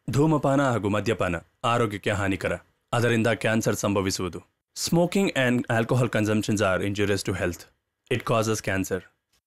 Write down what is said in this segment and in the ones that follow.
ಧೂಮಪಾನ ಹಾಗೂ ಮದ್ಯಪಾನ ಆರೋಗ್ಯಕ್ಕೆ ಹಾನಿಕರ ಅದರಿಂದ ಕ್ಯಾನ್ಸರ್ ಸಂಭವಿಸುವುದು smoking and alcohol consumptions are injurious to health it causes cancer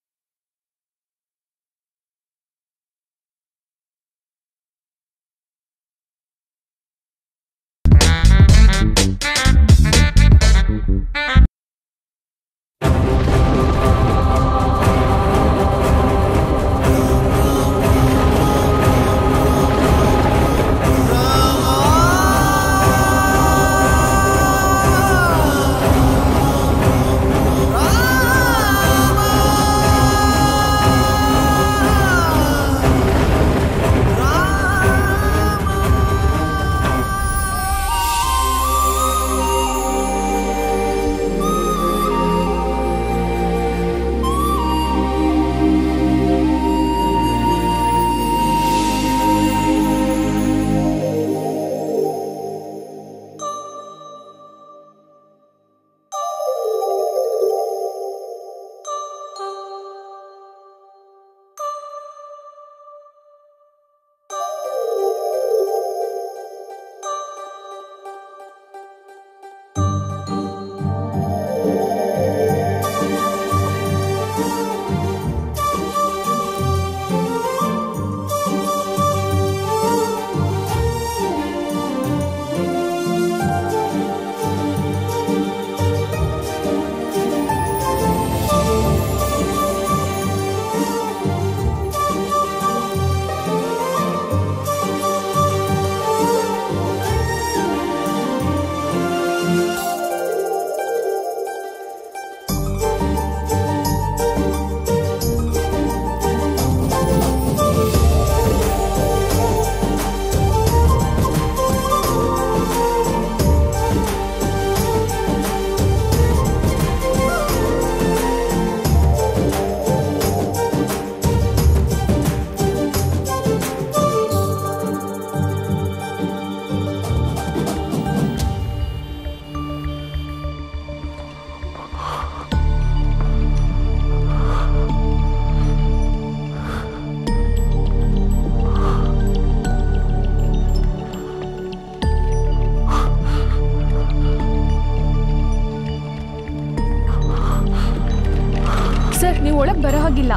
sir ನೀವು ಒಳಗೆ ಬರೋ ಹಾಗಿಲ್ಲ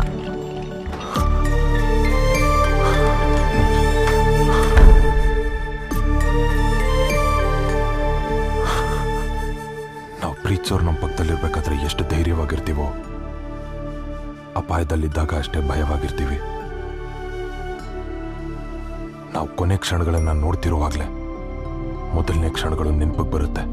ನಾವು ಪ್ರೀತಿಸೋರು ನಮ್ಮ ಪಕ್ಕದಲ್ಲಿರ್ಬೇಕಾದ್ರೆ ಎಷ್ಟು ಧೈರ್ಯವಾಗಿರ್ತೀವೋ ಅಪಾಯದಲ್ಲಿದ್ದಾಗ ಅಷ್ಟೇ ಭಯವಾಗಿರ್ತೀವಿ ನಾವು ಕೊನೆ ಕ್ಷಣಗಳನ್ನ ನೋಡ್ತಿರುವಾಗಲೇ ಮೊದಲನೇ ಕ್ಷಣಗಳು ನೆನಪಿಗೆ ಬರುತ್ತೆ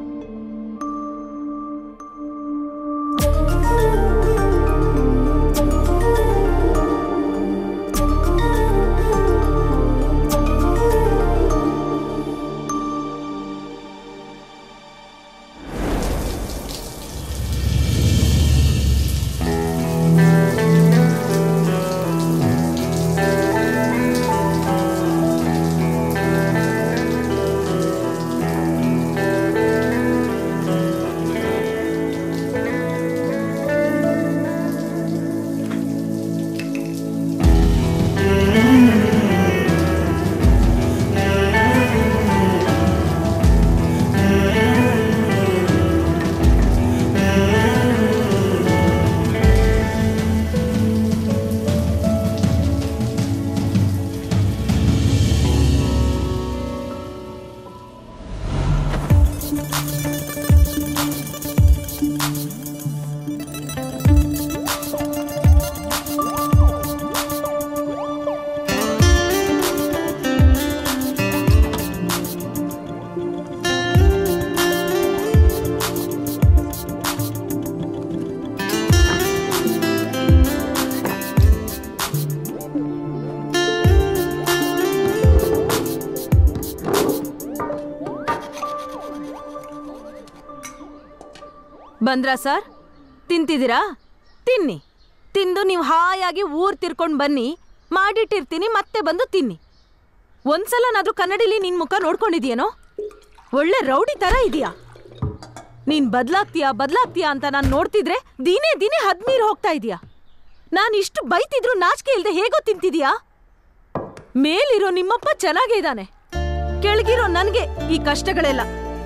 ಬಂದ್ರಾ ಸರ್ ತಿಂತಿದ್ದೀರಾ ತಿನ್ನಿ ತಿಂದು ನೀವು ಹಾಯಾಗಿ ಊರ್ ತಿರ್ಕೊಂಡು ಬನ್ನಿ ಮಾಡಿಟ್ಟಿರ್ತೀನಿ ಮತ್ತೆ ಬಂದು ತಿನ್ನಿ ಒಂದ್ಸಲನಾದ್ರೂ ಕನ್ನಡಿಲಿ ನಿನ್ ಮುಖ ನೋಡ್ಕೊಂಡಿದ್ಯೇನೋ ಒಳ್ಳೆ ರೌಡಿ ತರ ಇದೆಯಾ ನೀನ್ ಬದ್ಲಾಗ್ತೀಯಾ ಬದ್ಲಾಗ್ತೀಯಾ ಅಂತ ನಾನು ನೋಡ್ತಿದ್ರೆ ದಿನೇ ದಿನೇ ಹದ್ಮೀರ್ ಹೋಗ್ತಾ ಇದೀಯಾ ನಾನು ಇಷ್ಟು ಬೈತಿದ್ರು ನಾಚಿಕೆ ಇಲ್ದೆ ಹೇಗೋ ತಿಂತಿದ್ಯಾ ಮೇಲಿರೋ ನಿಮ್ಮಪ್ಪ ಚೆನ್ನಾಗೇ ಇದ್ದಾನೆ ಕೆಳಗಿರೋ ನನ್ಗೆ ಈ ಕಷ್ಟಗಳೆಲ್ಲ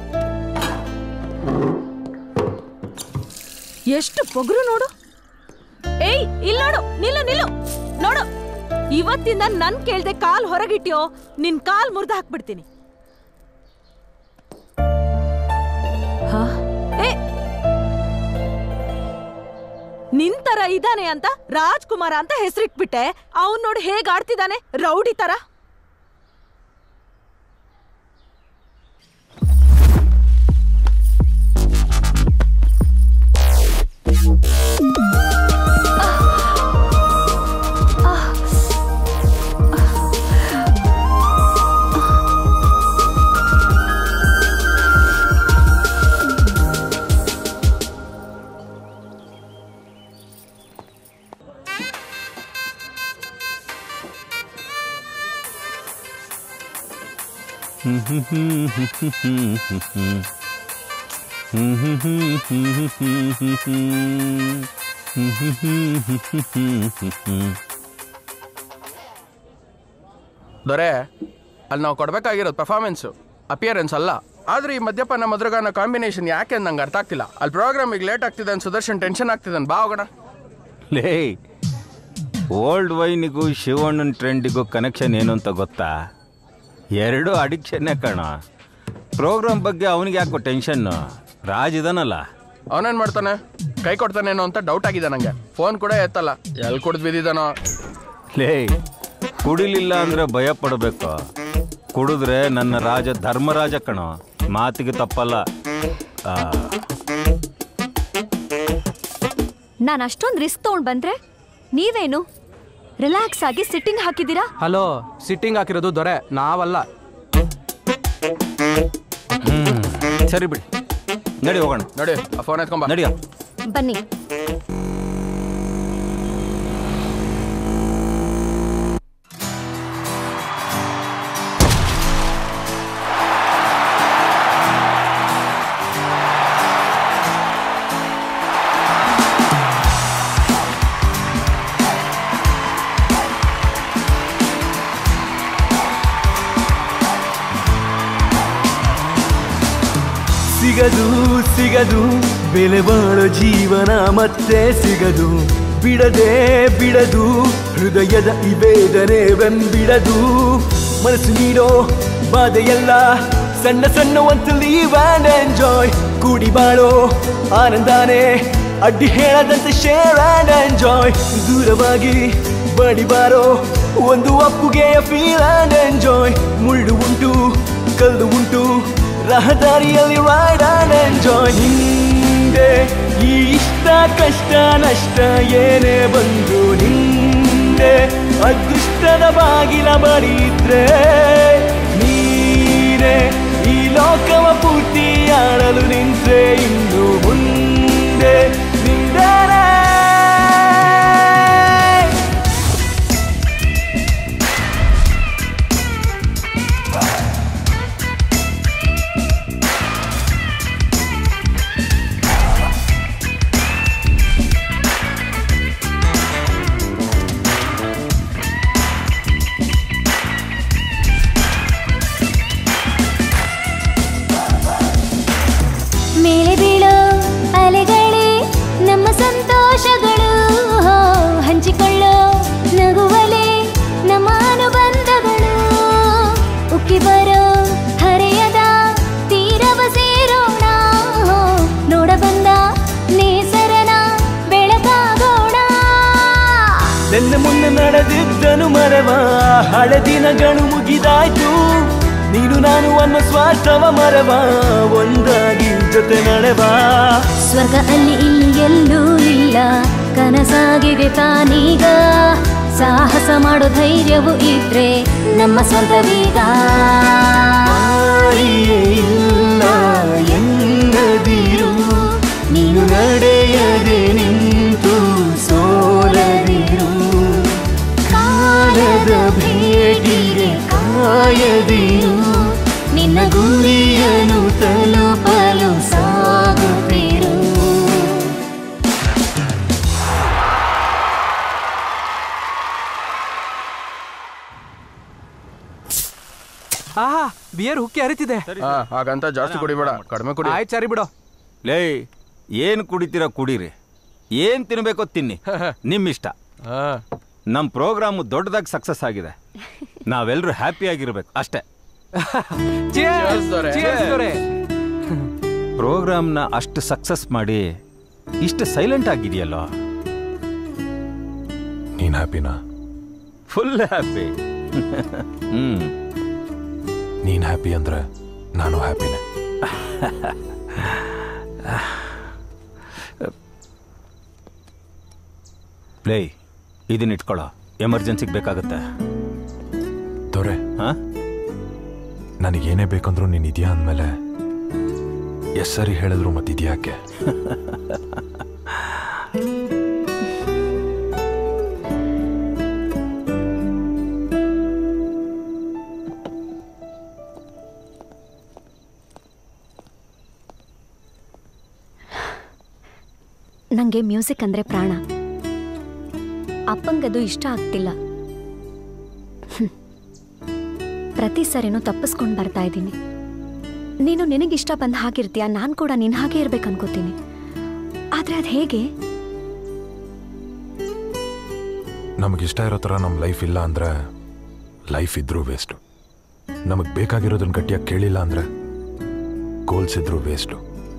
ಎಷ್ಟು ಪೊಗರು ನೋಡು ಏಯ್ ಇಲ್ಲಿ ನೋಡು ನಿಲ್ಲು ನಿಲ್ಲು ನೋಡು ಇವತ್ತಿಂದ ನನ್ ಕೇಳ್ದೆ ಕಾಲ್ ಹೊರಗಿಟ್ಯೋ ನಿನ್ ಕಾಲ್ ಮುರ್ದು ಹಾಕ್ಬಿಡ್ತೀನಿ ಹಾ? ಏ ನಿಂತರ ಇದಾನೆ ಅಂತ ರಾಜ್ಕುಮಾರ ಅಂತ ಹೆಸರಿಟ್ಬಿಟ್ಟೆ ಅವನ್ ನೋಡಿ ಹೇಗ್ ಆಡ್ತಿದ್ದಾನೆ ರೌಡಿ ತರ ದೊರೆ ಅಲ್ಲಿ ನಾವು ಕೊಡ್ಬೇಕಾಗಿರೋದು ಪರ್ಫಾರ್ಮೆನ್ಸು ಅಪಿಯರೆನ್ಸ್ ಅಲ್ಲ ಆದ್ರೆ ಈ ಮದ್ಯಪಾನ ಮಧುರಗಾನ ಕಾಂಬಿನೇಷನ್ ಯಾಕೆ ನಂಗೆ ಅರ್ಥ ಆಗ್ತಿಲ್ಲ ಅಲ್ಲಿ ಪ್ರೋಗ್ರಾಮಿಗೆ ಲೇಟ್ ಆಗ್ತಿದೆ ಅಂತ ಸುದರ್ಶನ್ ಟೆನ್ಷನ್ ಆಗ್ತಿದೆ ಬಾ ಹೋಗೋಣ ಲೇ ಓಲ್ಡ್ ವೈನಿಗೂ ಶಿವಣ್ಣನ ಟ್ರೆಂಡಿಗೂ ಕನೆಕ್ಷನ್ ಏನು ಅಂತ ಗೊತ್ತಾ ಎರಡು ಅಡಿಕ್ಷನ್ನೇ ಕಣ ಪ್ರೋಗ್ರಾಮ್ ಬಗ್ಗೆ ಅವನಿಗೆ ಯಾಕೋ ಟೆನ್ಷನ್ನು ರಾಜ್ ಇದಾನಲ್ಲ ಅವನೇನ್ ಮಾಡ್ತಾನೆ ಕೈ ಕೊಡ್ತಾನೇನೋ ಅಂತ ಡೌಟ್ ಆಗಿದೆ ನಂಗೆ ಫೋನ್ ಕೂಡ ಎತ್ತಲ್ಲ ಎಲ್ಲಿ ಕುಡ್ದು ಬಿದ್ದಿದ್ದಾನೋ ಲೇ ಕುಡಿಲಿಲ್ಲ ಅಂದ್ರೆ ಭಯ ಪಡಬೇಕು ಕುಡಿದ್ರೆ ನನ್ನ ರಾಜ ಧರ್ಮರಾಜ ಕಣೋ ಮಾತಿಗೆ ತಪ್ಪಲ್ಲ ಆ, ನಾನು ಅಷ್ಟೊಂದು ರಿಸ್ಕ್ ತಗೊಂಡ್ ಬಂದ್ರೆ ನೀವೇನು ರಿಲ್ಯಾಕ್ಸ್ ಆಗಿ ಸಿಟ್ಟಿಂಗ್ ಹಾಕಿದ್ದೀರಾ ಹಲೋ ಸಿಟ್ಟಿಂಗ್ ಹಾಕಿರೋದು ದೊರೆ ನಾವಲ್ಲ ಹ್ಮ್ ಸರಿ ಬಿಡಿ ನಡಿ ಹೋಗೋಣ ನೋಡಿ ಆ ಫೋನ್ ಎತ್ಕೊಂಬ ನಡಿಯ ಬನ್ನಿ ಸಿಗದು ಸಿಗದು ಬೆಲೆ ಬಾಳೋ ಜೀವನ ಮತ್ತೆ ಸಿಗದು ಬಿಡದೆ ಬಿಡದು ಹೃದಯದ ಈ ವೇದನೆ ಬೆಂಬಿಡದು ಮನಸ್ಸು ನೀಡೋ ಬಾಧೆಯೆಲ್ಲ ಸಣ್ಣ ಸಣ್ಣ ಒಂದು ಲೀವ್ ಆ್ಯಂಡ್ ಎಂಜಾಯ್ ಕೂಡಿ ಬಾಳೋ ಆನಂದಾನೆ ಅಡ್ಡಿ ಹೇಳದಂತೆ ಶೇರ್ ಆ್ಯಂಡ್ ಎಂಜಾಯ್ ದೂರವಾಗಿ ಬಡಿ ಬಾರೋ ಒಂದು ಅಪ್ಪುಗೆಯ ಫೀಲ್ ಆ್ಯಂಡ್ ಎಂಜಾಯ್ ಮುಳ್ಳು ಉಂಟು ಕಲ್ಲು ಉಂಟು ರಹದಾರಿಯಲ್ಲಿ ರೈಡ್ ಆ್ಯಂಡ್ ಎಂಜಾಯ್ ಹಿಂದೆ ಈ ಇಷ್ಟ ಕಷ್ಟ ನಷ್ಟ ಏನೇ ಬಂದು ನಿಂದೆ ಅದೃಷ್ಟದ ಬಾಗಿಲ ಬಡಿದ್ರೆ ನೀನೇ ಈ ಲೋಕವ ಪೂರ್ತಿ ಆಡಲು ನಿಂತ್ರೆ ಇನ್ನು ಮುಂದೆ ನಿಂದರೇ ಮೇಲೆ ಬೀಳೋ ಅಲೆಗಳೇ ನಮ್ಮ ಸಂತೋಷಗಳು ಹೋ, ಹಂಚಿಕೊಳ್ಳೋ ನಗುವಲೆ ನಮ್ಮ ಅನುಬಂಧಗಳು ಉಕ್ಕಿ ಬರೋ ಹರೆಯದ ತೀರವ ಸೇರೋಣ ಹೋ, ನೋಡ ಬಂದ ನೇಸರನ ಬೆಳಕಾಗೋಣ ನನ್ನ ಮುನ್ನ ನಡೆದಿದ್ದನು ಮರವ ಹಳೆ ದಿನಗಳು ಮುಗಿದಾಯ್ತು ನೀನು ನಾನು ಅನ್ನೋ ಸ್ವಾರ್ಥವ ಮರವ ಒಂದಾಗಿ ಜೊತೆ ನಡೆವ ಸ್ವರ್ಗ ಅಲ್ಲಿ ಇಲ್ಲಿ ಎಲ್ಲೂ ಇಲ್ಲ ಕನಸಾಗಿದೆ ತಾನೀಗ ಸಾಹಸ ಮಾಡೋ ಧೈರ್ಯವು ಇದ್ರೆ ನಮ್ಮ ಸ್ವಂತವೀಗ ತಾಯಿಯೇ ಇಲ್ಲ ಎನ್ನದಿರು ನೀನು ನಡೆಯದೆ ನಿಂತು ಸೋಲದಿರು ಕಾಲದ ಭೇಟಿಗೆ ಕಾಯದಿರು ನಿನ್ನ ಗುರಿಯನ್ನು ತಲುಪಲು ಸಾಗುತ್ತಿರು ಬಿಯರ್ ಹುಕ್ಕಿ ಹರಿತಿದೆ ಹಾ ಹಾಗಂತ ಜಾಸ್ತಿ ಕುಡಿಬೇಡ ಕಡಿಮೆ ಕುಡಿ ಆಯ್ತು ಸರಿ ಬಿಡು ಲೇ ಏನು ಕುಡಿತೀರ ಕುಡೀರಿ ಏನು ತಿನ್ಬೇಕೋ ತಿನ್ನಿ ನಿಮ್ಮಿಷ್ಟ ನಮ್ಮ ಪ್ರೋಗ್ರಾಮು ದೊಡ್ಡದಾಗಿ ಸಕ್ಸಸ್ ಆಗಿದೆ ನಾವೆಲ್ಲರೂ ಹ್ಯಾಪಿಯಾಗಿರ್ಬೇಕು ಅಷ್ಟೇ Cheers, cheers, ದೊರೆ. ಪ್ರೋಗ್ರಾಮ್ನ ಅಷ್ಟು ಸಕ್ಸಸ್ ಮಾಡಿ ಇಷ್ಟು ಸೈಲೆಂಟ್ ಆಗಿದೆಯಲ್ಲೋ ನೀನ್ ಹ್ಯಾಪಿನಾ ಫುಲ್ ಹ್ಯಾಪಿ ಹ್ಮ್ ನೀನ್ ಹ್ಯಾಪಿ ಅಂದ್ರೆ ನಾನು ಹ್ಯಾಪಿನೇ ಲೇ ಇದನ್ನ ಇಟ್ಕೊಳ್ಳೋ ಎಮರ್ಜೆನ್ಸಿಗೆ ಬೇಕಾಗುತ್ತೆ ದೊರೆ ಹಾ ನನಗೇನೇ ಬೇಕಂದ್ರೂ ನೀನ್ ಇದೆಯಾ ಅಂದಮೇಲೆ ಎಸ್ ಸರಿ ಹೇಳಿದ್ರು ಮತ್ತಿದ್ಯಾಕೆ ನನಗೆ ಮ್ಯೂಸಿಕ್ ಅಂದರೆ ಪ್ರಾಣ ಅಪ್ಪಂಗದು ಇಷ್ಟ ಆಗ್ತಿಲ್ಲ ಹ್ಮ್. ಪ್ರತಿ ಸರಿನೂ ತಪ್ಪಿಸ್ಕೊಂಡು ಬರ್ತಾ ಇದ್ದೀನಿ ನೀನು ನಿನಗಿಷ್ಟ ಬಂದ ಹಾಗಿರ್ತೀಯ ನಾನು ಕೂಡ ನಿನ್ನ ಹಾಗೆ ಇರ್ಬೇಕು ಅನ್ಕೋತೀನಿ ಆದರೆ ಅದು ಹೇಗೆ ನಮಗಿಷ್ಟ ಇರೋ ಥರ ನಮ್ಮ ಲೈಫ್ ಇಲ್ಲ ಅಂದ್ರೆ ಲೈಫ್ ಇದ್ರೂ ವೇಸ್ಟು ನಮಗೆ ಬೇಕಾಗಿರೋದನ್ನ ಗಟ್ಟಿಯಾಗಿ ಕೇಳಿಲ್ಲ ಅಂದ್ರೆ ಗೋಲ್ಸ್ ಇದ್ರೂ ವೇಸ್ಟು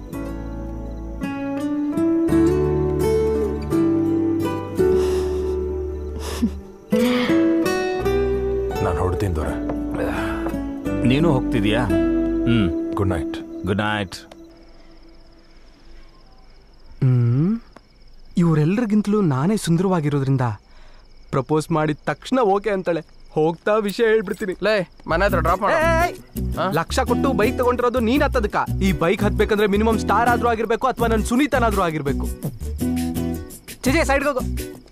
ನಾನು ಹೊಡ್ತೀನಿ ದೊರೆ ನೀನು ಹೋಗ್ತಿದೀಯಾ ಹ್ಮ್ ಗುಡ್ ನೈಟ್ ಗುಡ್ ನೈಟ್ ಹ್ಮ್ ಇವರೆಲ್ಲರಿಗಿಂತಲೂ ನಾನೇ ಸುಂದರವಾಗಿರೋದ್ರಿಂದ ಪ್ರಪೋಸ್ ಮಾಡಿದ ತಕ್ಷಣ ಓಕೆ ಅಂತಾಳೆ ಹೋಗ್ತಾ ವಿಷಯ ಹೇಳ್ಬಿಡ್ತೀನಿ ಲೇ ಮನೆ ಹತ್ರ ಡ್ರಾಪ್ ಮಾಡ ಲಕ್ಷ ಕೊಟ್ಟು ಬೈಕ್ ತಗೊಂಡಿರೋದು ನೀನ್ ಹತ್ತದಕ್ಕ ಈ ಬೈಕ್ ಹತ್ಬೇಕಂದ್ರೆ ಮಿನಿಮಮ್ ಸ್ಟಾರ್ ಆದ್ರೂ ಆಗಿರ್ಬೇಕು ಅಥವಾ ನನ್ನ ಸುನೀತನಾದ್ರೂ ಆಗಿರ್ಬೇಕು ಚೇಚೆ ಸೈಡ್ಗೆ ಹೋಗು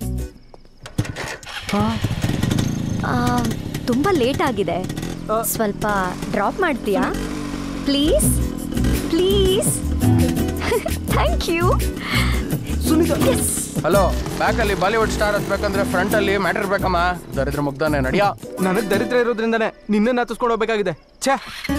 ಆ, ತುಂಬ ಲೇಟ್ ಆಗಿದೆ ಸ್ವಲ್ಪ ಡ್ರಾಪ್ ಮಾಡ್ತೀಯಾ please please thank you hello back ಅಲ್ಲಿ ಬಾಲಿವುಡ್ ಸ್ಟಾರ್ ಹತ್ಬೇಕಂದ್ರೆ ಫ್ರಂಟ್ ಅಲ್ಲಿ ಮ್ಯಾಟರ್ ಬೇಕಮ್ಮ ದರಿದ್ರ ಮುಗ್ದಾನೆ ನಡಿಯಾ ನನಗ್ ದರಿದ್ರ ಇರೋದ್ರಿಂದಾನೆ ನಿನ್ನನ್ನ ಹತ್ತಿಸ್ಕೊಂಡು ಹೋಗ್ಬೇಕಾಗಿದೆ ಛೇ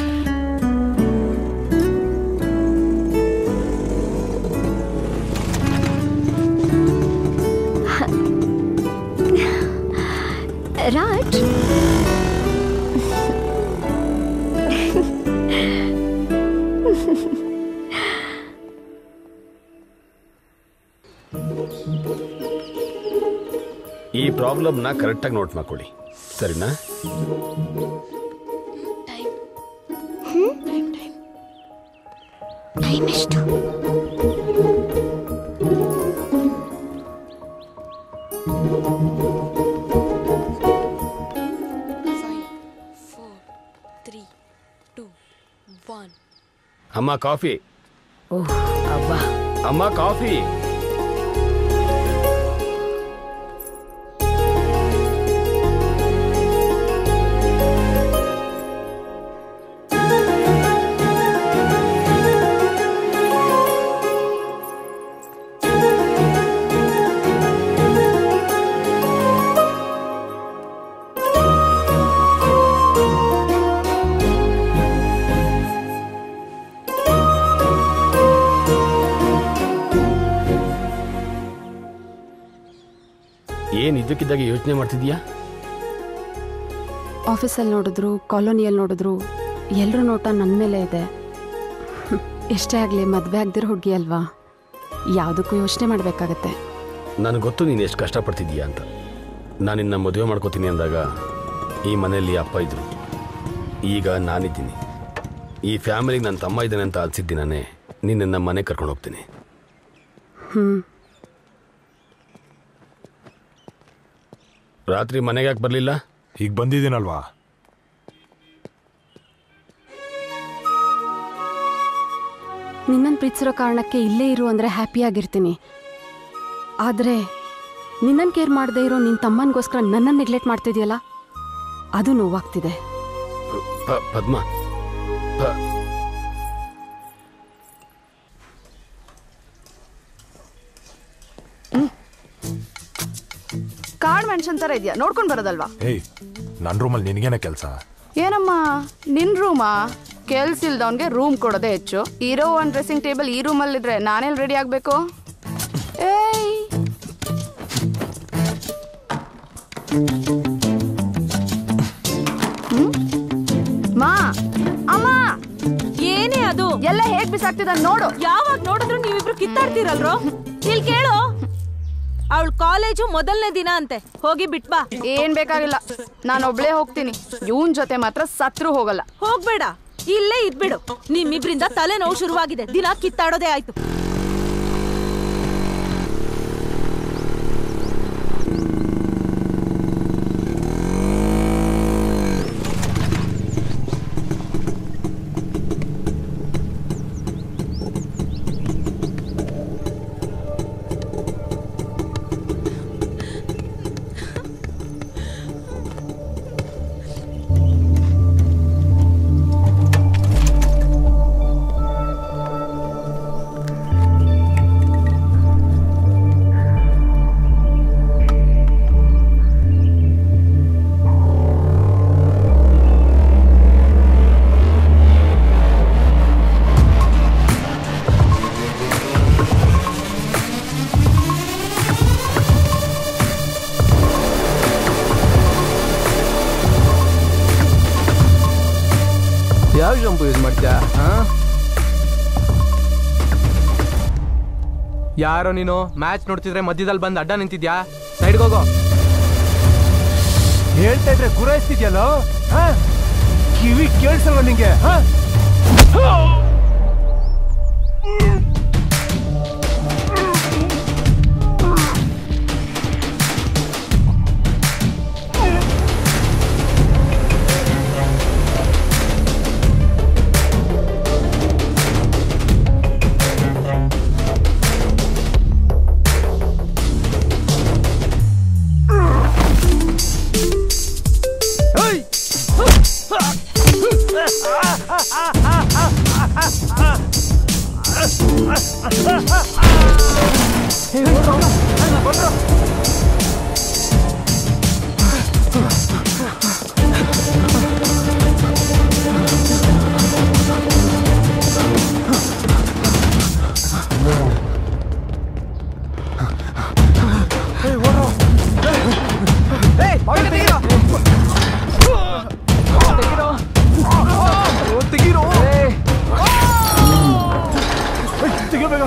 ರಾಜ್ ಈ ಪ್ರಾಬ್ಲಮ್ನ ಕರೆಕ್ಟಾಗಿ ನೋಟ್ ಮಾಡ್ಕೊಳ್ಳಿ ಸರಿನಾ ಟೈಮ್ ಎಷ್ಟು ಅಮ್ಮ ಕಾಫಿ ಓಹ್ ಅವ್ವ ಅಮ್ಮ ಕಾಫಿ ಏನ್ ಇದಕ್ಕಿದ್ದಾಗ ಯೋಚನೆ ಮಾಡ್ತಿದ್ಯಾ ಆಫೀಸಲ್ಲಿ ನೋಡಿದ್ರು ಕಾಲೋನಿಯಲ್ಲಿ ನೋಡಿದ್ರು ಎಲ್ಲರೂ ನೋಟ ನನ್ನ ಮೇಲೆ ಇದೆ ಹ್ಮ್, ಎಷ್ಟೇ ಆಗಲಿ ಮದುವೆ ಆಗದಿರೋ ಹುಡುಗಿ ಅಲ್ವಾ ಯಾವುದಕ್ಕೂ ಯೋಚನೆ ಮಾಡಬೇಕಾಗತ್ತೆ ನನಗೆ ಗೊತ್ತು ನೀನು ಎಷ್ಟು ಕಷ್ಟಪಡ್ತಿದ್ದೀಯಾ ಅಂತ ನಾನು ನಿನ್ನ ಮದುವೆ ಮಾಡ್ಕೋತೀನಿ ಅಂದಾಗ ಈ ಮನೆಯಲ್ಲಿ ಅಪ್ಪ ಇದ್ರು ಈಗ ನಾನಿದ್ದೀನಿ ಈ ಫ್ಯಾಮಿಲಿಗೆ ನನ್ನ ತಮ್ಮ ಇದ್ದಾನೆ ಅಂತ ಅನ್ಸಿದ್ದೀನೇ ನಿನ್ನ ಮನೆ ಕರ್ಕೊಂಡು ಹೋಗ್ತೀನಿ ಹ್ಞೂ ರಾತ್ರಿ ಮನೆಗೆ ಯಾಕೆ ಬರಲಿಲ್ಲ ಈಗ ಬಂದಿದ್ದೀನಲ್ವಾ ನಿನ್ನನ್ನು ಪ್ರೀತಿಸಿರೋ ಕಾರಣಕ್ಕೆ ಇಲ್ಲೇ ಇರು ಅಂದರೆ ಹ್ಯಾಪಿಯಾಗಿರ್ತೀನಿ ಆದರೆ ನಿನ್ನನ್ನು ಕೇರ್ ಮಾಡದೇ ಇರೋ ನಿನ್ನ ತಮ್ಮನಿಗೋಸ್ಕರ ನನ್ನನ್ನು ನೆಗ್ಲೆಕ್ಟ್ ಮಾಡ್ತಿದ್ಯಲ್ಲ ಅದು ನೋವಾಗ್ತಿದೆ ಪ- ಪದ್ಮ ಪ- ಕಾಡ್ ಮೆನ್ಷನ್ ತರ ಇದೆಯಾ ನೋಡ್ಕೊಂಡ್ ಬರೋದಲ್ವಾ ಏಯ್ ನನ್ನ ರೂಮಲ್ಲಿ ನಿನಗೇನೆ ಕೆಲಸ ಏನಮ್ಮ ನಿನ್ ರೂಮಾ ಕೆಲ್ಸ ಇಲ್ದವನ್ಗೆ ರೂಮ್ ಕೊಡೋದೇ ಹೆಚ್ಚು ಇರೋ ಒಂದ್ ಡ್ರೆಸ್ಸಿಂಗ್ ಟೇಬಲ್ ಈ ರೂಮಲ್ಲಿದ್ರೆ ನಾನೆಲ್ಲಿ ರೆಡಿ ಆಗ್ಬೇಕು ಏಯ್ ಹ್ಮ್? ಮಾ ಅಮ್ಮ ಏನೇ ಅದು ಎಲ್ಲ ಹೇಗ್ ಬಿಸಾಕ್ತಿದ ನೋಡು ಯಾವಾಗ ನೋಡಿದ್ರು ನೀವಿಬ್ರು ಕಿತ್ತಾಡ್ತೀರಲ್ರೋ ಇಲ್ಲಿ ಕೇಳು ಅವಳ ಕಾಲೇಜು ಮೊದಲನೇ ದಿನ ಅಂತೆ ಹೋಗಿ ಬಿಟ್ಬಾ ಏನ್ ಬೇಕಾಗಿಲ್ಲ ನಾನು ಒಬ್ಳೇ ಹೋಗ್ತೀನಿ ಇವನ್ ಜೊತೆ ಮಾತ್ರ ಸತ್ರು ಹೋಗಲ್ಲ ಹೋಗ್ಬೇಡ ಇಲ್ಲೇ ಇದ್ಬಿಡು ನಿಮ್ಮಿಬ್ರಿಂದ ತಲೆನೋವು ಶುರುವಾಗಿದೆ ದಿನ ಕಿತ್ತಾಡೋದೇ ಆಯ್ತು ಯಾವ ಶಾಂಪು ಯೂಸ್ ಮಾಡ್ತೀಯಾ ಯಾರೋ ನೀನು ಮ್ಯಾಚ್ ನೋಡ್ತಿದ್ರೆ ಮಧ್ಯದಲ್ಲಿ ಬಂದು ಅಡ್ಡ ನಿಂತಿದ್ಯಾ ಸೈಡ್ಗೆ ಹೋಗೋ ಹೇಳ್ತಾ ಇದ್ರೆ ಗುರಾಯಿಸ್ತಿದ್ಯಲ್ಲ ಕಿವಿ ಕೇಳಿಸಲ್ವ ನಿಂಗೆ ಹ? ತೆಗಿಬೇಕ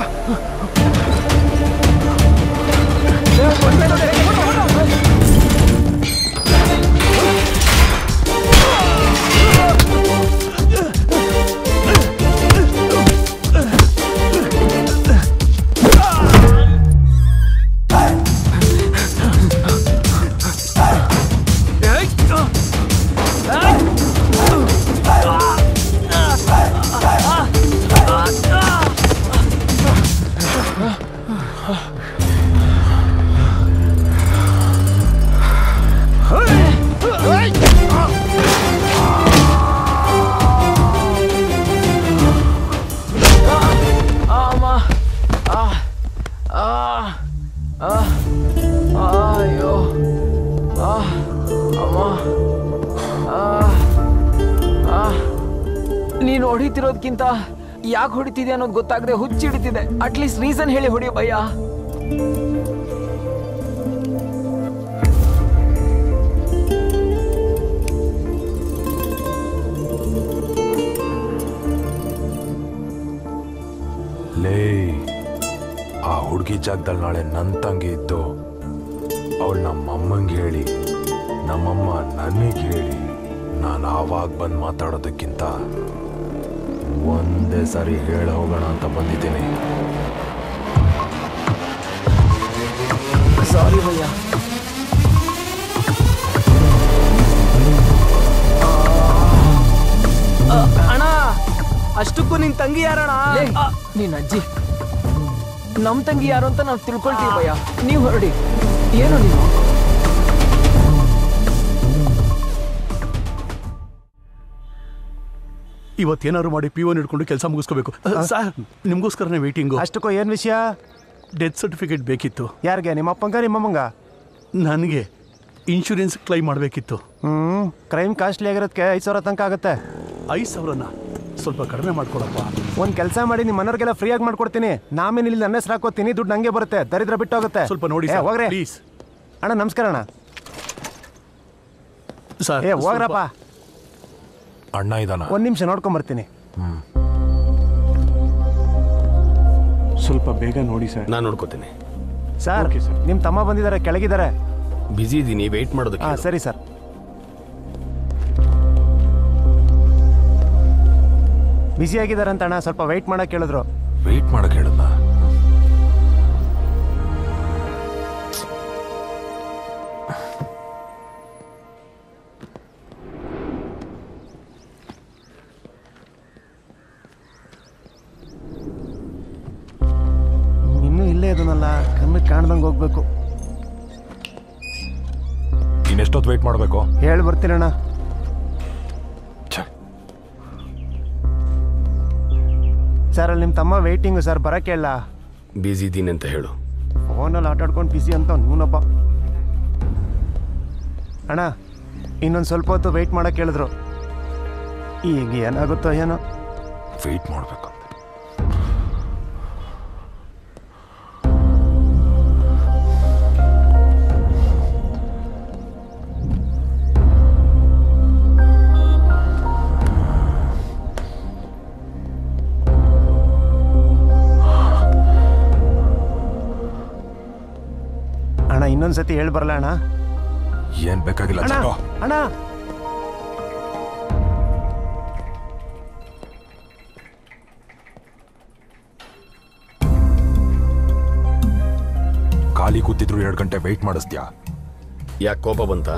ಅಮ್ಮ ಆ ಆ ಆ ಅಯ್ಯೋ ಆ ಅಮ್ಮ ಆ ಆ ನೀನು ಹೊಡಿತಿರೋದ್ಕಿಂತ ಯಾಕೆ ಹೊಡಿತಿದೆ ಅನ್ನೋದು ಗೊತ್ತಾಗದೆ ಹುಚ್ಚಿಡಿತಿದೆ ಅಟ್ಲೀಸ್ಟ್ ರೀಸನ್ ಹೇಳಿ ಹೊಡಿಯೋ ಭಯ ಲೇ ಆ ಹುಡುಗಿ ಜಾಗದಲ್ಲಿ ನಾಳೆ ನನ್ನ ತಂಗಿ ಇದ್ದು ಅವಳು ನಮ್ಮ ಅಮ್ಮಂಗೆ ಹೇಳಿ ನಮ್ಮಮ್ಮ ನನಗೆ ಹೇಳಿ ನಾನು ಆವಾಗ ಬಂದು ಮಾತಾಡೋದಕ್ಕಿಂತ ಒಂದೇ ಸಾರಿ ಹೇಳ ಹೋಗೋಣ ಅಂತ ಬಂದಿದ್ದೀನಿ ಸಾರಿ ಭಯ್ಯ ಅಣ್ಣ ಅಷ್ಟಕ್ಕೂ ನಿನ್ ತಂಗಿ ಯಾರಣ್ಣ ಲೇ, ನೀನ್ ಅಜ್ಜಿ ನಮ್ ತಂಗಿ ಯಾರು ಅಂತ ನಾವು ತಿಳ್ಕೊಳ್ತೀವಿ ಭಯ್ಯ ನೀವು ಹೊರಡಿ ಏನು ನೀವು ಇವತ್ತೇನಾದ್ರು ಮಾಡಿ ಪಿ ಒನ್ ಹಿಡ್ಕೊಂಡು ಕೆಲಸ ಮುಗಿಸ್ಕೋಬೇಕು ಸರ್ ನಿಮ್ಗೋಸ್ಕರನೇ ವೇಟಿಂಗು ಅಷ್ಟಕ್ಕೋ ಏನ್ ವಿಷಯ ಡೆತ್ ಸರ್ಟಿಫಿಕೇಟ್ ಬೇಕಿತ್ತು ಯಾರಿಗೆ ನಿಮ್ಮ ಅಪ್ಪಂಗ ನಿಮ್ಮಮ್ಮಂಗ ನನಗೆ ಇನ್ಶೂರೆನ್ಸ್ ಕ್ಲೈಮ್ ಮಾಡಬೇಕಿತ್ತು ಹ್ಞೂ ಕ್ರೈಮ್ ಕಾಸ್ಟ್ಲಿ ಆಗಿರೋದಕ್ಕೆ ಐದು ಸಾವಿರ ತನಕ ಆಗುತ್ತೆ ಐದು ಸಾವಿರನ ಸ್ವಲ್ಪ ಕಡಿಮೆ ಮಾಡ್ಕೊಡಪ್ಪ ಒಂದು ಕೆಲಸ ಮಾಡಿ ನಿಮ್ಮ ಮನೆಯವ್ರಿಗೆಲ್ಲ ಫ್ರೀಯಾಗಿ ಮಾಡ್ಕೊಡ್ತೀನಿ ನಾಮೇನು ಇಲ್ಲಿ ನನ್ನ ಹೆಸರು ಹಾಕೋತೀನಿ ದುಡ್ಡು ನಂಗೆ ಬರುತ್ತೆ ದರಿದ್ರ ಬಿಟ್ಟು ಹೋಗುತ್ತೆ ಸ್ವಲ್ಪ ನೋಡಿ ಏ, ಸರ್, ಹೋಗ್ರಿ ಪ್ಲೀಸ್ ಅಣ್ಣ ನಮಸ್ಕಾರ ಅಣ್ಣ ಸರ್ ಏ ಹೋಗ್ರಪ್ಪ ಅಣ್ಣ ಇದಾನ ಒಂದು ನಿಮಿಷ ನೋಡ್ಕೊಂಬರ್ತೀನಿ ಸ್ವಲ್ಪ ಬೇಗ ನೋಡಿ ಸರ್ ನಾನು ನೋಡ್ಕೋತೀನಿ ಸರ್ ನಿಮ್ಮ ತಮ್ಮ ಬಂದಿದ್ದಾರೆ ಕೆಳಗಿದ್ದಾರೆ ಬಿಸಿ ಇದ್ದೀನಿ ವೆಯ್ಟ್ ಮಾಡೋದಕ್ಕೆ ಹಾಂ ಸರಿ ಸರ್ ಬ್ಯುಸಿ ಆಗಿದ್ದಾರೆ ಅಂತ ಅಣ್ಣ ಸ್ವಲ್ಪ ವೆಯ್ಟ್ ಮಾಡಕ್ಕೆ ಹೇಳಿದ್ರು ವೆಯ್ಟ್ ಮಾಡಕ್ ಹೇಳದ್ನ ಇನ್ನೂ ಇಲ್ಲೇ ಇದನ್ನಲ್ಲ ಕಣ್ಣಿಗೆ ಕಾಣ್ದಂಗೆ ಹೋಗ್ಬೇಕು ಇನ್ನೆಷ್ಟೊತ್ತು ವೆಯ್ಟ್ ಮಾಡಬೇಕು ಹೇಳಿ ಬರ್ತೀನಣ್ಣ ಸರ್ ಅಲ್ಲಿ ನಿಮ್ಮ ತಮ್ಮ ವೆಯ್ಟಿಂಗು ಸರ್ ಬರಕ್ಕೆ ಹೇಳ ಬಿಸಿ ಇದ್ದೀನಿ ಅಂತ ಹೇಳು ಫೋನಲ್ಲಿ ಆಟ ಆಡ್ಕೊಂಡು ಬಿಸಿ ಅಂತ ನೀವನಪ್ಪ ಅಣ್ಣ ಇನ್ನೊಂದು ಸ್ವಲ್ಪ ಹೊತ್ತು ವೆಯ್ಟ್ ಮಾಡಕ್ಕೆ ಹೇಳಿದ್ರು ಈಗ ಏನಾಗುತ್ತೋ ಏನೋ ವೆಯ್ಟ್ ಮಾಡಬೇಕು ಅಣ್ಣ ಇನ್ನೊಂದು ಸತಿ ಹೇಳಿ ಬರಲ್ಲ ಅಣ್ಣ ಏನ್ ಬೇಕಾಗಿಲ್ಲ ಅಣ್ಣ ಚಟೋ. ಅಣ್ಣ ಖಾಲಿ ಕೂತಿದ್ರು ಎರಡು ಗಂಟೆ ವೆಯ್ಟ್ ಮಾಡಿಸ್ದ್ಯಾ ಯಾಕೆ ಕೋಪ ಬಂತ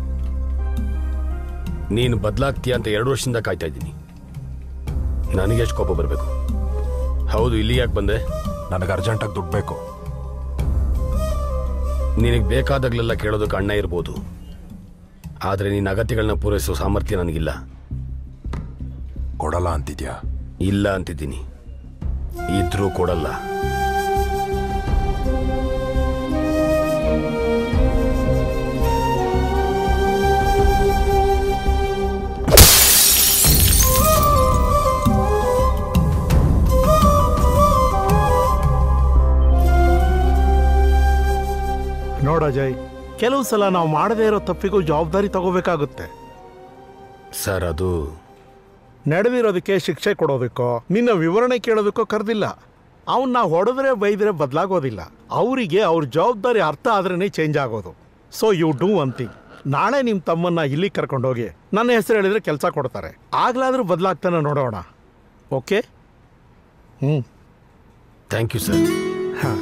ನೀನು ಬದಲಾಗ್ತೀಯ ಅಂತ ಎರಡು ವರ್ಷದಿಂದ ಕಾಯ್ತಾ ಇದ್ದೀನಿ ನನಗೆ ಎಷ್ಟು ಕೋಪ ಬರಬೇಕು ಹೌದು ಇಲ್ಲಿ ಯಾಕೆ ಬಂದೆ ನನಗೆ ಅರ್ಜೆಂಟಾಗಿ ದುಡ್ಡು ಬೇಕು ನಿನಗೆ ಬೇಕಾದಾಗಲೆಲ್ಲ ಕೇಳೋದಕ್ಕೆ ಅಣ್ಣ ಇರ್ಬೋದು ಆದರೆ ನಿನ್ನ ಅಗತ್ಯಗಳನ್ನ ಪೂರೈಸೋ ಸಾಮರ್ಥ್ಯ ನನಗಿಲ್ಲ ಕೊಡಲ್ಲ ಅಂತಿದ್ಯಾ ಇಲ್ಲ ಅಂತಿದ್ದೀನಿ ಇದ್ರೂ ಕೊಡಲ್ಲ ನೋಡ ಅಜಯ್ ಕೆಲವು ಸಲ ನಾವು ಮಾಡದೇ ಇರೋ ತಪ್ಪಿಗೂ ಜವಾಬ್ದಾರಿ ತಗೋಬೇಕಾಗುತ್ತೆ ಸರ್ ಅದು ನಡೆದಿರೋದಕ್ಕೆ ಶಿಕ್ಷೆ ಕೊಡೋದಕ್ಕೋ ನಿನ್ನ ವಿವರಣೆ ಕೇಳೋದಕ್ಕೋ ಕರೆದಿಲ್ಲ ಅವನ್ನ ಹೊಡೆದ್ರೆ ಬೈದ್ರೆ ಬದಲಾಗೋದಿಲ್ಲ ಅವರಿಗೆ ಅವ್ರ ಜವಾಬ್ದಾರಿ ಅರ್ಥ ಆದ್ರೇ ಚೇಂಜ್ ಆಗೋದು so you do one thing ನಾಳೆ ನಿಮ್ಮ ತಮ್ಮನ್ನ ಇಲ್ಲಿ ಕರ್ಕೊಂಡೋಗಿ ನನ್ನ ಹೆಸರು ಹೇಳಿದ್ರೆ ಕೆಲಸ ಕೊಡ್ತಾರೆ ಆಗ್ಲಾದ್ರೂ ಬದಲಾಗ್ತಾನೆ ನೋಡೋಣ ಓಕೆ ಹ್ಞೂ ಥ್ಯಾಂಕ್ ಯು ಸರ್ ಹಾಂ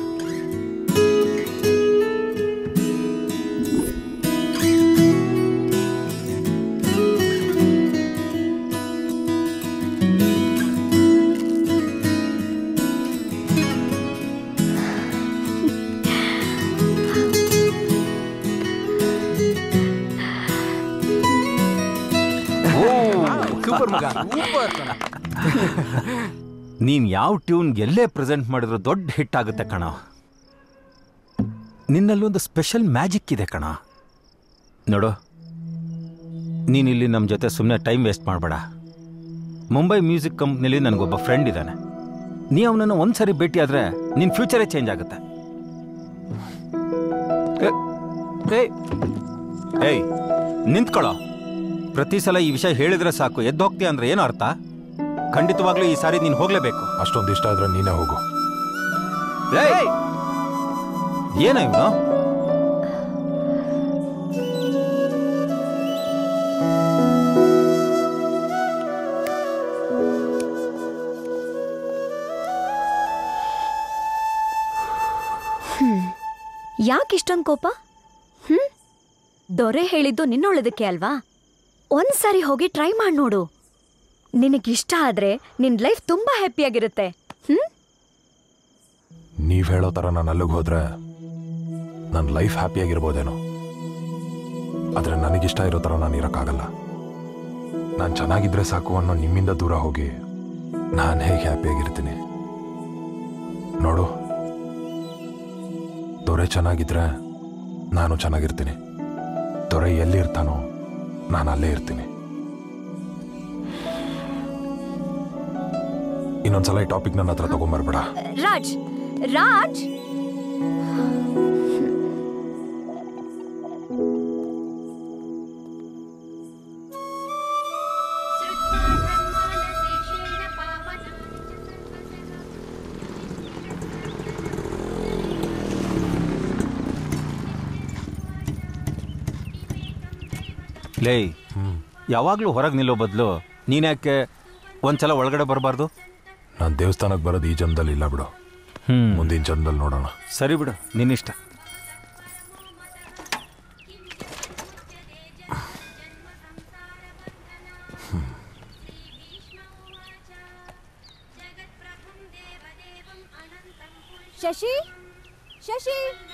ಸೂಪರ್ ಮಗ ನೀನ್ ಯಾವ ಟ್ಯೂನ್ ಎಲ್ಲೇ ಪ್ರೆಸೆಂಟ್ ಮಾಡಿದ್ರು ದೊಡ್ಡ ಹಿಟ್ ಆಗುತ್ತೆ ಕಣ ನಿನ್ನಲ್ಲೊಂದು ಸ್ಪೆಷಲ್ ಮ್ಯಾಜಿಕ್ ಇದೆ ಕಣ ನೋಡು ನೀನಿಲ್ಲಿ ನಮ್ಮ ಜೊತೆ ಸುಮ್ಮನೆ ಟೈಮ್ ವೇಸ್ಟ್ ಮಾಡಬೇಡ ಮುಂಬೈ ಮ್ಯೂಸಿಕ್ ಕಂಪ್ನಿಲಿ ನನಗೊಬ್ಬ ಫ್ರೆಂಡ್ ಇದ್ದಾನೆ ನೀ ಅವನನ್ನು ಒಂದ್ಸರಿ ಭೇಟಿ ಆದ್ರೆ ನಿನ್ನ ಫ್ಯೂಚರೇ ಚೇಂಜ್ ಆಗುತ್ತೆ ಏ- ಏಯ್ ನಿಂತ್ಕೊಳ್ಳೋ ಪ್ರತಿ ಸಲ ಈ ವಿಷಯ ಹೇಳಿದ್ರೆ ಸಾಕು ಎದ್ದೋಗ್ತೀಯ ಅಂದ್ರೆ ಏನು ಅರ್ಥ ಖಂಡಿತವಾಗ್ಲೂ ಈ ಸಾರಿ ನೀನು ಹೋಗ್ಲೇಬೇಕು ಅಷ್ಟೊಂದು ಇಷ್ಟ ಆದ್ರೆ ನೀನೇ ಹೋಗು ಏಯ್! ಏನ ಇವನು ಹ್ಮ್ ಯಾಕೆ ಇಷ್ಟೊಂದು ಕೋಪ ಹ್ಮ್ ದೊರೆ ಹೇಳಿದ್ದು ನಿನ್ನೊಳ್ಳದಕ್ಕೆ ಅಲ್ವಾ ಒಂದ್ಸರಿ ಹೋಗಿ ಟ್ರೈ ಮಾಡಿ ನೋಡು ನಿನಗಿಷ್ಟ ಆದ್ರೆ ನಿನ್ ಲೈಫ್ ತುಂಬಾ ಹ್ಯಾಪಿಯಾಗಿರುತ್ತೆ ಹ್ಮ್ ನೀವ್ ಹೇಳೋ ಥರ ನಾನು ಅಲ್ಲಿಗೆ ಹೋದ್ರೆ ನನ್ನ ಲೈಫ್ ಹ್ಯಾಪಿಯಾಗಿರ್ಬೋದೇನೋ ಆದರೆ ನನಗಿಷ್ಟ ಇರೋ ಥರ ನಾನು ಇರೋಕ್ಕಾಗಲ್ಲ ನಾನು ಚೆನ್ನಾಗಿದ್ರೆ ಸಾಕು ಅನ್ನೋ ನಿಮ್ಮಿಂದ ದೂರ ಹೋಗಿ ನಾನು ಹೇಗೆ ಹ್ಯಾಪಿಯಾಗಿರ್ತೀನಿ ನೋಡು ದೊರೆ ಚೆನ್ನಾಗಿದ್ರೆ ನಾನು ಚೆನ್ನಾಗಿರ್ತೀನಿ ದೊರೆ ಎಲ್ಲಿರ್ತಾನೋ ನಾನು ಅಲ್ಲೇ ಇರ್ತೀನಿ ಇನ್ನೊಂದ್ಸಲ ಈ ಟಾಪಿಕ್ ನನ್ನ ಹತ್ರ ತಗೊಂಬರ್ಬೇಡ ರಾಜ್ ರಾಜ್ ಲೇ ಯಾವಾಗಲೂ ಹೊರಗೆ ನಿಲ್ಲೋ ಬದಲು ನೀನ್ಯಾಕೆ ಒಂದ್ಸಲ ಒಳಗಡೆ ಬರಬಾರ್ದು ನಾನು ದೇವಸ್ಥಾನಕ್ಕೆ ಬರೋದು ಈ ಜನ್ಮದಲ್ಲಿ ಇಲ್ಲ ಬಿಡು ಹ್ಮ್. ಮುಂದಿನ ಜನ್ಮದಲ್ಲಿ ನೋಡೋಣ ಸರಿ ಬಿಡು ನಿನ್ನಿಷ್ಟ ಶಶಿ ಶಶಿ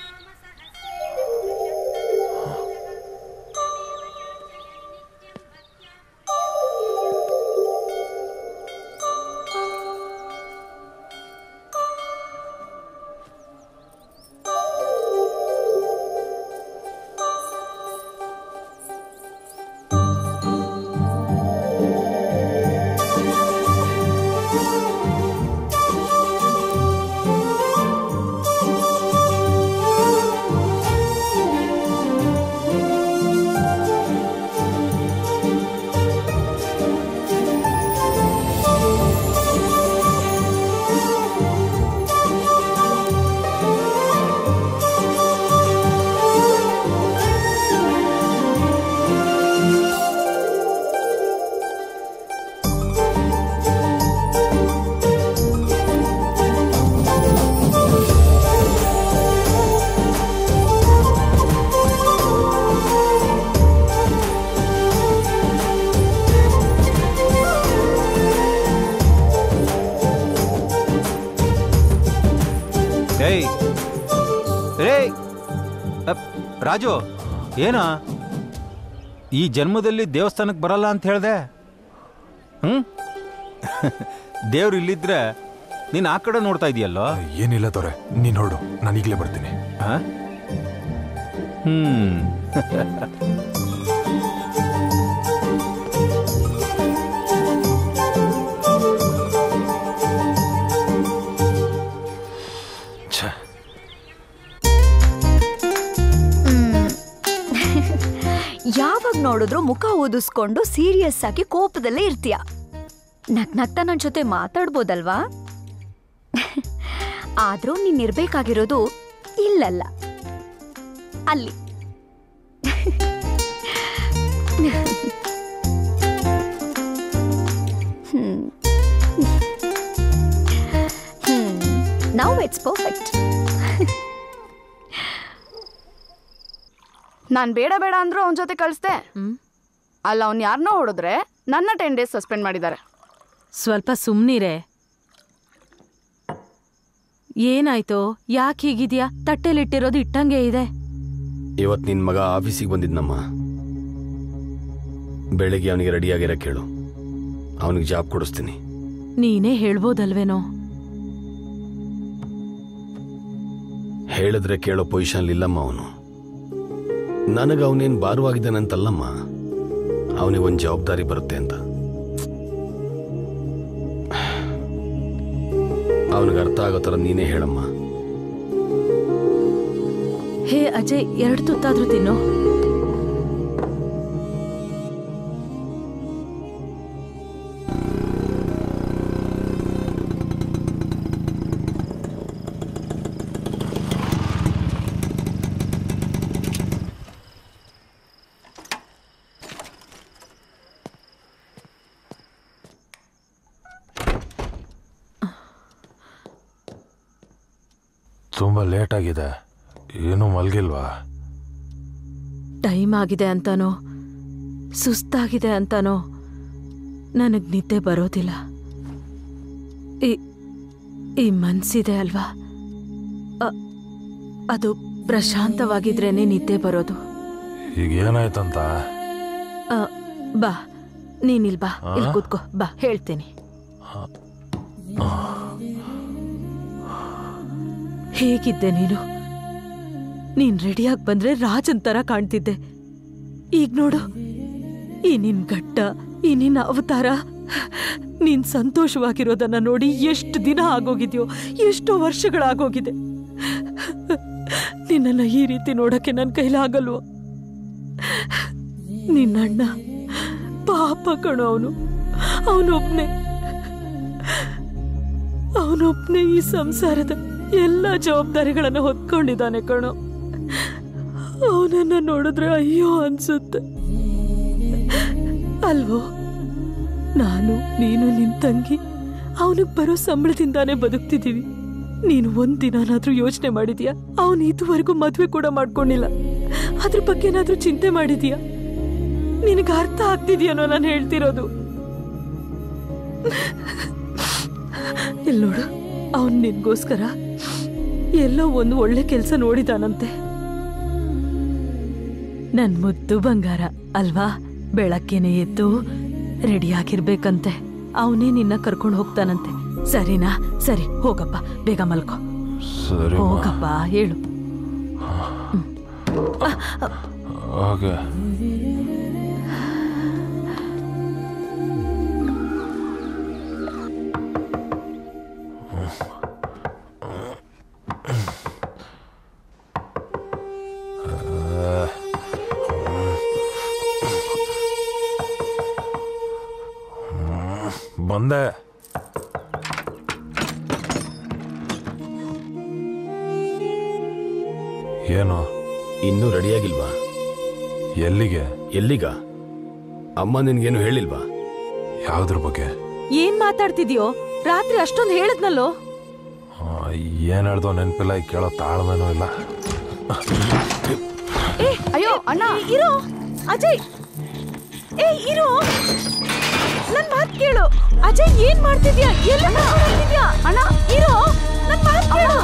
ಏಯ್ ಏಯ್ ಅಪ್, ರಾಜು ಏನ ಈ ಜನ್ಮದಲ್ಲಿ ದೇವಸ್ಥಾನಕ್ಕೆ ಬರಲ್ಲ ಅಂತ ಹೇಳ್ದೆ ಹ್ಞೂ ದೇವ್ರು ಇಲ್ಲಿದ್ರೆ ನೀನು ಆ ಕಡೆ ನೋಡ್ತಾ ಇದೆಯಲ್ಲೋ ಏನಿಲ್ಲ ದೊರೆ ನೀನ್ ಹೊರಡು ನಾನು ಈಗಲೇ ಬರ್ತೀನಿ ಹ್ಮ್ ಯಾವಾಗ ನೋಡಿದ್ರು ಮುಖ ಊದಿಸ್ಕೊಂಡು ಸೀರಿಯಸ್ ಆಗಿ ಕೋಪದಲ್ಲೇ ಇರ್ತೀಯ ನಕ್ ನಗ್ತಾ ನನ್ನ ಜೊತೆ ಮಾತಾಡ್ಬೋದಲ್ವಾ ಆದ್ರೂ ನೀನ್ ಇರ್ಬೇಕಾಗಿರೋದು ಇಲ್ಲಲ್ಲ ಅಲ್ಲಿ ನೌ ಇಟ್ಸ್ ಪರ್ಫೆಕ್ಟ್ ನಾನು ಬೇಡ ಬೇಡ ಅಂದ್ರೂ ಅವನ ಜೊತೆ ಕಳಿಸ್ದೆ ಅಲ್ಲ ಅವ್ನು ಯಾರನ್ನೋ ಹೊಡೆದ್ರೆ ನನ್ನ ಟೆನ್ ಡೇಸ್ ಸಸ್ಪೆಂಡ್ ಮಾಡಿದ್ದಾರೆ ಸ್ವಲ್ಪ ಸುಮ್ನಿರೆ ಏನಾಯ್ತು ಯಾಕೆ ಹೀಗಿದ್ಯಾ ತಟ್ಟೆಲಿಟ್ಟಿರೋದು ಇಟ್ಟಂಗೆ ಇದೆ ಇವತ್ತು ನಿನ್ನ ಮಗ ಆಫೀಸಿಗೆ ಬಂದಿದ್ನಮ್ಮ ಬೆಳಿಗ್ಗೆ ಅವನಿಗೆ ರೆಡಿಯಾಗಿರೋ ಕೇಳು ಅವನಿಗೆ ಜಾಬ್ ಕೊಡಿಸ್ತೀನಿ ನೀನೇ ಹೇಳ್ಬೋದಲ್ವೇನೋ ಹೇಳಿದ್ರೆ ಕೇಳೋ ಪೊಸಿಷನ್ ಇಲ್ಲಮ್ಮ ಅವನು ನನಗೆ ಅವನೇನು ಭಾರವಾಗಿದ್ದಾನಂತಲ್ಲಮ್ಮ ಅವನಿಗೆ ಒಂದು ಜವಾಬ್ದಾರಿ ಬರುತ್ತೆ ಅಂತ ಅವನಿಗೆ ಅರ್ಥ ಆಗೋ ಥರ ನೀನೇ ಹೇಳಮ್ಮ ಹೇ ಅಜಯ್ ಎರಡು ತುತ್ತಾದ್ರೂ ತಿನ್ನು ತುಂಬಾ ಲೇಟ್ ಆಗಿದೆ ಏನೂ ಮಲ್ಗಿಲ್ವಾ ಟೈಮ್ ಆಗಿದೆ ಅಂತಾನೋ ಸುಸ್ತಾಗಿದೆ ಅಂತಾನೋ ನನಗ್ ನಿದ್ದೆ ಬರೋದಿಲ್ಲ ಈ ಈ ಮನ್ಸಿದೆ ಅಲ್ವಾ ಅ- ಅದು ಪ್ರಶಾಂತವಾಗಿದ್ರೇನೆ ನಿದ್ದೆ ಬರೋದು ಈಗ ಏನಾಯ್ತಂತ ಅ, ಬಾ ನೀನಿಲ್ ಬಾ ಆ? ಇಲ್ಲಿ ಕೂತ್ಕೋ ಬಾ ಹೇಳ್ತೀನಿ ಹೇಗಿದ್ದೆ ನೀನು ನೀನ್ ರೆಡಿಯಾಗಿ ಬಂದ್ರೆ ರಾಜನ್ ತರ ಕಾಣ್ತಿದ್ದೆ ಈಗ ನೋಡು ಈ ನಿನ್ ಘಟ್ಟ ಈ ನಿನ್ನ ಅವತಾರ ನೀನ್ ಸಂತೋಷವಾಗಿರೋದನ್ನ ನೋಡಿ ಎಷ್ಟು ದಿನ ಆಗೋಗಿದ್ಯೋ ಎಷ್ಟೋ ವರ್ಷಗಳಾಗೋಗಿದೆ ನಿನ್ನನ್ನ ಈ ರೀತಿ ನೋಡಕ್ಕೆ ನನ್ನ ಕೈಲಾಗಲ್ವೋ ನಿನ್ನಣ್ಣ ಪಾಪ ಕಣೋ ಅವನು ಅವನೊಬ್ನೇ ಅವನೊಬ್ನೇ ಈ ಸಂಸಾರದ ಎಲ್ಲ ಜವಾಬ್ದಾರಿಗಳನ್ನ ಹೊತ್ಕೊಂಡಿದ್ದಾನೆ ಕಣೋ ಅವನನ್ನ ನೋಡಿದ್ರೆ ಅಯ್ಯೋ ಅನ್ಸುತ್ತೆ ಅಲ್ವೋ ನಾನು ನೀನು ನಿನ್ ತಂಗಿ ಅವನಿಗೆ ಬರೋ ಸಂಬಳದಿಂದಾನೇ ಬದುಕ್ತಿದ್ದೀವಿ ನೀನು ಒಂದಿನಾದ್ರೂ ಯೋಚನೆ ಮಾಡಿದ್ಯಾ ಅವನು ಇದುವರೆಗೂ ಮದ್ವೆ ಕೂಡ ಮಾಡ್ಕೊಂಡಿಲ್ಲ ಅದ್ರ ಬಗ್ಗೆ ಏನಾದ್ರೂ ಚಿಂತೆ ಮಾಡಿದ್ಯಾ ನಿನಗೆ ಅರ್ಥ ಆಗ್ತಿದ್ಯಾನೋ ನಾನು ಹೇಳ್ತಿರೋದು ಇಲ್ಲಿ ನೋಡು ಅವನ್ ನಿನ್ಗೋಸ್ಕರ ಎಲ್ಲೋ ಒಂದು ಒಳ್ಳೆ ಕೆಲಸ ನೋಡಿದಾನಂತೆ ನನ್ ಮುದ್ದು ಬಂಗಾರ ಅಲ್ವಾ ಬೆಳಗ್ಗೆನೆ ಎದ್ದು ರೆಡಿ ಆಗಿರ್ಬೇಕಂತೆ ಅವನೇ ನಿನ್ನ ಕರ್ಕೊಂಡು ಹೋಗ್ತಾನಂತೆ ಸರಿನಾ ಸರಿ ಹೋಗಪ್ಪ ಬೇಗ ಮಲ್ಕೋ ಸರಿ ಹೋಗಪ್ಪ ಹೇಳು ಓಕೆ ಬಂದೆ ಏನು ಇನ್ನೂ ರೆಡಿಯಾಗಿಲ್ವಾ ಎಲ್ಲಿಗೆ ಎಲ್ಲಿಗ ಅಮ್ಮ ನಿನ್ಗೇನು ಹೇಳಿಲ್ವಾ ಯಾವ್ದ್ರ ಬಗ್ಗೆ ಏನ್ ಮಾತಾಡ್ತಿದ್ಯೋ ರಾತ್ರಿ ಅಷ್ಟೊಂದು ಹೇಳಿದ್ನಲ್ಲೋ ಆ, ಏನ್ ಹೇಳ್ದೋ ನೆನಪಿಲ್ಲ ಈಗ ಕೇಳೋ ತಾಳ್ಮೆನೂ ಇಲ್ಲ ಏ ಅಯ್ಯೋ ಅಣ್ಣ ಇರೋ ಅಜಯ್ ಏ ಇರೋ ನನ್ ಮಾತ್ ಕೇಳು ಅಜಯ್ ಏನ್ ಮಾಡ್ತಿದ್ಯಾ ಎಲ್ಲ ಮಾಡ್ತಿದ್ಯಾ ಅಣ್ಣ ಇರೋ ನನ್ ಮಾತ್ ಕೇಳು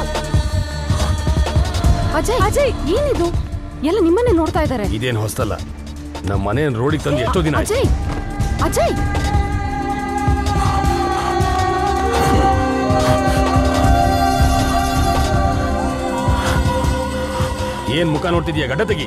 ಅಜಯ್ ಅಜಯ್ ಏನಿದು ಎಲ್ಲ ನಿಮ್ಮನ್ನೇ ನೋಡ್ತಾ ಇದ್ದಾರೆ ಇದೇನು ಹೊಸ್ತಲ್ಲ ನಮ್ಮ ಮನೆ ರೋಡಿಗೆ ತಂದು ಎಷ್ಟೋ ದಿನ ಆಯ್ತು ಅಜಯ್ ಅಜಯ್ ಏನ್ ಮುಖ ನೋಡ್ತಿದ್ಯಾ ಗಡ್ಡ ತೆಗಿ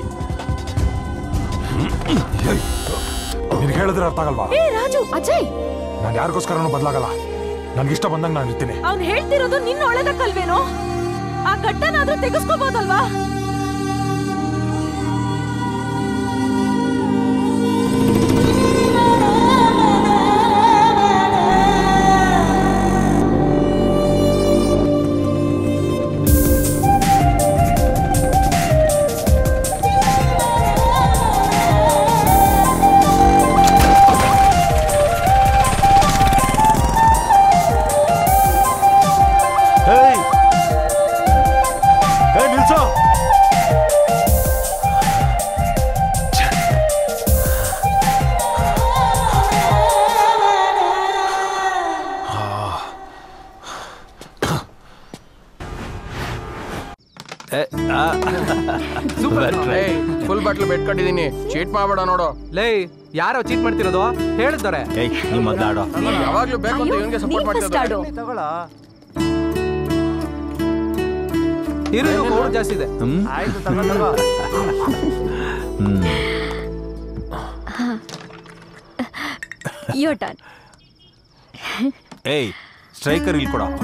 ನಿನ್ಗೆ ಹೇಳಿದ್ರೆ ಅರ್ಥ ಆಗಲ್ವಾ ಏ ರಾಜು ಅಜಯ್ ನಾನು ಯಾರಿಗೋಸ್ಕರನೂ ಬದಲಾಗಲ್ಲ ನನ್ಗಿಷ್ಟ ಬಂದಂಗೆ ನಾನು ಇರ್ತೀನಿ ಅವ್ನ್ ಹೇಳ್ತಿರೋದು ನಿನ್ನ ಒಳ್ಳೇದಕ್ಕಲ್ವೇನೋ ಆ ಗಟ್ಟನಾದ್ರೂ ತೆಗೆಸ್ಕೋಬಹುದಲ್ವಾ ಹೇಯ್ ಹೇ ನಿಲ್ಸೋ ಫುಲ್ ಬಾಟ್ಲ್ ಬೆಟ್ ಕಟ್ಟಿದೀನಿ ಚೀಟ್ ಮಾಡ್ಬೇಡ ನೋಡು ಲೇ ಯಾರೋ ಚೀಟ್ ಮಾಡ್ತಿರೋದು ಹೇಳಿದ್ದಾರೆ ಏಯ್ ನೀ ಮೊದ್ಲಾಡೋ ಯಾವಾಗ್ಲೂ ಬೇಕು ಅಂತ ಇವನ್ಗೆ ಸಪೋರ್ಟ್ ಮಾಡ್ತಿದ್ದಾರೆ ಹಿರಿದು ಕೋಡ್ ಜಾಸ್ತಿ ಇದೆ ಆಯ್ತು ತಗೋ ತಗೋ ಯೋ ಟರ್ನ್ ಏಯ್ ಸ್ಟ್ರೈಕರ್ ಇಲ್ಲಿ ಕೊಡೋ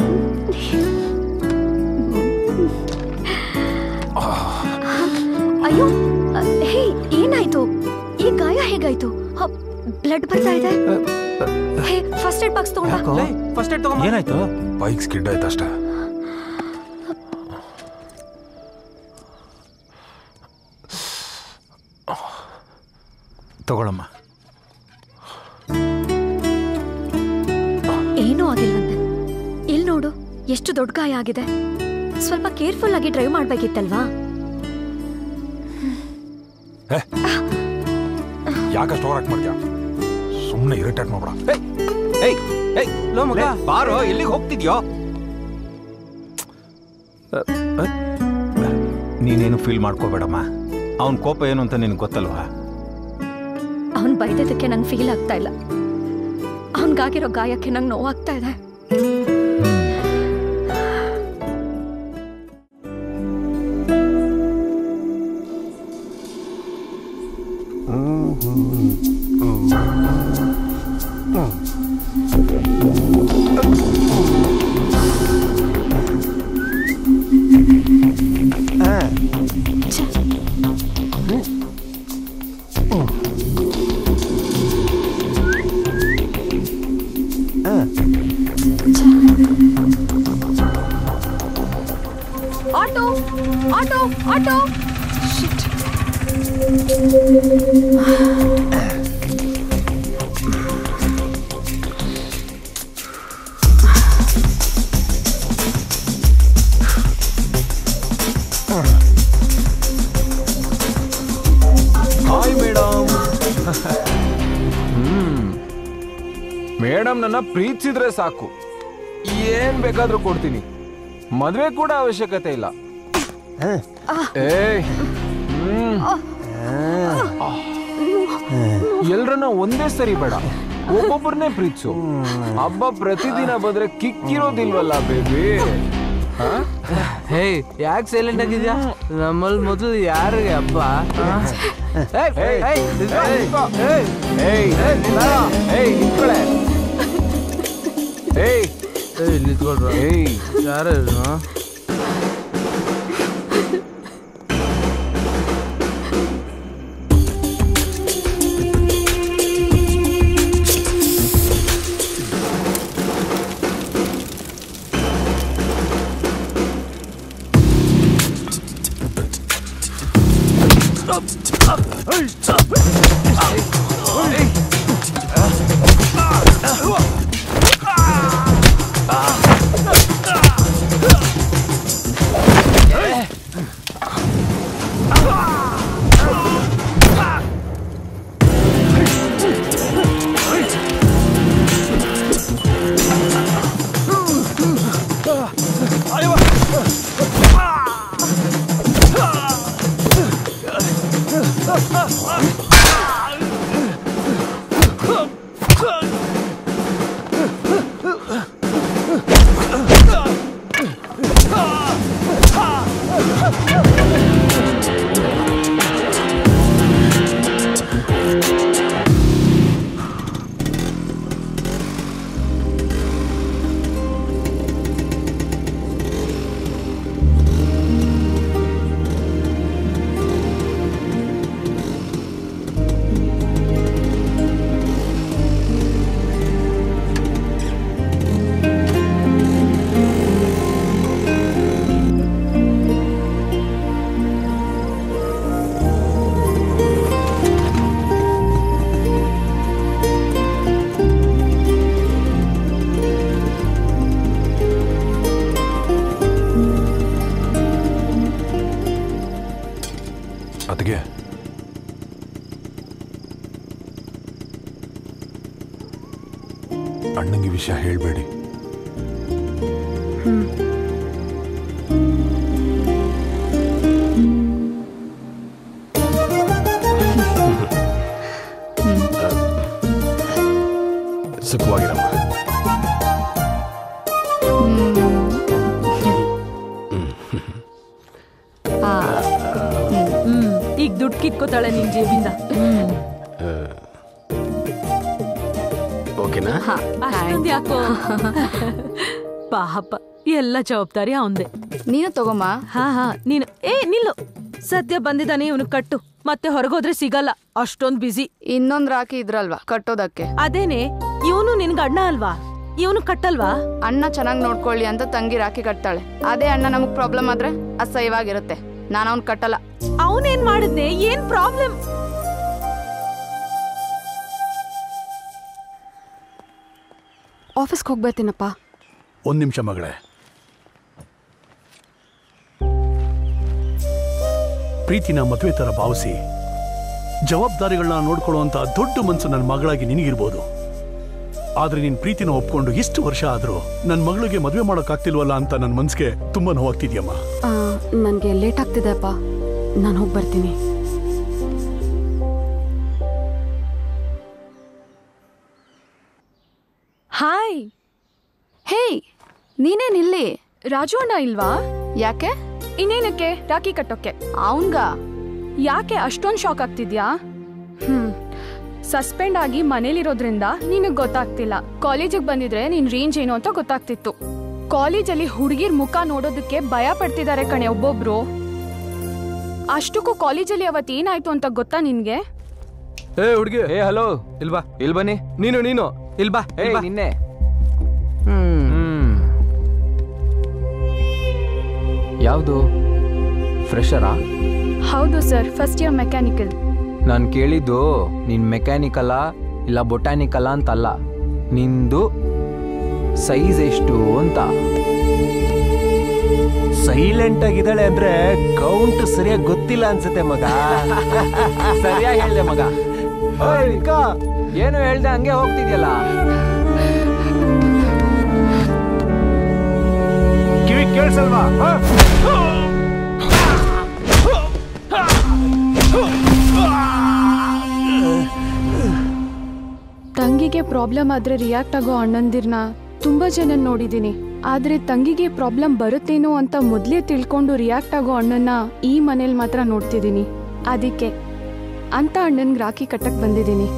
ಅಯ್ಯೋ ಅ, ಹೇ ಏನಾಯ್ತು ಈ ಗಾಯ ಹೇಗಾಯ್ತು ಬ್ಲಡ್ ಬರ್ತಾ ಇದೆ ಹೇ ಫಸ್ಟ್ ಏಡ್ ಬಾಕ್ಸ್ ತಗೊಂಡ ಫಸ್ಟ್ ಏಡ್ ತಗೊಂಡ್ ಏನಾಯ್ತು ಬೈಕ್ ಸ್ಕಿಡ್ ಆಯ್ತು ಅಷ್ಟೇ ತಗೊಳಮ್ಮ ಏನೂ ಆಗಿಲ್ವಂತೆ ಇಲ್ಲಿ ನೋಡು ಎಷ್ಟು ದೊಡ್ಡ ಗಾಯ ಆಗಿದೆ ಸ್ವಲ್ಪ ಕೇರ್ಫುಲ್ ಆಗಿ ಡ್ರೈವ್ ಮಾಡ್ಬೇಕಿತ್ತಲ್ವಾ ಯಾಕಷ್ಟು ಓವರ್ ಮಾಡ್ತೀಯ ಸುಮ್ಮನೆ ಇರಿಟೇಟ್ ಮಾಡ್ಬೇಡ ಏಯ್ ಏಯ್ ಲೋ ಮಗ ಬಾರೋ ಎಲ್ಲಿಗೆ ಹೋಗ್ತಿದ್ಯೋ ನೀನೇನು ಫೀಲ್ ಮಾಡ್ಕೋಬೇಡಮ್ಮ ಅವನ ಕೋಪ ಏನು ಅಂತ ನಿನಗೆ ಗೊತ್ತಲ್ವಾ ಅವನ್ ಬೈದಿದ್ದಕ್ಕೆ ನಂಗೆ ಫೀಲ್ ಆಗ್ತಾ ಇಲ್ಲ ಅವನ್ಗಾಗಿರೋ ಗಾಯಕ್ಕೆ ನಂಗೆ ನೋವಾಗ್ತಾ ಇದೆ auto auto auto hi madam ಹ್ಮ್ ಮೇಡಮ್ ನನ್ನ ಪ್ರೀತಿಸಿದ್ರೆ ಸಾಕು ಏನ್ ಬೇಕಾದ್ರೂ ಕೊಡ್ತೀನಿ ಮದ್ವೆ ಕೂಡ ಅವಶ್ಯಕತೆ ಇಲ್ಲ ಏಯ್ ಹ್ಮ್ ಎಲ್ರನ್ನ ಒಂದೇ ಸರಿ ಬೇಡ ಒಬ್ಬೊಬ್ಬರನ್ನೇ ಪ್ರೀತಿಸು ಹಬ್ಬ ಪ್ರತಿದಿನ ಬಂದ್ರೆ ಕಿಕ್ಕಿರೋದಿಲ್ವಲ್ಲ ಬೇಬಿ ಹೇ ಯಾಕೆ ಸೈಲೆಂಟ್ ಆಗಿದ್ಯಾ ನಮ್ಮಲ್ಲಿ ಮೊದಲು ಯಾರಿಗೆ ಹಬ್ಬ ಏಯ್, ಏಯ್, ಏಯ್, ನಿಂತ್ಕೊ, ನಿಂತ್ಕೊ. ಏಯ್, ಏಯ್ ಏಯ್ ನಿಂತ್ಕೊಳೆ ಏಯ್ ಏಯ್ ನಿಂತ್ಕೊಳ್ರ ಏಯ್ ಯಾರು ಇವ್ನು? ಅದಕ್ಕೆ ಅಣ್ಣಂಗೆ ವಿಷಯ ಹೇಳಬೇಡಿ ಸುಖವಾಗಿರಮ್ಮ ಹ್ಮ್ ಈಗ ದುಡ್ಡು ಕಿತ್ಕೋತಾಳೆ ನಿನ್ ಜೇಬಿಂದ ಹ್ಮ್ ಓಕೆನಾ ಅಷ್ಟೊಂದ್ ಯಾಕೋ ಪಾಪ ಎಲ್ಲ ಜವಾಬ್ದಾರಿ ಅವಂದೆ ನೀನು ತಗೊಮ್ಮ ಹಾ ಹಾ ನೀನು ಏ ನಿಲ್ಲು ಸದ್ಯ ಬಂದಿದ್ದಾನೆ ಇವನು ಕಟ್ಟು ಮತ್ತೆ ಹೊರಗೋದ್ರೆ ಸಿಗಲ್ಲ ಅಷ್ಟೊಂದ್ ಬಿಸಿ ಇನ್ನೊಂದ್ ರಾಖಿ ಇದ್ರಲ್ವಾ ಕಟ್ಟೋದಕ್ಕೆ ಅದೇನೆ ಇವನು ನಿನ್ಗ ಅಣ್ಣ ಅಲ್ವಾ ಇವನು ಕಟ್ಟಲ್ವಾ ಅಣ್ಣ ಚೆನ್ನಾಗಿ ನೋಡ್ಕೊಳ್ಳಿ ಅಂತ ತಂಗಿ ರಾಖಿ ಕಟ್ತಾಳೆ ಅದೇ ಅಣ್ಣ ನಮಗ್ ಪ್ರಾಬ್ಲಮ್ ಆದ್ರೆ ಅಸಹ್ಯವಾಗಿರುತ್ತೆ ನಾನು ಅವ್ನ್ ಕಟ್ಟಲ್ಲ ಅವನೇನ್ ಮಾಡಿದ್ನೆ ಏನ್ ಪ್ರಾಬ್ಲಮ್ ಆಫೀಸ್ಗೆ ಹೋಗ್ಬರ್ತೀನಪ್ಪ ಒಂದು ನಿಮಿಷ ಮಗಳೇ ಪ್ರೀತಿನ ಮದುವೆ ಥರ ಭಾವಿಸಿ ಜವಾಬ್ದಾರಿಗಳನ್ನ ನೋಡ್ಕೊಳ್ಳುವಂತ ದೊಡ್ಡ ಮನಸ್ಸು ನನ್ನ ಮಗಳಾಗಿ ನಿನಗಿರ್ಬೋದು ಆದ್ರೆ ನಿನ್ ಪ್ರೀತಿನ ಒಪ್ಕೊಂಡು ಇಷ್ಟು ವರ್ಷ ಆದ್ರೂ ನನ್ನ ಮಗಳಿಗೆ ಮದುವೆ ಮಾಡೋಕ್ಕಾಗ್ತಿಲ್ವಲ್ಲ ಅಂತ ನನ್ನ ಮನ್ಸಿಗೆ ತುಂಬಾ ನೋವಾಗ್ತಿದ್ಯಮ್ಮ ನನಗೆ ಲೇಟ್ ಆಗ್ತಿದೆ ಅಪ್ಪ ನಾನು ಹೋಗಿ ಬರ್ತೀನಿ ಹಾಯ್ ಹೇಯ್ ನೀನೇನ್ ಇಲ್ಲಿ ರಾಜು ಅಣ್ಣ ಇಲ್ವಾ ಯಾಕೆ ಇನ್ನೇನಕ್ಕೆ ರಾಖಿ ಕಟ್ಟೋಕೆ ಅವನ್ಗ ಯಾಕೆ ಅಷ್ಟೊಂದು ಶಾಕ್ ಆಗ್ತಿದ್ಯಾ ಹ್ಮ್ ಸಸ್ಪೆಂಡ್ ಆಗಿ ಮನೇಲಿರೋದ್ರಿಂದ ನಿನಗ್ ಗೊತ್ತಾಗ್ತಿಲ್ಲ ಕಾಲೇಜಿಗೆ ಬಂದಿದ್ರೆ ನಿನ್ ರೇಂಜ್ ಏನು ಅಂತ ಗೊತ್ತಾಗ್ತಿತ್ತು ಕಾಲೇಜಲ್ಲಿ ಹುಡುಗಿರ್ ಮುಖ ನೋಡೋದಕ್ಕೆ ಭಯ ಪಡ್ತಿದ್ದಾರೆ ಕಣೆ ಒಬ್ಬೊಬ್ರು ಅಷ್ಟಕ್ಕೂ ಕಾಲೇಜಲ್ಲಿ ಅವತ್ತು ಏನಾಯ್ತು ಅಂತ ಗೊತ್ತಾ ನಿನ್ಗೆ ಏ ಹುಡುಗಿ ಏ ಹಲೋ ಇಲ್ಬಾ ಇಲ್ ಬನ್ನಿ ನೀನು ನೀನು ಇಲ್ಬಾ ಏ ಇಲ್ಬಾ ನಿನ್ನೆ ಹ್ಮ್ ಯಾವುದು ಫ್ರೆಶರಾ ಹೌದು ಸರ್ ಫಸ್ಟ್ ಇಯರ್ ಮೆಕ್ಯಾನಿಕಲ್ ನಾನು ಕೇಳಿದ್ದು ನೀನ್ ಮೆಕ್ಯಾನಿಕಲ್ಲ ಇಲ್ಲ ಬೊಟಾನಿಕಲ್ಲ ಅಂತಲ್ಲ ನಿಂದು ಸೈಜ್ ಎಷ್ಟು ಅಂತ ಸೈಲೆಂಟ್ ಆಗಿದ್ದಾಳೆ ಅಂದ್ರೆ ಕೌಂಟ್ ಸರಿಯಾಗಿ ಗೊತ್ತಿಲ್ಲ ಅನ್ಸುತ್ತೆ ಮಗ ಸರಿಯಾಗಿ ಹೇಳ್ದೆ ಮಗ ಏನು ಹೇಳ್ದೆ ಹಂಗೆ ಹೋಗ್ತಿದ್ಯಲ್ಲ ಕಿವಿ ಕೇಳಿಸಲ್ವಾ ತಂಗಿಗೆ ಪ್ರಾಬ್ಲಮ್ ಆದ್ರೆ ರಿಯಾಕ್ಟ್ ಆಗೋ ಅಣ್ಣಂದಿರ್ನ ತುಂಬಾ ಜನ ನೋಡಿದ್ದೀನಿ ಆದ್ರೆ ತಂಗಿಗೆ ಪ್ರಾಬ್ಲಮ್ ಬರುತ್ತೇನೋ ಅಂತ ಮೊದಲೇ ತಿಳ್ಕೊಂಡು ರಿಯಾಕ್ಟ್ ಆಗೋ ಅಣ್ಣನ್ನ ಈ ಮನೇಲಿ ಮಾತ್ರ ನೋಡ್ತಿದ್ದೀನಿ ಅದಕ್ಕೆ ಅಂತ ಅಣ್ಣನ್ಗೆ ರಾಖಿ ಕಟ್ಟಕ್ ಬಂದಿದ್ದೀನಿ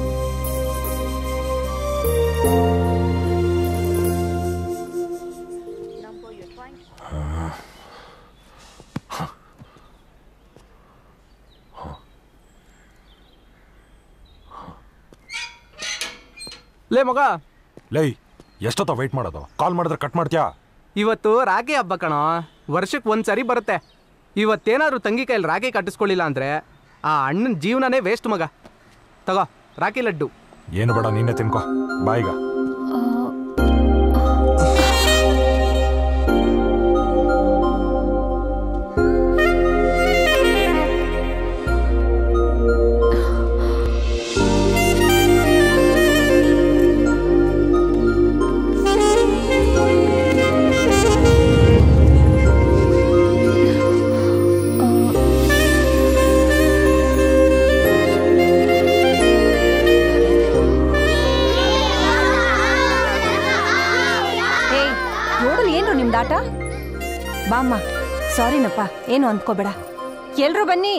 ಲೇ ಮಗ ಲೈ ಎಷ್ಟೊತ್ತ ವೆಯ್ಟ್ ಮಾಡೋದು ಕಾಲ್ ಮಾಡಿದ್ರೆ ಕಟ್ ಮಾಡ್ತೀಯಾ ಇವತ್ತು ರಾಖಿ ಹಬ್ಬ ಕಣೋ ವರ್ಷಕ್ಕೆ ಒಂದ್ಸರಿ ಬರುತ್ತೆ ಇವತ್ತೇನಾದ್ರೂ ತಂಗಿ ಕೈಯಲ್ಲಿ ರಾಖಿ ಕಟ್ಟಿಸ್ಕೊಳ್ಳಿಲ್ಲ ಅಂದ್ರೆ ಆ ಅಣ್ಣನ ಜೀವನನೇ ವೇಸ್ಟ್ ಮಗ ತಗೋ ರಾಖಿ ಲಡ್ಡು ಏನು ಬೇಡ ನೀನೇ ತಿನ್ಕೋ ಬಾಯಿಗ ಏಯ್ ನೋಡಲ್ ಏನ್ರು ನಿಮ್ದಾಟ ಬಾಮ್ಮ ಸಾರಿನಪ್ಪ ಏನು ಅಂದ್ಕೋಬೇಡ ಎಲ್ರು ಬನ್ನಿ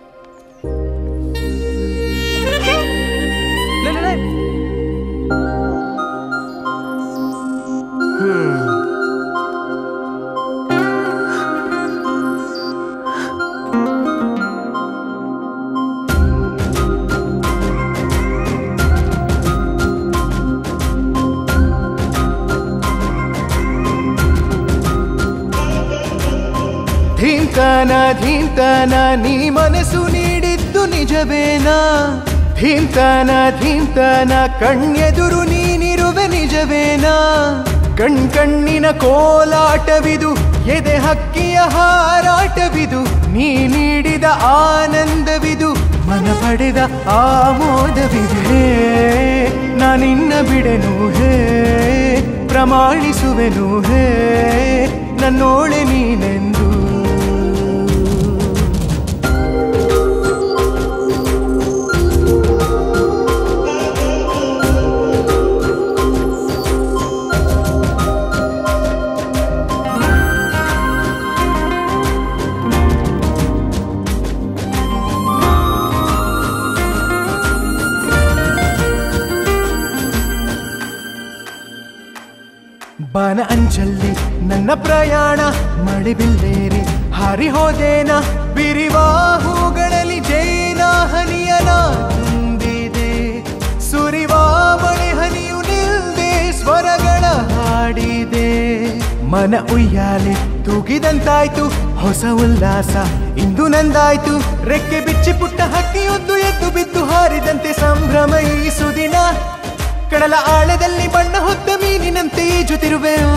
ಧೀಂತಾನ ಧೀಂತಾನ ನೀ ಮನಸ್ಸು ನೀಡಿದ್ದು ನಿಜವೇನಾ ಧೀಂತಾನ ಧೀಂತಾನ ಕಣ್ಣೆದುರು ನೀನಿರುವೆ ನಿಜವೇನಾ ಕಣ್ ಕಣ್ಣಿನ ಕೋಲಾಟವಿದು ಎದೆ ಹಕ್ಕಿಯ ಹಾರಾಟವಿದು ನೀ ನೀಡಿದ ಆನಂದವಿದು ಮನ ಪಡೆದ ಆಮೋದವಿದು ಹೇ ನಾನಿನ್ನ ಬಿಡೆನು ಹೇ ಪ್ರಮಾಣಿಸುವೆನು ಹೇ ನನ್ನೋಳೆ ನೀನೆಂದು ಬಾನ ಅಂಚಲ್ಲಿ ನನ್ನ ಪ್ರಯಾಣ ಮಳೆಬಿಲ್ಲೇರಿ ಹಾರಿ ಹೋದೇನ ಬಿರಿವ ಹೂಗಳಲ್ಲಿ ಜೈನ ಹನಿಯನ ತುಂಬಿದೆ ಸುರಿವ ಮಳೆ ಹನಿಯು ನಿಲ್ದೆ ಸ್ವರಗಳ ಹಾಡಿದೆ ಮನ ಉಯ್ಯಾಲೆ ತೂಗಿದಂತಾಯ್ತು ಹೊಸ ಉಲ್ಲಾಸ ಇಂದು ನಂದಾಯ್ತು ರೆಕ್ಕೆ ಬಿಚ್ಚಿ ಪುಟ್ಟ ಹಕ್ಕಿಯೊಂದು ಎದ್ದು ಬಿದ್ದು ಹಾರಿದಂತೆ ಸಂಭ್ರಮ ಈ ಸುದಿನ ಕಡಲ ಆಳದಲ್ಲಿ ಬಣ್ಣ ಹೊತ್ತ ಮೀನಿನಂತೆ ಈಜುತ್ತಿರುವೆ ಓ.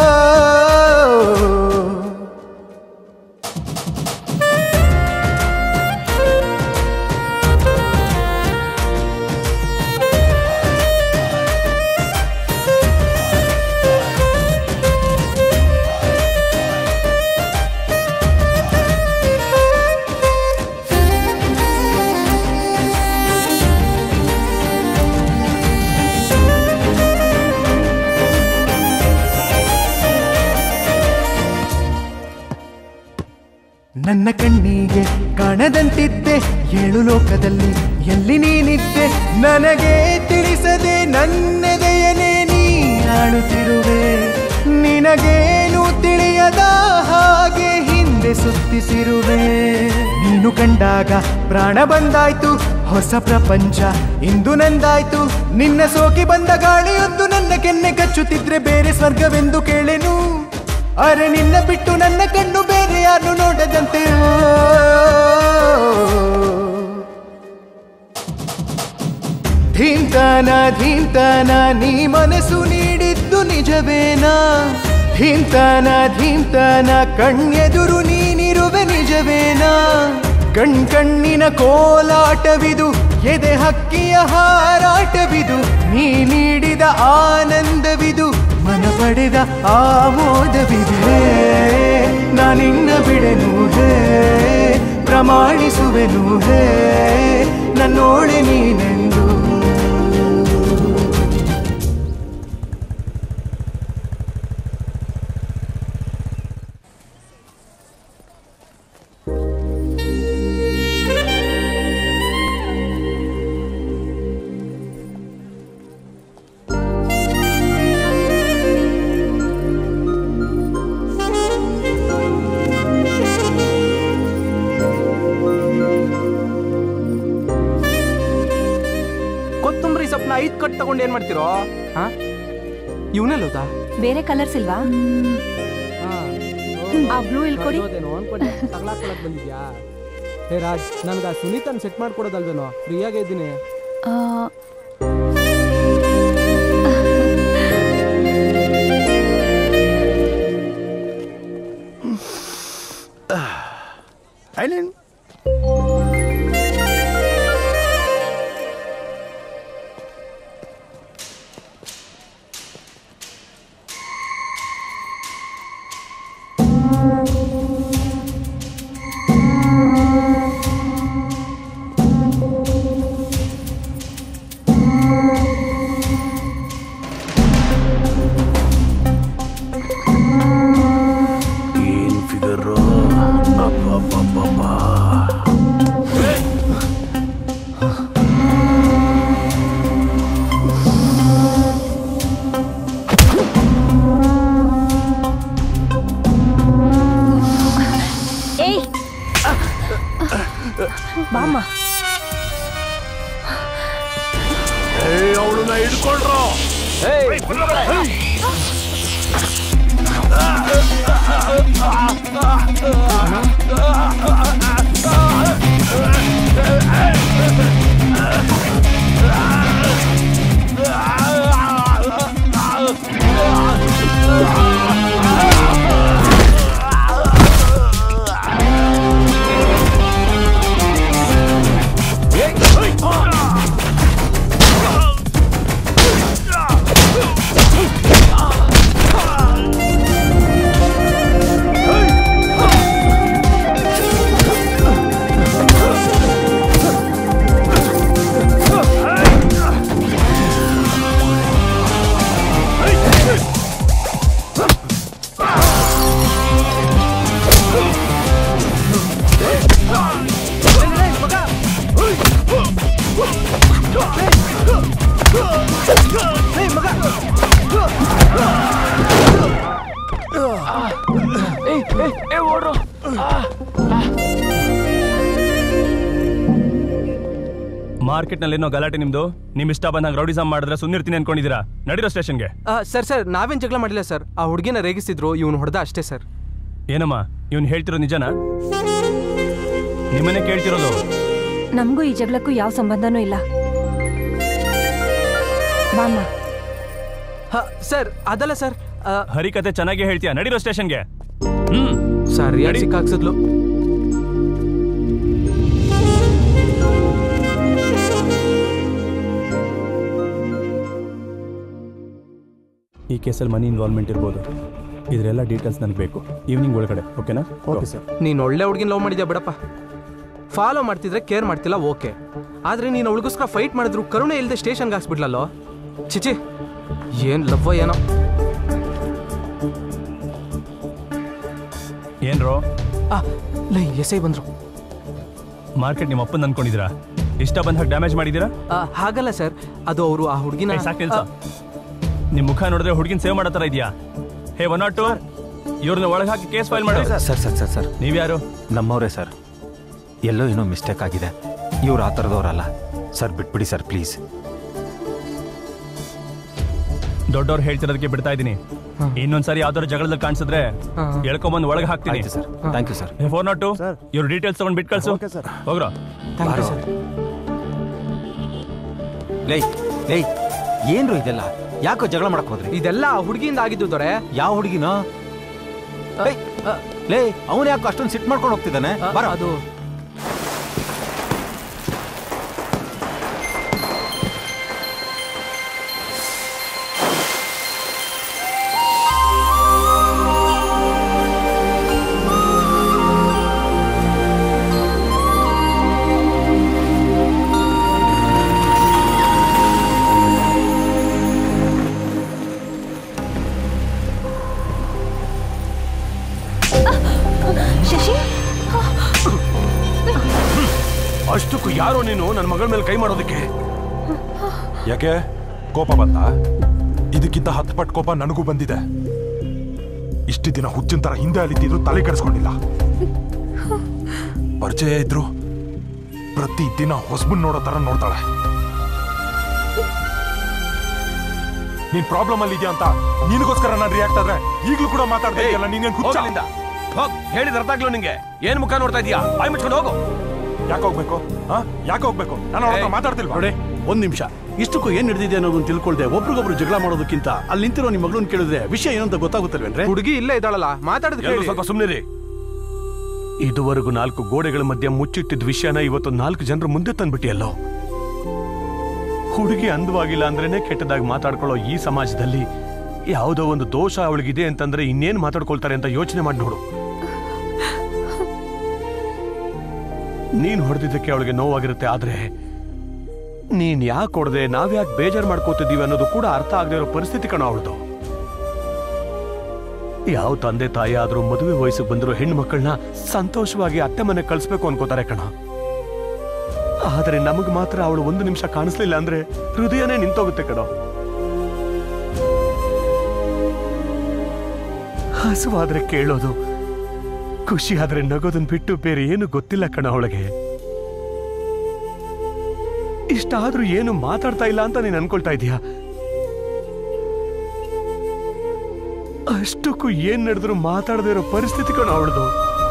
ನನ್ನ ಕಣ್ಣಿಗೆ ಕಾಣದಂತಿದ್ದೆ ಏಳು ಲೋಕದಲ್ಲಿ ಎಲ್ಲಿ ನೀನಿದ್ದೆ ನನಗೆ ತಿಳಿಸದೆ ನನ್ನೆದೆಯನೇ ನೀ ಆಡುತ್ತಿರುವೆ ನಿನಗೇನು ತಿಳಿಯದ ಹಾಗೆ ಹಿಂದೆ ಸೋ ಸುತ್ತಿಸಿರುವೆ ನೀನು ಕಂಡಾಗ ಪ್ರಾಣ ಬಂದಾಯ್ತು ಹೊಸ ಪ್ರಪಂಚ ಇಂದು ನಂದಾಯ್ತು ನಿನ್ನ ಸೋಕಿ ಬಂದ ಗಾಳಿಯೊಂದು ನನ್ನ ಕೆನ್ನೆ ಕಚ್ಚುತ್ತಿದ್ರೆ ಬೇರೆ ಸ್ವರ್ಗವೆಂದು ಕೇಳೆನು ಅರೆ ನಿನ್ನ ಬಿಟ್ಟು ನನ್ನ ಕಣ್ಣು ಬೇರೆ ಯಾರು ನೋಡದಂತೆ ಓ. ಧೀಂತಾನ ಧೀಂತಾನ ನೀ ಮನಸ್ಸು ನೀಡಿದ್ದು ನಿಜವೇನಾ ಧೀಂತಾನ ಧೀಂತಾನ ಕಣ್ಣೆದುರು ನೀನಿರುವೆ ನಿಜವೇನಾ ಕಣ್ ಕಣ್ಣಿನ ಕೋಲಾಟವಿದು ಎದೆ ಹಕ್ಕಿಯ ಹಾರಾಟವಿದು ನೀ ನೀಡಿದ ಆನಂದವಿದು ಮನ ಪಡೆದ ಆಮೋದವಿದು ಹೇ ನಾನಿನ್ನ ಬಿಡೆನು ಹೇ ಪ್ರಮಾಣಿಸುವೆನು ಹೇ ನನ್ನೋಳೆ ನೀನೆಂದು ಕೊತ್ತಂಬರಿ ಸೊಪ್ಪನ್ನ ಐದ್ ಕಟ್ ತಗೊಂಡು ಏನ್ ಮಾಡ್ತಿರೋ ಹಾ ಇವನೆಲ್ಲೋದಾ ಬೇರೆ ಕಲರ್ಸ್ ಇಲ್ವಾ ಆ ಬ್ಲೂ ಇಲ್ಲಿ ಕೊಡಿ ಅನ್ಕೊಂಡೆ ತಗ್ಲಾಕೊಳಕ್ ಬಂದಿದ್ಯಾ ಹೇ ರಾಜ್ ನನ್ಗೆ ಆ ಸುನೀತನ್ ಸೆಟ್ ಮಾಡ್ಕೊಡೋದಲ್ವೇನೋ ಫ್ರೀಯಾಗೇ ಇದ್ದೀನಿ ಐಲೆಂಡ್ ಏನ್ ಫಿಗರ್ ಏಯ್ ಬಾಮ್ಮ ಅವಳನ್ನ ಹಿಡ್ಕೊಂಡ್ರು ಮಾರ್ಕೆಟ್ನಲ್ಲಿ ಏನೋ ಗಲಾಟೆ ನಿಮ್ದು ನಿಮ್ ಇಷ್ಟ ಬಂದಂಗೆ ರೌಡಿಸಮ್ ಮಾಡಿದ್ರೆ ಸುನ್ನಿರ್ತೀನಿ ಅನ್ಕೊಂಡಿದ್ದೀರಾ ನಡೀರೋ ಸ್ಟೇಷನ್ಗೆ ಆ, ಸರ್ ಸರ್ ನಾವೇನ್ ಜಗಳ ಮಾಡಿಲ್ಲ ಸರ್ ಆ ಹುಡುಗಿನ ರೇಗಿಸಿದ್ರು ಇವನು ಹೊಡೆದ ಅಷ್ಟೇ ಸರ್ ಏನಮ್ಮ ಇವ್ನು ಹೇಳ್ತಿರೋದು ನಿಜನಾ ನಿಮ್ಮನ್ನೇ ಕೇಳ್ತಿರೋದು ನಮಗೂ ಈ ಜಗಳಕ್ಕೂ ಯಾವ ಸಂಬಂಧನೂ ಇಲ್ಲ ಬಾಮ್ಮ ಸರ್ ಅದಲ್ಲ ಸರ್ ಹರಿಕತೆ ಚೆನ್ನಾಗಿ ಹೇಳ್ತೀಯಾ ನಡೀರೋ ಸ್ಟೇಷನ್ಗೆ ಹ್ಮ್ ಸರಿಯಾಗಿ ಸಿಕ್ಕಾಕ್ಸಿದ್ಲು ಈ ಕೇಸಲ್ಲಿ ಮನಿ ಇನ್ವಾಲ್ವ್ಮೆಂಟ್ ಇರ್ಬೋದು ಇದರೆಲ್ಲ ಡೀಟೇಲ್ಸ್ ನನಗೆ ಬೇಕು ಈವ್ನಿಂಗ್ ಒಳಗಡೆ ಓಕೆನಾ ಓಕೆ ಸರ್ ನೀನು ಒಳ್ಳೆ ಹುಡುಗಿನ ಲವ್ ಮಾಡಿದ್ಯಾ ಬಿಡಪ್ಪ ಫಾಲೋ ಮಾಡ್ತಿದ್ರೆ ಕೇರ್ ಮಾಡ್ತಿಲ್ಲ ಓಕೆ ಆದ್ರೆ ನೀನು ಅವಳಿಗೋಸ್ಕರ ಫೈಟ್ ಮಾಡಿದ್ರು ಕರುಣೆ ಇಲ್ಲದೆ ಸ್ಟೇಷನ್ಗೆ ಹಾಕ್ಸ್ಬಿಡ್ಲಲ್ಲೋ ಚಿಚಿ ಏನ್ ಲವ್ವ ಏನೋ ಏನ್ರೋ ಆ ಲೈ ಎಸ್ ಐ ಬಂದ್ರು ಮಾರ್ಕೆಟ್ ನಿಮ್ಮ ಅಪ್ಪನ ಅನ್ಕೊಂಡಿದ್ದೀರಾ ಇಷ್ಟ ಬಂದ ಹಾಗೆ ಡ್ಯಾಮೇಜ್ ಮಾಡಿದ್ದೀರಾ ಆ, ಹಾಗಲ್ಲ ಸರ್ ಅದು ಅವರು ಆ ಹುಡುಗಿನ ಏ, ಸಾಕ್ ನಿಲ್ಸು. ನಿಮ್ ಮುಖ ನೋಡಿದ್ರೆ ಹುಡುಗಿನ ಸೇವ್ ಮಾಡೋ ಥರ ಇದೆಯಾ ಹೇ ಒನ್ ನಾಟ್ ಟು ಇವ್ರನ್ನ ಒಳಗೆ ಹಾಕಿ ಕೇಸ್ ಫೈಲ್ ಮಾಡಿ ಸರ್ ಸರ್ ಸರ್ ಸರ್ ನೀವ್ಯಾರು ನಮ್ಮವರೇ ಸರ್ ಎಲ್ಲೋ ಏನೋ ಮಿಸ್ಟೇಕ್ ಆಗಿದೆ ಇವ್ರು ಆ ಥರದವ್ರಲ್ಲ ಸರ್ ಬಿಟ್ಬಿಡಿ ಸರ್ ಪ್ಲೀಸ್ ದೊಡ್ಡವ್ರು ಹೇಳ್ತಿರೋದಕ್ಕೆ ಬಿಡ್ತಾ ಇದ್ದೀನಿ ಇನ್ನೊಂದ್ಸರಿ ಯಾವ್ದಾದ್ರು ಜಗಳದಲ್ಲಿ ಕಾಣಿಸಿದ್ರೆ ಎಳ್ಕೊಂಬಂದು ಒಳಗೆ ಹಾಕ್ತೀನಿ sir thank you sir four nought two ಇವ್ರ ಡೀಟೇಲ್ಸ್ ತಗೊಂಡು ಬಿಟ್ಟು ಕಳ್ಸು ಹೋಗ್ರ ಲೇ ಲೇ ಏನ್ರು ಇದೆಲ್ಲ ಯಾಕೋ ಜಗಳ ಮಾಡಕ್ ಹೋದ್ರಿ ಇದೆಲ್ಲ ಹುಡುಗಿಯಿಂದ ಆಗಿದ್ದು ದೊರೆ ಯಾವ ಹುಡುಗಿನೋ ಏಯ್, ಲೇ ಅವನು ಯಾಕೋ ಅಷ್ಟೊಂದು ಸಿಟ್ ಮಾಡ್ಕೊಂಡು ಹೋಗ್ತಿದ್ದಾನೆ ಬರ ಅದು ಶಶಿ ಅಷ್ಟಕ್ಕೂ ಯಾರೋ ನೀನು ನನ್ನ ಮಗಳ ಮೇಲೆ ಕೈ ಮಾಡೋದಕ್ಕೆ ಯಾಕೆ ಕೋಪ ಬಂತ ಇದಕ್ಕಿಂತ ಹತ್ತು ಪಟ್ಟು ಕೋಪ ನನಗೂ ಬಂದಿದೆ ಇಷ್ಟು ದಿನ ಹುಚ್ಚಿನ ತರ ಹಿಂದೆ ಅಲಿತಿದ್ರು ತಲೆ ಕೆಡಿಸ್ಕೊಂಡಿಲ್ಲ ಪರಿಚಯ ಇದ್ರು ಪ್ರತಿ ದಿನ ಹೊಸಬನ್ ನೋಡೋ ತರ ನೋಡ್ತಾಳೆ ನೀನ್ ಪ್ರಾಬ್ಲಮ್ ಅಲ್ಲಿ ಇದೆಯಾ ಅಂತ ನಿನಗೋಸ್ಕರ ನಾನು ರಿಯಾಕ್ಟ್ ಆದ್ರೆ ಈಗ್ಲೂ ಕೂಡ ಮಾತಾಡ್ತಾ ಇದೆಯಲ್ಲ ನೀನೇನ್ ಹುಚ್ಚ ಹೋಗ್ ಹೇಳಿದ ಅರ್ಥ ಆಗ್ಲೋ ನಿಂಗೆ ಏನ್ ಮುಖ ನೋಡ್ತಾ ಇದೀಯಾ ಬಾಯ್ ಮುಚ್ಕೊಂಡು ಹೋಗು ಯಾಕೆ ಹೋಗ್ಬೇಕು ಹಾ ಯಾಕೆ ಹೋಗ್ಬೇಕು ನಾನು ಅವ್ರ ಹತ್ರ ಮಾತಾಡ್ತಿಲ್ವಾ ನೋಡಿ ಒಂದ್ ನಿಮಿಷ ಇಷ್ಟಕ್ಕೂ ಏನ್ ನಡೆದಿದೆ ಅನ್ನೋದನ್ನ ತಿಳ್ಕೊಳ್ದೆ ಒಬ್ರಿಗೊಬ್ರು ಜಗಳ ಮಾಡೋದಕ್ಕಿಂತ ಅಲ್ಲಿ ನಿಂತಿರೋ ನಿಮ್ಮ ಮಗಳನ್ನ ಕೇಳಿದ್ರೆ ವಿಷಯ ಏನಂತ ಗೊತ್ತಾಗುತ್ತಲ್ವೇನ್ರೆ ಹುಡುಗಿ ಇಲ್ಲೇ ಇದ್ದಾಳಲ್ಲ ಮಾತಾಡಿದ್ ಎಲ್ರು ಸ್ವಲ್ಪ ಸುಮ್ನಿರಿ ಇದುವರೆಗೂ ನಾಲ್ಕು ಗೋಡೆಗಳ ಮಧ್ಯೆ ಮುಚ್ಚಿಟ್ಟಿದ್ದ ವಿಷಯನ ಇವತ್ತು ನಾಲ್ಕು ಜನರ ಮುಂದೆ ತಂದ್ಬಿಟ್ಟಿಯಲ್ಲೋ ಹುಡುಗಿ ಅಂದವಾಗಿಲ್ಲ ಅಂದ್ರೇನೆ ಕೆಟ್ಟದಾಗಿ ಮಾತಾಡ್ಕೊಳ್ಳೋ ಈ ಸಮಾಜದಲ್ಲಿ ಯಾವುದೋ ಒಂದು ದೋಷ ಅವಳಿಗಿದೆ ಅಂತಂದ್ರೆ ಇನ್ನೇನ್ ಮಾತಾಡ್ಕೊಳ್ತಾರೆ ಅಂತ ಯೋಚನೆ ಮಾಡಿ ನೋಡು ನೀನ್ ಹೊಡೆದಿದ್ದಕ್ಕೆ ಅವಳಿಗೆ ನೋವಾಗಿರುತ್ತೆ ಆದ್ರೆ ನೀನ್ ಯಾಕೆ ಹೊಡೆದೆ ನಾವ್ಯಾಕೆ ಬೇಜಾರ್ ಮಾಡ್ಕೋತಿದೀವಿ ಅನ್ನೋದು ಕೂಡ ಅರ್ಥ ಆಗದೆ ಇರೋ ಪರಿಸ್ಥಿತಿ ಕಣ ಅವಳದು ಯಾವ ತಂದೆ ತಾಯಿ ಆದ್ರೂ ಮದುವೆ ವಯಸ್ಸಿಗೆ ಬಂದಿರೋ ಹೆಣ್ಣು ಮಕ್ಕಳನ್ನ ಸಂತೋಷವಾಗಿ ಅತ್ತೆ ಮನೆ ಕಳಿಸ್ಬೇಕು ಅನ್ಕೋತಾರೆ ಕಣ ಆದ್ರೆ ನಮಗ್ ಮಾತ್ರ ಅವಳು ಒಂದು ನಿಮಿಷ ಕಾಣಿಸ್ಲಿಲ್ಲ ಅಂದ್ರೆ ಹೃದಯನೇ ನಿಂತೋಗುತ್ತೆ ಕಣ ಹಸುವಾದ್ರೆ ಕೇಳೋದು ಖುಷಿ ಆದ್ರೆ ನಗೋದನ್ ಬಿಟ್ಟು ಬೇರೆ ಏನು ಗೊತ್ತಿಲ್ಲ ಕಣ ಅವಳಿಗೆ ಇಷ್ಟಾದ್ರೂ ಏನು ಮಾತಾಡ್ತಾ ಇಲ್ಲ ಅಂತ ನೀನ್ ಅನ್ಕೊಳ್ತಾ ಇದೀಯಾ ಅಷ್ಟಕ್ಕೂ ಏನ್ ನಡೆದ್ರು ಮಾತಾಡದೇ ಇರೋ ಪರಿಸ್ಥಿತಿ ಕಣ ಅವಳದು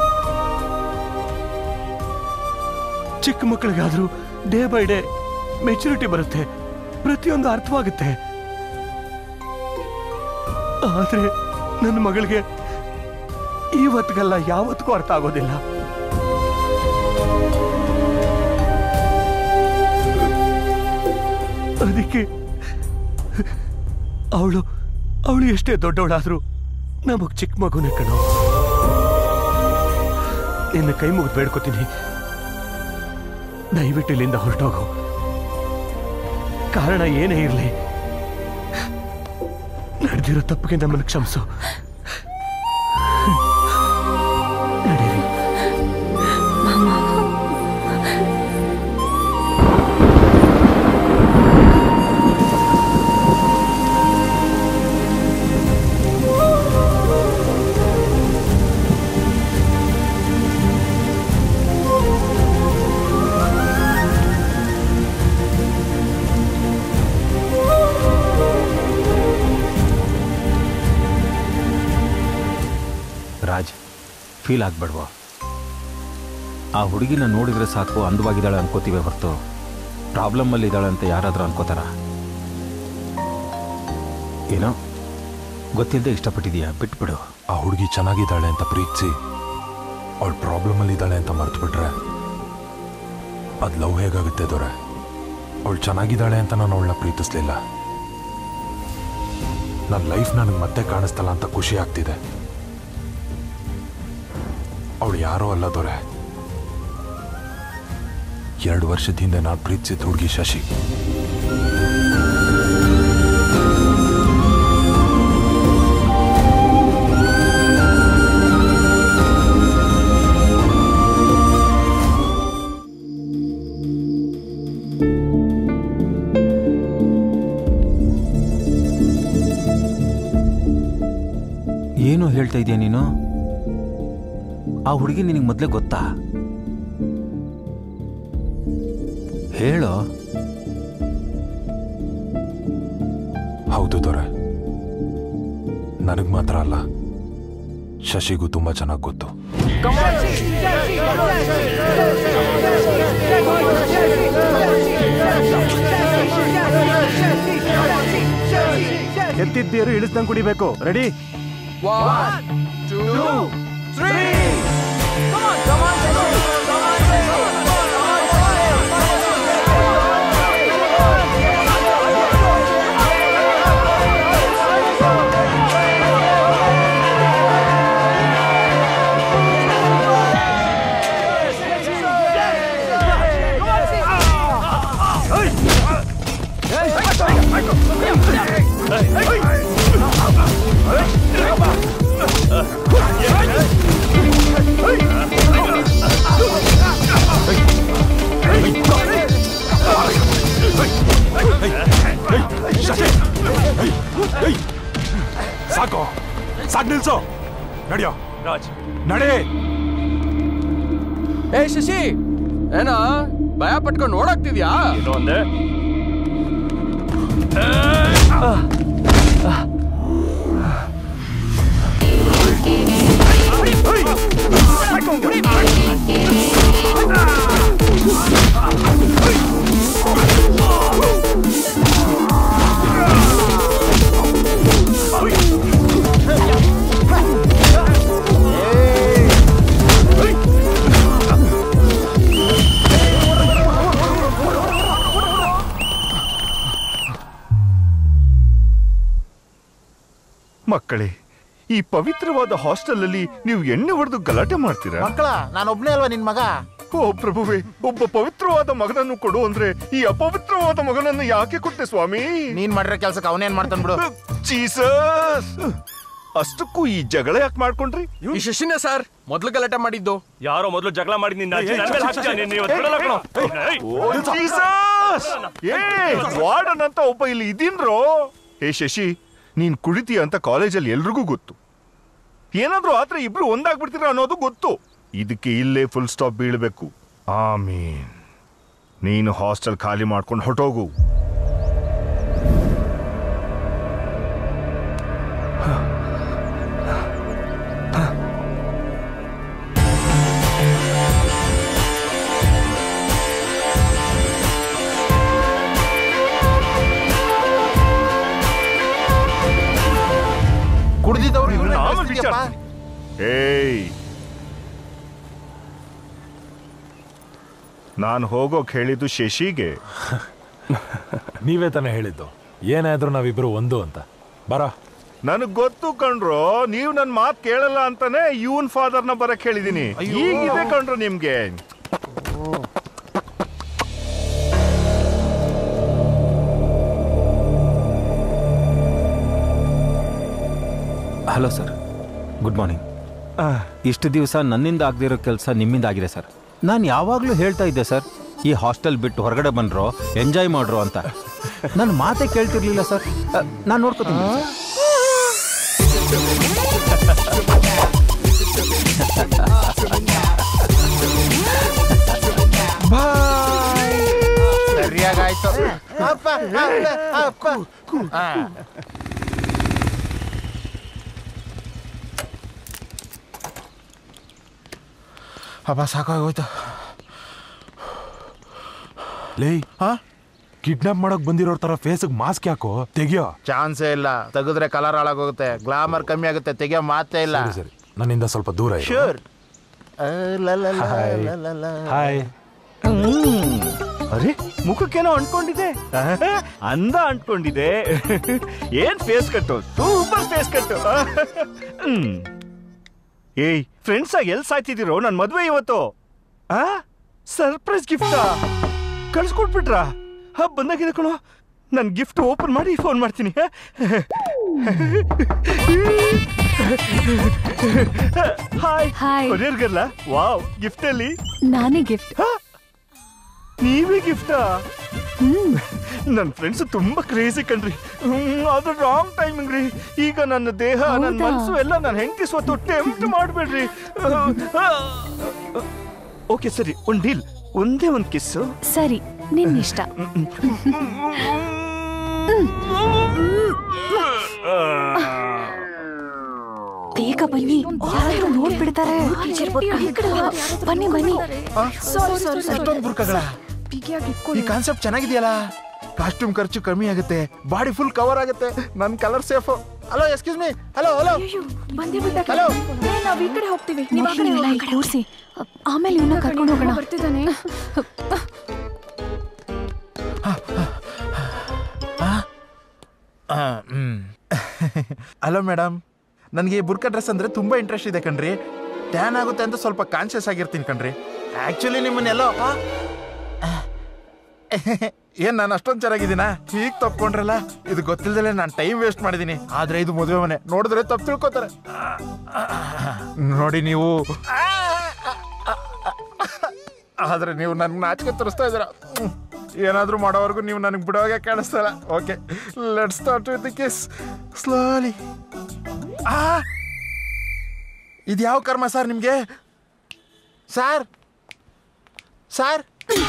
ಚಿಕ್ಕ ಮಕ್ಕಳಿಗಾದ್ರೂ ಡೇ ಬೈ ಡೇ ಮೆಚುರಿಟಿ ಬರುತ್ತೆ ಪ್ರತಿಯೊಂದು ಅರ್ಥವಾಗುತ್ತೆ ಆದ್ರೆ ನನ್ನ ಮಗಳಿಗೆ ಇವತ್ತಿಗಲ್ಲ ಯಾವತ್ತಿಗೂ ಅರ್ಥ ಆಗೋದಿಲ್ಲ ಅದಕ್ಕೆ ಅವಳು ಅವಳು ಎಷ್ಟೇ ದೊಡ್ಡವಳಾದ್ರೂ ನಮಗ್ ಚಿಕ್ಕ ಮಗುನೇ ಕಣೋ ನಿನ್ನ ಕೈ ಮುಗಿದು ಬೇಡ್ಕೋತೀನಿ ದಯವಿಟ್ಟು ಇಲ್ಲಿಂದ ಹೊರಟೋಗು ಕಾರಣ ಏನೇ ಇರಲಿ ನಡೆದಿರೋ ತಪ್ಪಿಗೆ ನಮ್ಮನ್ನು ಕ್ಷಮಿಸು ನಡೀರಿ ರಾಜ್ ಫೀಲ್ ಆಗ್ಬೇಡ್ವಾ ಆ ಹುಡುಗಿನ ನೋಡಿದ್ರೆ ಸಾಕು ಅಂದವಾಗಿದ್ದಾಳೆ ಅನ್ಕೋತೀವಿ ಹೊರತು ಪ್ರಾಬ್ಲಮ್ಮಲ್ಲಿ ಇದ್ದಾಳೆ ಅಂತ ಯಾರಾದರೂ ಅನ್ಕೋತಾರ ಏನೋ ಗೊತ್ತಿಲ್ಲದೆ ಇಷ್ಟಪಟ್ಟಿದೀಯಾ ಬಿಟ್ಬಿಡು ಆ ಹುಡುಗಿ ಚೆನ್ನಾಗಿದ್ದಾಳೆ ಅಂತ ಪ್ರೀತಿಸಿ ಅವಳು ಪ್ರಾಬ್ಲಮ್ ಅಲ್ಲಿ ಇದ್ದಾಳೆ ಅಂತ ಮರ್ತು ಬಿಟ್ರೆ ಅದು ಲವ್ ಹೇಗಾಗುತ್ತೆ ದೊರೆ ಅವಳು ಚೆನ್ನಾಗಿದ್ದಾಳೆ ಅಂತ ನಾನು ಅವಳನ್ನ ಪ್ರೀತಿಸ್ಲಿಲ್ಲ ನನ್ನ ಲೈಫ್ ನನಗೆ ಮತ್ತೆ ಕಾಣಿಸ್ತಲ್ಲ ಅಂತ ಖುಷಿ ಆಗ್ತಿದೆ ಅವಳು ಯಾರೋ ಅಲ್ಲ ದೊರೆ ಎರಡು ವರ್ಷದ ಹಿಂದೆ ನಾನು ಪ್ರೀತಿಸಿದ ಹುಡುಗಿ ಶಶಿ ಏನೋ ಹೇಳಿ ಹೇಳ್ತಾ ಇದೀಯ ನೀನು ಆ ಹುಡುಗಿ ನಿನಗೆ ಮೊದಲೇ ಗೊತ್ತಾ ಹೇಳೋ ಹೌದು ದೊರೆ ನನಗೆ ಮಾತ್ರ ಅಲ್ಲ ಶಶಿಗೂ ತುಂಬಾ ಚೆನ್ನಾಗಿ ಗೊತ್ತು ಎತ್ತಿದ್ದೀರು ಇಳಿಸ್ದಂಗ್ ಕುಡಿಬೇಕು ರೆಡಿ ಸಾಕು ಸಾಕು ನಿಲ್ಸು ನಡಿಯೋ ರಾಜ್ ನಡೆ ಏ ಶಶಿ ಏನೋ ಭಯ ಪಟ್ಕೊಂಡು ಓಡಾಗ್ತಿದ್ಯಾ ಇದು ಒಂದೇ ಮಕ್ಕಳೇ ಈ ಪವಿತ್ರವಾದ ಹಾಸ್ಟೆಲ್ ಅಲ್ಲಿ ನೀವು ಎಣ್ಣೆ ಹೊಡೆದು ಗಲಾಟೆ ಮಾಡ್ತೀರಾ ಮಕ್ಕಳ ನಾನೊಬ್ನೇ ಅಲ್ವಾ ನಿನ್ ಮಗ ಓ ಪ್ರಭುವೆ ಒಬ್ಬ ಪವಿತ್ರವಾದ ಮಗನನ್ನು ಕೊಡು ಅಂದ್ರೆ ಈ ಅಪವಿತ್ರವಾದ ಮಗನನ್ನು ಯಾಕೆ ಕೊಟ್ಟೆ ಸ್ವಾಮಿ ನೀನ್ ಮಾಡಿರೋ ಕೆಲ್ಸಕ್ಕೆ ಅವನೇನ್ ಮಾಡ್ತಾನ್ ಬಿಡು ಜೀಸಸ್ ಅಷ್ಟಕ್ಕೂ ಈ ಜಗಳ ಯಾಕೆ ಮಾಡ್ಕೊಂಡ್ರಿ ಈ ಶಶಿನೇ ಸರ್ ಮೊದ್ಲು ಗಲಾಟೆ ಮಾಡಿದ್ದು ಯಾರೋ ಮೊದಲು ಜಗಳ ಮಾಡಿ ನಿನ್ನ ಅಜ್ಜಿ ನನ್ ಮೇಲೆ ಹಾಕ್ತೀಯ, ನೀನ್ ಇವತ್ತು ಬಿಡಲ್ಲ ಕಣೋ. ಏಯ್! ಓ, ಜೀಸಸ್! ಏ ವಾರ್ಡನ್ ಅಂತ ಒಬ್ಬ ಇಲ್ಲಿ ಇದೀನ್ರೋ ಏ ಶಶಿ ನೀನ್ ಕುಡಿತೀಯ ಅಂತ ಕಾಲೇಜಲ್ಲಿ ಎಲ್ರಿಗೂ ಗೊತ್ತು ಏನಾದ್ರೂ ಆದ್ರೆ ಇಬ್ರು ಒಂದಾಗ್ಬಿಡ್ತೀರ ಅನ್ನೋದು ಗೊತ್ತು ಇದಕ್ಕೆ ಇಲ್ಲೇ ಫುಲ್ ಸ್ಟಾಪ್ ಬೀಳ್ಬೇಕು ಆಮೀನ್ ನೀನು ಹಾಸ್ಟೆಲ್ ಖಾಲಿ ಮಾಡ್ಕೊಂಡು ಹೊಟ್ಟೋಗು ಕುಡ್ದಿದ್ದವ್ರು ಇವ್ರನ್ನ ನಾನು ಕಳಿಸ್ತಿದ್ಯಪ್ಪ. ಏಯ್ ನಾನು ಹೋಗೋಕ್ ಹೇಳಿದ್ದು ಶಶಿಗೆ ನೀವೇ ತಾನೇ ಹೇಳಿದ್ದು ಏನಾದ್ರೂ ನಾವಿಬ್ರು ಒಂದು ಅಂತ ಬರ ನನಗ್ ಗೊತ್ತು ಕಣ್ರೋ ನೀವು ನನ್ ಮಾತ್ ಕೇಳಲ್ಲ ಅಂತಾನೆ ಇವನ್ ಫಾದರ್ನ ಬರಕ್ ಹೇಳಿದೀನಿ ಈಗಿದೆ ಕಣ್ರು ನಿಮ್ಗೆ ಹಲೋ ಸರ್ ಗುಡ್ ಮಾರ್ನಿಂಗ್ ಇಷ್ಟು ದಿವಸ ನನ್ನಿಂದ ಆಗದಿರೋ ಕೆಲಸ ನಿಮ್ಮಿಂದ ಆಗಿದೆ ಸರ್ ನಾನು ಯಾವಾಗಲೂ ಹೇಳ್ತಾ ಇದ್ದೆ ಸರ್ ಈ ಹಾಸ್ಟೆಲ್ ಬಿಟ್ಟು ಹೊರಗಡೆ ಬಂದ್ರೋ ಎಂಜಾಯ್ ಮಾಡ್ರೋ ಅಂತ ನನ್ನ ಮಾತೇ ಕೇಳ್ತಿರ್ಲಿಲ್ಲ ಸರ್ ನಾನು ನೋಡ್ಕೋತೀನಿ ಸರ್. ಸರಿಯಾಗಾಯ್ತು ಅಪ್ಪ ಅಪ್ಪ ಅಪ್ಪ ಆ. ಅಪ್ಪ ಸಾಕಾಗೋಯ್ತು ಲೇ ಕಿಡ್ನಾಪ್ ಮಾಡಕ್ ಬಂದಿರೋ ತರ ಫೇಸ್ಗೆ ಮಾಸ್ಕ್ ಯಾಕೋ ತೆಗಿಯೋ ಚಾನ್ಸೇ ಇಲ್ಲ ತೆಗೆದ್ರೆ ಕಲರ್ ಹಾಳಾಗೋಗುತ್ತೆ ಗ್ಲಾಮರ್ ಕಮ್ಮಿ ಆಗುತ್ತೆ ತೆಗಿಯೋ ಮಾತೇ ಇಲ್ಲ ಸರಿ ಸರಿ ನನ್ನಿಂದ ಸ್ವಲ್ಪ ದೂರ ಇರು ಶೂರ್ ಹಾಯ್. ಹಾಯ್ ಅರೆ ಮುಖಕ್ಕೇನೋ ಅಂಟ್ಕೊಂಡಿದೆ ಅಂದ ಅಂಟ್ಕೊಂಡಿದೆ ಏನ್ ಫೇಸ್ ಕಟ್ಟು ಸೂಪರ್ ಫೇಸ್ ಕಟ್ಟು ಹ್ಮ್. ಏಯ್ ಫ್ರೆಂಡ್ಸ್ ಆಗಿ ಎಲ್ ಸಾಯ್ತಿದ್ದೀರೋ ನನ್ ಮದ್ವೆ ಇವತ್ತು ಆ ಸರ್ಪ್ರೈಸ್ ಗಿಫ್ಟಾ ಕಳ್ಸ್ಕೊಟ್ಬಿಟ್ರಾ ಹಾ ಬಂದಾಗಿದೆ ಕಣೋ ನನ್ ಗಿಫ್ಟ್ ಓಪನ್ ಮಾಡಿ ಫೋನ್ ಮಾಡ್ತೀನಿ ಹಾಯ್ ಹಾಯ್ ಕೊರಿಯರ್ಗಲ್ಲ ವಾವ್ ಗಿಫ್ಟ್ ಅಲ್ಲಿ ನಾನೇ ಗಿಫ್ಟ್ ನೀವೇ ಗಿಫ್ಟಾ ನನ್ನ ಫ್ರೆಂಡ್ಸ್ ತುಂಬಾ ಕ್ರೇಜಿ ಕಣ್ರಿ ಹ್ಮ್, ಅದು ರಾಂಗ್ ಟೈಮಿಂಗ್ ರೀ ಈಗ ನನ್ನ ದೇಹ ನನ್ನ ಹೌದಾ? ಮನಸ್ಸು ಎಲ್ಲ ನಾನು ಹೆಂಡತಿ ಸ್ವತ್ತು ಟೆಂಪ್ಟ್ ಮಾಡಬೇಡ್ರಿ ಓಕೆ ಸರಿ ಒಂದ್ ಡೀಲ್ ಒಂದೇ ಒಂದ್ ಕಿಸ್ಸು ಸರಿ ನಿನ್ನಿಷ್ಟ ಬೇಗ ಬನ್ನಿ ಯಾರು ನೋಡ್ಬಿಡ್ತಾರೆ ಬನ್ನಿ ಬನ್ನಿ ಸಾರಿ ಸಾರಿ ಅಷ್ಟೊಂದು ಬುರ್ಕಗಳ ಈ ಕಾನ್ಸೆಪ್ಟ್ ಚೆನ್ನಾಗಿದೆಯಲ್ಲ ಕಾಸ್ಟ್ಯೂಮ್ ಖರ್ಚು ಕಮ್ಮಿ ಆಗುತ್ತೆ ಬಾಡಿ ಫುಲ್ ಕವರ್ ಆಗುತ್ತೆ ನನ್ನ colour safe hello excuse me hello hello hello ನಾವ್ ಈ ಕಡೆ ಹೋಗ್ತೀವಿ ನೀವ್ ಆ ಕಡೆ ಹೋಗಿ. ಕೂರ್ಸಿ ಆಮೇಲೆ ಇವನ್ನ ಕರ್ಕೊಂಡು ಹೋಗೋಣ ಬರ್ತಿದ್ದಾನೆ ಹಲೋ ಮೇಡಮ್ ನನಗೆ ಈ ಬುರ್ಕಾ ಡ್ರೆಸ್ ಅಂದ್ರೆ ತುಂಬಾ ಇಂಟ್ರೆಸ್ಟ್ ಇದೆ ಕಣ್ರಿ ಟ್ಯಾನ್ ಆಗುತ್ತೆ ಅಂತ ಸ್ವಲ್ಪ ಕಾನ್ಶಿಯಸ್ ಆಗಿರ್ತೀನಿ ಕಣ್ರಿ ಆಕ್ಚುಲಿ ನಿಮ್ಮನ್ನೆಲ್ಲೋ ಆ? ಏನ್ ನಾನು ಅಷ್ಟೊಂದು ಚೆನ್ನಾಗಿದ್ದೀನಾ ಹೀಗ್ ತಪ್ಕೊಂಡ್ರಲ್ಲ ಇದು ಗೊತ್ತಿಲ್ದಲೆ ನಾನು ಟೈಮ್ ವೇಸ್ಟ್ ಮಾಡಿದೀನಿ ಆದ್ರೆ ಇದು ಮದುವೆ ಮನೆ ನೋಡಿದ್ರೆ ತಪ್ಪು ತಿಳ್ಕೊತಾರೆ ನೋಡಿ ನೀವು ಆದ್ರೆ ನೀವು ನನ್ಗೆ ನಾಚಿಕೆ ತೋರಿಸ್ತಾ ಇದ್ದೀರಾ ಹ್ಮ್. ಏನಾದ್ರೂ ಮಾಡೋವರೆಗೂ ನೀವು ನನಗೆ ಬಿಡೋಗೆ ಕಾಣಿಸ್ತಲ್ಲ okay let start with the kiss slowly ಆ ಇದು ಯಾವ ಕರ್ಮ ಸರ್ ನಿಮಗೆ ಸರ್ ಸರ್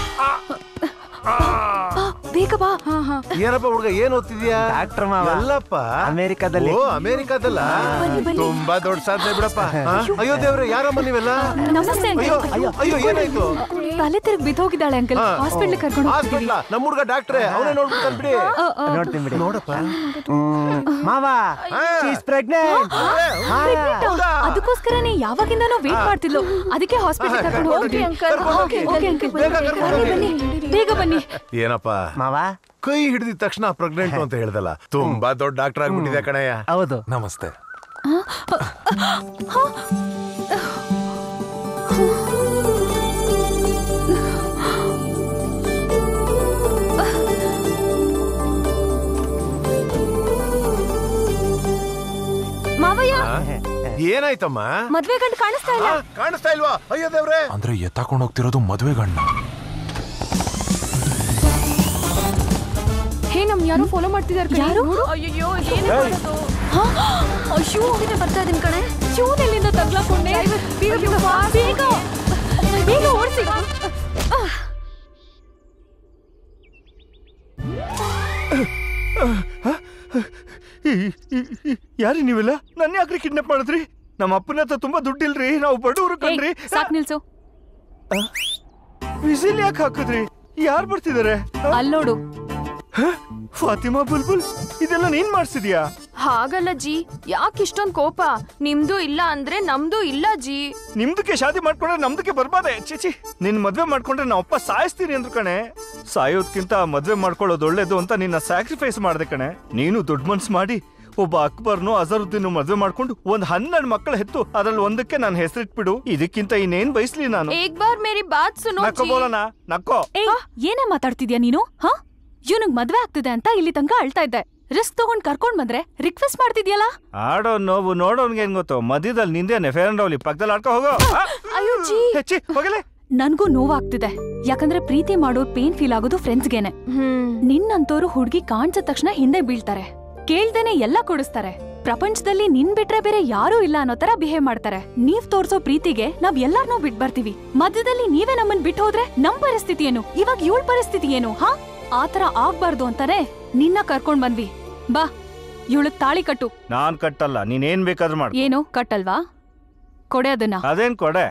ಬೇಗ ಬಾ ಏನಪ್ಪ ಹುಡುಗ ಏನ್ ಓದ್ತಿದ್ಯಾ ಡಾಕ್ಟರ್ ಮಾವ. ಎಲ್ಲಪ್ಪ ಅಮೆರಿಕದಲ್ಲಿ. ಓ ಅಮೆರಿಕಾದಲ್ಲ ಬನ್ನಿ, ಬನ್ನಿ. ತುಂಬಾ ದೊಡ್ಡ ಸಾಧನೆ ಬಿಡಪ್ಪ ಹಾ? ಅಯ್ಯೋ ದೇವ್ರೆ ಯಾರಮ್ಮ ನೀವೆಲ್ಲ ನಮಸ್ತೆ ಅಯ್ಯೋ ಅಯ್ಯೋ ಅಯ್ಯೋ ಏನಾಯ್ತು ತಲೆ ತಿರುಗಿ ಬಿದ್ದೋಗಿದ್ದಾಳೆ ಅಂಕಲ್ ಹಾ. ಹಾಸ್ಪಿಟ್ಲ್ ಕರ್ಕೊಂಡು ಹೋಗ್ತೀವಿ ಹಾಸ್ಪಿಟ್ಲ ನಮ್ಮ ಹುಡುಗ ಡಾಕ್ಟ್ರೆ ಅವನೇ ನೋಡ್ಬಿಡ್ತಾನೆ ಬಿಡಿ ನೋಡ್ತೀನಿ ಬಿಡಿ ನೋಡಪ್ಪ ಮಾವ ಪ್ರೆಗ್ನೆಂಟ್ ಅದಕ್ಕೋಸ್ಕರನೇ ಯಾವಾಗಿಂದನೋ ವೇಟ್ ಮಾಡ್ತಿದ್ಲು ಅದಕ್ಕೆ ಹಾಸ್ಪಿಟಲ್ ಕರ್ಕೊಂಡು ಹೋಗಿ ಅಂಕಲ್ ಓಕೆ ಅಂಕಲ್ ಬನ್ನಿ ಬನ್ನಿ ಬೇಗ ಬನ್ನಿ ಏನಪ್ಪ ಮಾವ ಕೈ ಹಿಡಿದ ತಕ್ಷಣ ಪ್ರೆಗ್ನೆಂಟ್ ಅಂತ ಹೇಳ್ದಲ್ಲ ತುಂಬಾ ದೊಡ್ಡ ಡಾಕ್ಟರ್ ಆಗ್ಬಿಟ್ಟಿದೆ ಕಣಯ್ಯ ಹೌದು ನಮಸ್ತೆ ಮಾವಯ್ಯ ಏನಾಯ್ತಮ್ಮ ಮದ್ವೆ ಗಂಟು ಕಾಣಿಸ್ತಾ ಇಲ್ಲ ಆ, ಕಾಣಿಸ್ತಾ ಇಲ್ವಾ ಅಯ್ಯೋ ದೇವ್ರೆ ಅಂದ್ರೆ ಎತ್ತಾಕೊಂಡು ಹೋಗ್ತಿರೋದು ಮದುವೆ ಗಂಡ ಹೇ ನಮ್ ಯಾರು ಫಾಲೋ ಮಾಡ್ತಿದಾರೆ ಯಾರು ಅಯ್ಯೋ ಅಯ್ಯೋ ಬರ್ತಾ ಇದೀನಿ ಕಣೆ ಚೂನ್ ಎಲ್ಲಿಂದ ತಗ್ಲಾಕೊಂಡೆ ಬೇಗ ಬೇಗ ಬಾ, ಬೇಗ ಬೇಗ ಓಡಿಸಿ ಯಾರಿ ನೀವೆಲ್ಲ ನನ್ನ ಯಾಕ್ರಿ ಕಿಡ್ನಾಪ್ ಮಾಡಿದ್ರಿ ನಮ್ಮ ಅಪ್ಪನ ಹತ್ರ ತುಂಬಾ ದುಡ್ಡಿಲ್ರಿ ನಾವು ಬಡವರು ಕಣ್ರಿ ಸಾಕ್ ನಿಲ್ಸು ವಿಸಿಲ್ ಯಾಕೆ ಹಾಕಿದ್ರಿ ಯಾರು ಬರ್ತಿದಾರೆ ಅಲ್ಲೋಡು ಫಾತಿಮಾ ಬುಲ್ಬುಲ್ ಇದೆಲ್ಲ ನೀನ್ ಮಾಡ್ಸಿದ್ಯಾ ಹಾಗಲ್ಲ ಜಿ ಯಾಕೆ ಇಷ್ಟೊಂದ್ ಕೋಪ ನಿಮ್ದು ಇಲ್ಲ ಅಂದ್ರೆ ನಮ್ದು ಇಲ್ಲ ಜಿ ನಿಮ್ದಕ್ಕೆ ಶಾದಿ ಮಾಡ್ಕೊಂಡ್ರೆ ನಮ್ದಕ್ಕೆ ಬರ್ಬಾದೆ ಚಿಚಿ ನಿನ್ ಮದ್ವೆ ಮಾಡ್ಕೊಂಡ್ರೆ ನಮ್ಮ ಅಪ್ಪ ಸಾಯಿಸ್ತೀನಿ ಅಂದ್ರು ಕಣೆ ಸಾಯೋದ್ಕಿಂತ ಮದ್ವೆ ಮಾಡ್ಕೊಳ್ಳೋದು ಒಳ್ಳೇದು ಅಂತ ನಿನ್ನ ಸ್ಯಾಕ್ರಿಫೈಸ್ ಮಾಡ್ದೆ ಕಣೆ ನೀನು ದೊಡ್ಡ ಮನ್ಸ್ ಮಾಡಿ ಒಬ್ಬ ಅಕ್ಬರ್ನು ಅಜರುದ್ದೀನ್ ಮದ್ವೆ ಮಾಡ್ಕೊಂಡು ಒಂದ್ ಹನ್ನೆರಡು ಮಕ್ಕಳ ಹೆತ್ತು ಅದ್ರಲ್ಲಿ ಒಂದಕ್ಕೆ ನಾನು ಹೆಸರಿಟ್ಬಿಡು ಇದಕ್ಕಿಂತ ಇನ್ನೇನ್ ಬಯಸ್ಲಿ ನಾನು ಏಕ್ ಬಾರ್ ಮೇರಿ ಬಾತ್ ಸುನೋ ನಕ್ಕೋ ಬೋಲನ ನಕ್ಕೋ ಏಯ್ ಏನೇ ಮಾತಾಡ್ತಿದ್ಯಾ ನೀನು ಹಾ ಇವನಿಗ್ ಮದ್ವೆ ಆಗ್ತಿದೆ ಅಂತ ಇಲ್ಲಿ ತನಕ ಅಳ್ತಾ ಇದ್ದೆ ರಿಸ್ಕ್ ತಗೊಂಡ್ ಕರ್ಕೊಂಡ್ ಬಂದ್ರೆ ರಿಕ್ವೆಸ್ಟ್ ಮಾಡ್ತಿದ್ಯಲ್ಲ ಆಡೋ ನೋವು ನೋಡೋನ್ಗೆ ಏನ್ ಗೊತ್ತು ಮಧ್ಯದಲ್ಲಿ ನಿಂದೇನೆ ಫೇರ್ ಅಂಡ್ ಲವ್ಲಿ ಪಕ್ಕದಲ್ಲಿ ಆಡ್ಕೊ ಹೋಗೋ ಆ, ಅಯ್ಯೋ ಜಿ ಹೆಚ್ಚಿ ಹೋಗಲೇ ನನ್ಗೂ ನೋವಾಗ್ತಿದೆ ಯಾಕಂದ್ರೆ ಪ್ರೀತಿ ಮಾಡೋರ್ ಪೇನ್ ಫೀಲ್ ಆಗೋದು ಫ್ರೆಂಡ್ಸ್ಗೆನೆ ನಿನ್ನಂತೋರು ಹುಡ್ಗಿ ಕಾಣ್ಸಿದ ತಕ್ಷಣ ಹಿಂದೆ ಬೀಳ್ತಾರೆ ಕೇಳ್ದೇನೆ ಎಲ್ಲ ಕೊಡಿಸ್ತಾರೆ ಪ್ರಪಂಚದಲ್ಲಿ ನಿನ್ ಬಿಟ್ರೆ ಬೇರೆ ಯಾರೂ ಇಲ್ಲ ಅನ್ನೋ ತರ ಬಿಹೇವ್ ಮಾಡ್ತಾರೆ ನೀವ್ ತೋರ್ಸೋ ಪ್ರೀತಿಗೆ ನಾವ್ ಎಲ್ಲಾರ್ನೂ ಬಿಟ್ ಬರ್ತೀವಿ ಮಧ್ಯದಲ್ಲಿ ನೀವೇ ನಮ್ಮನ್ ಬಿಟ್ಟು ಹೋದ್ರೆ ನಮ್ ಪರಿಸ್ಥಿತಿ ಏನು ಇವಾಗ ಇವಳ ಪರಿಸ್ಥಿತಿ ಏನು ಹಾ ಆತರ ಆಗ್ಬಾರ್ದು ಅಂತಾನೆ ನಿನ್ನ ಕರ್ಕೊಂಡ್ ಬಂದ್ವಿ ಬಾ ಇವಳಗ್ ತಾಳಿ ಕಟ್ಟು ನಾನ್ ಕಟ್ಟಲ್ಲ ನೀನ್ ಏನ್ ಬೇಕಾದ್ರೂ ಮಾಡು ಏನು ಕಟ್ಟಲ್ವಾ ಕೊಡೆ ಅದನ್ನ ಅದೇನ್ ಕೊಡೆ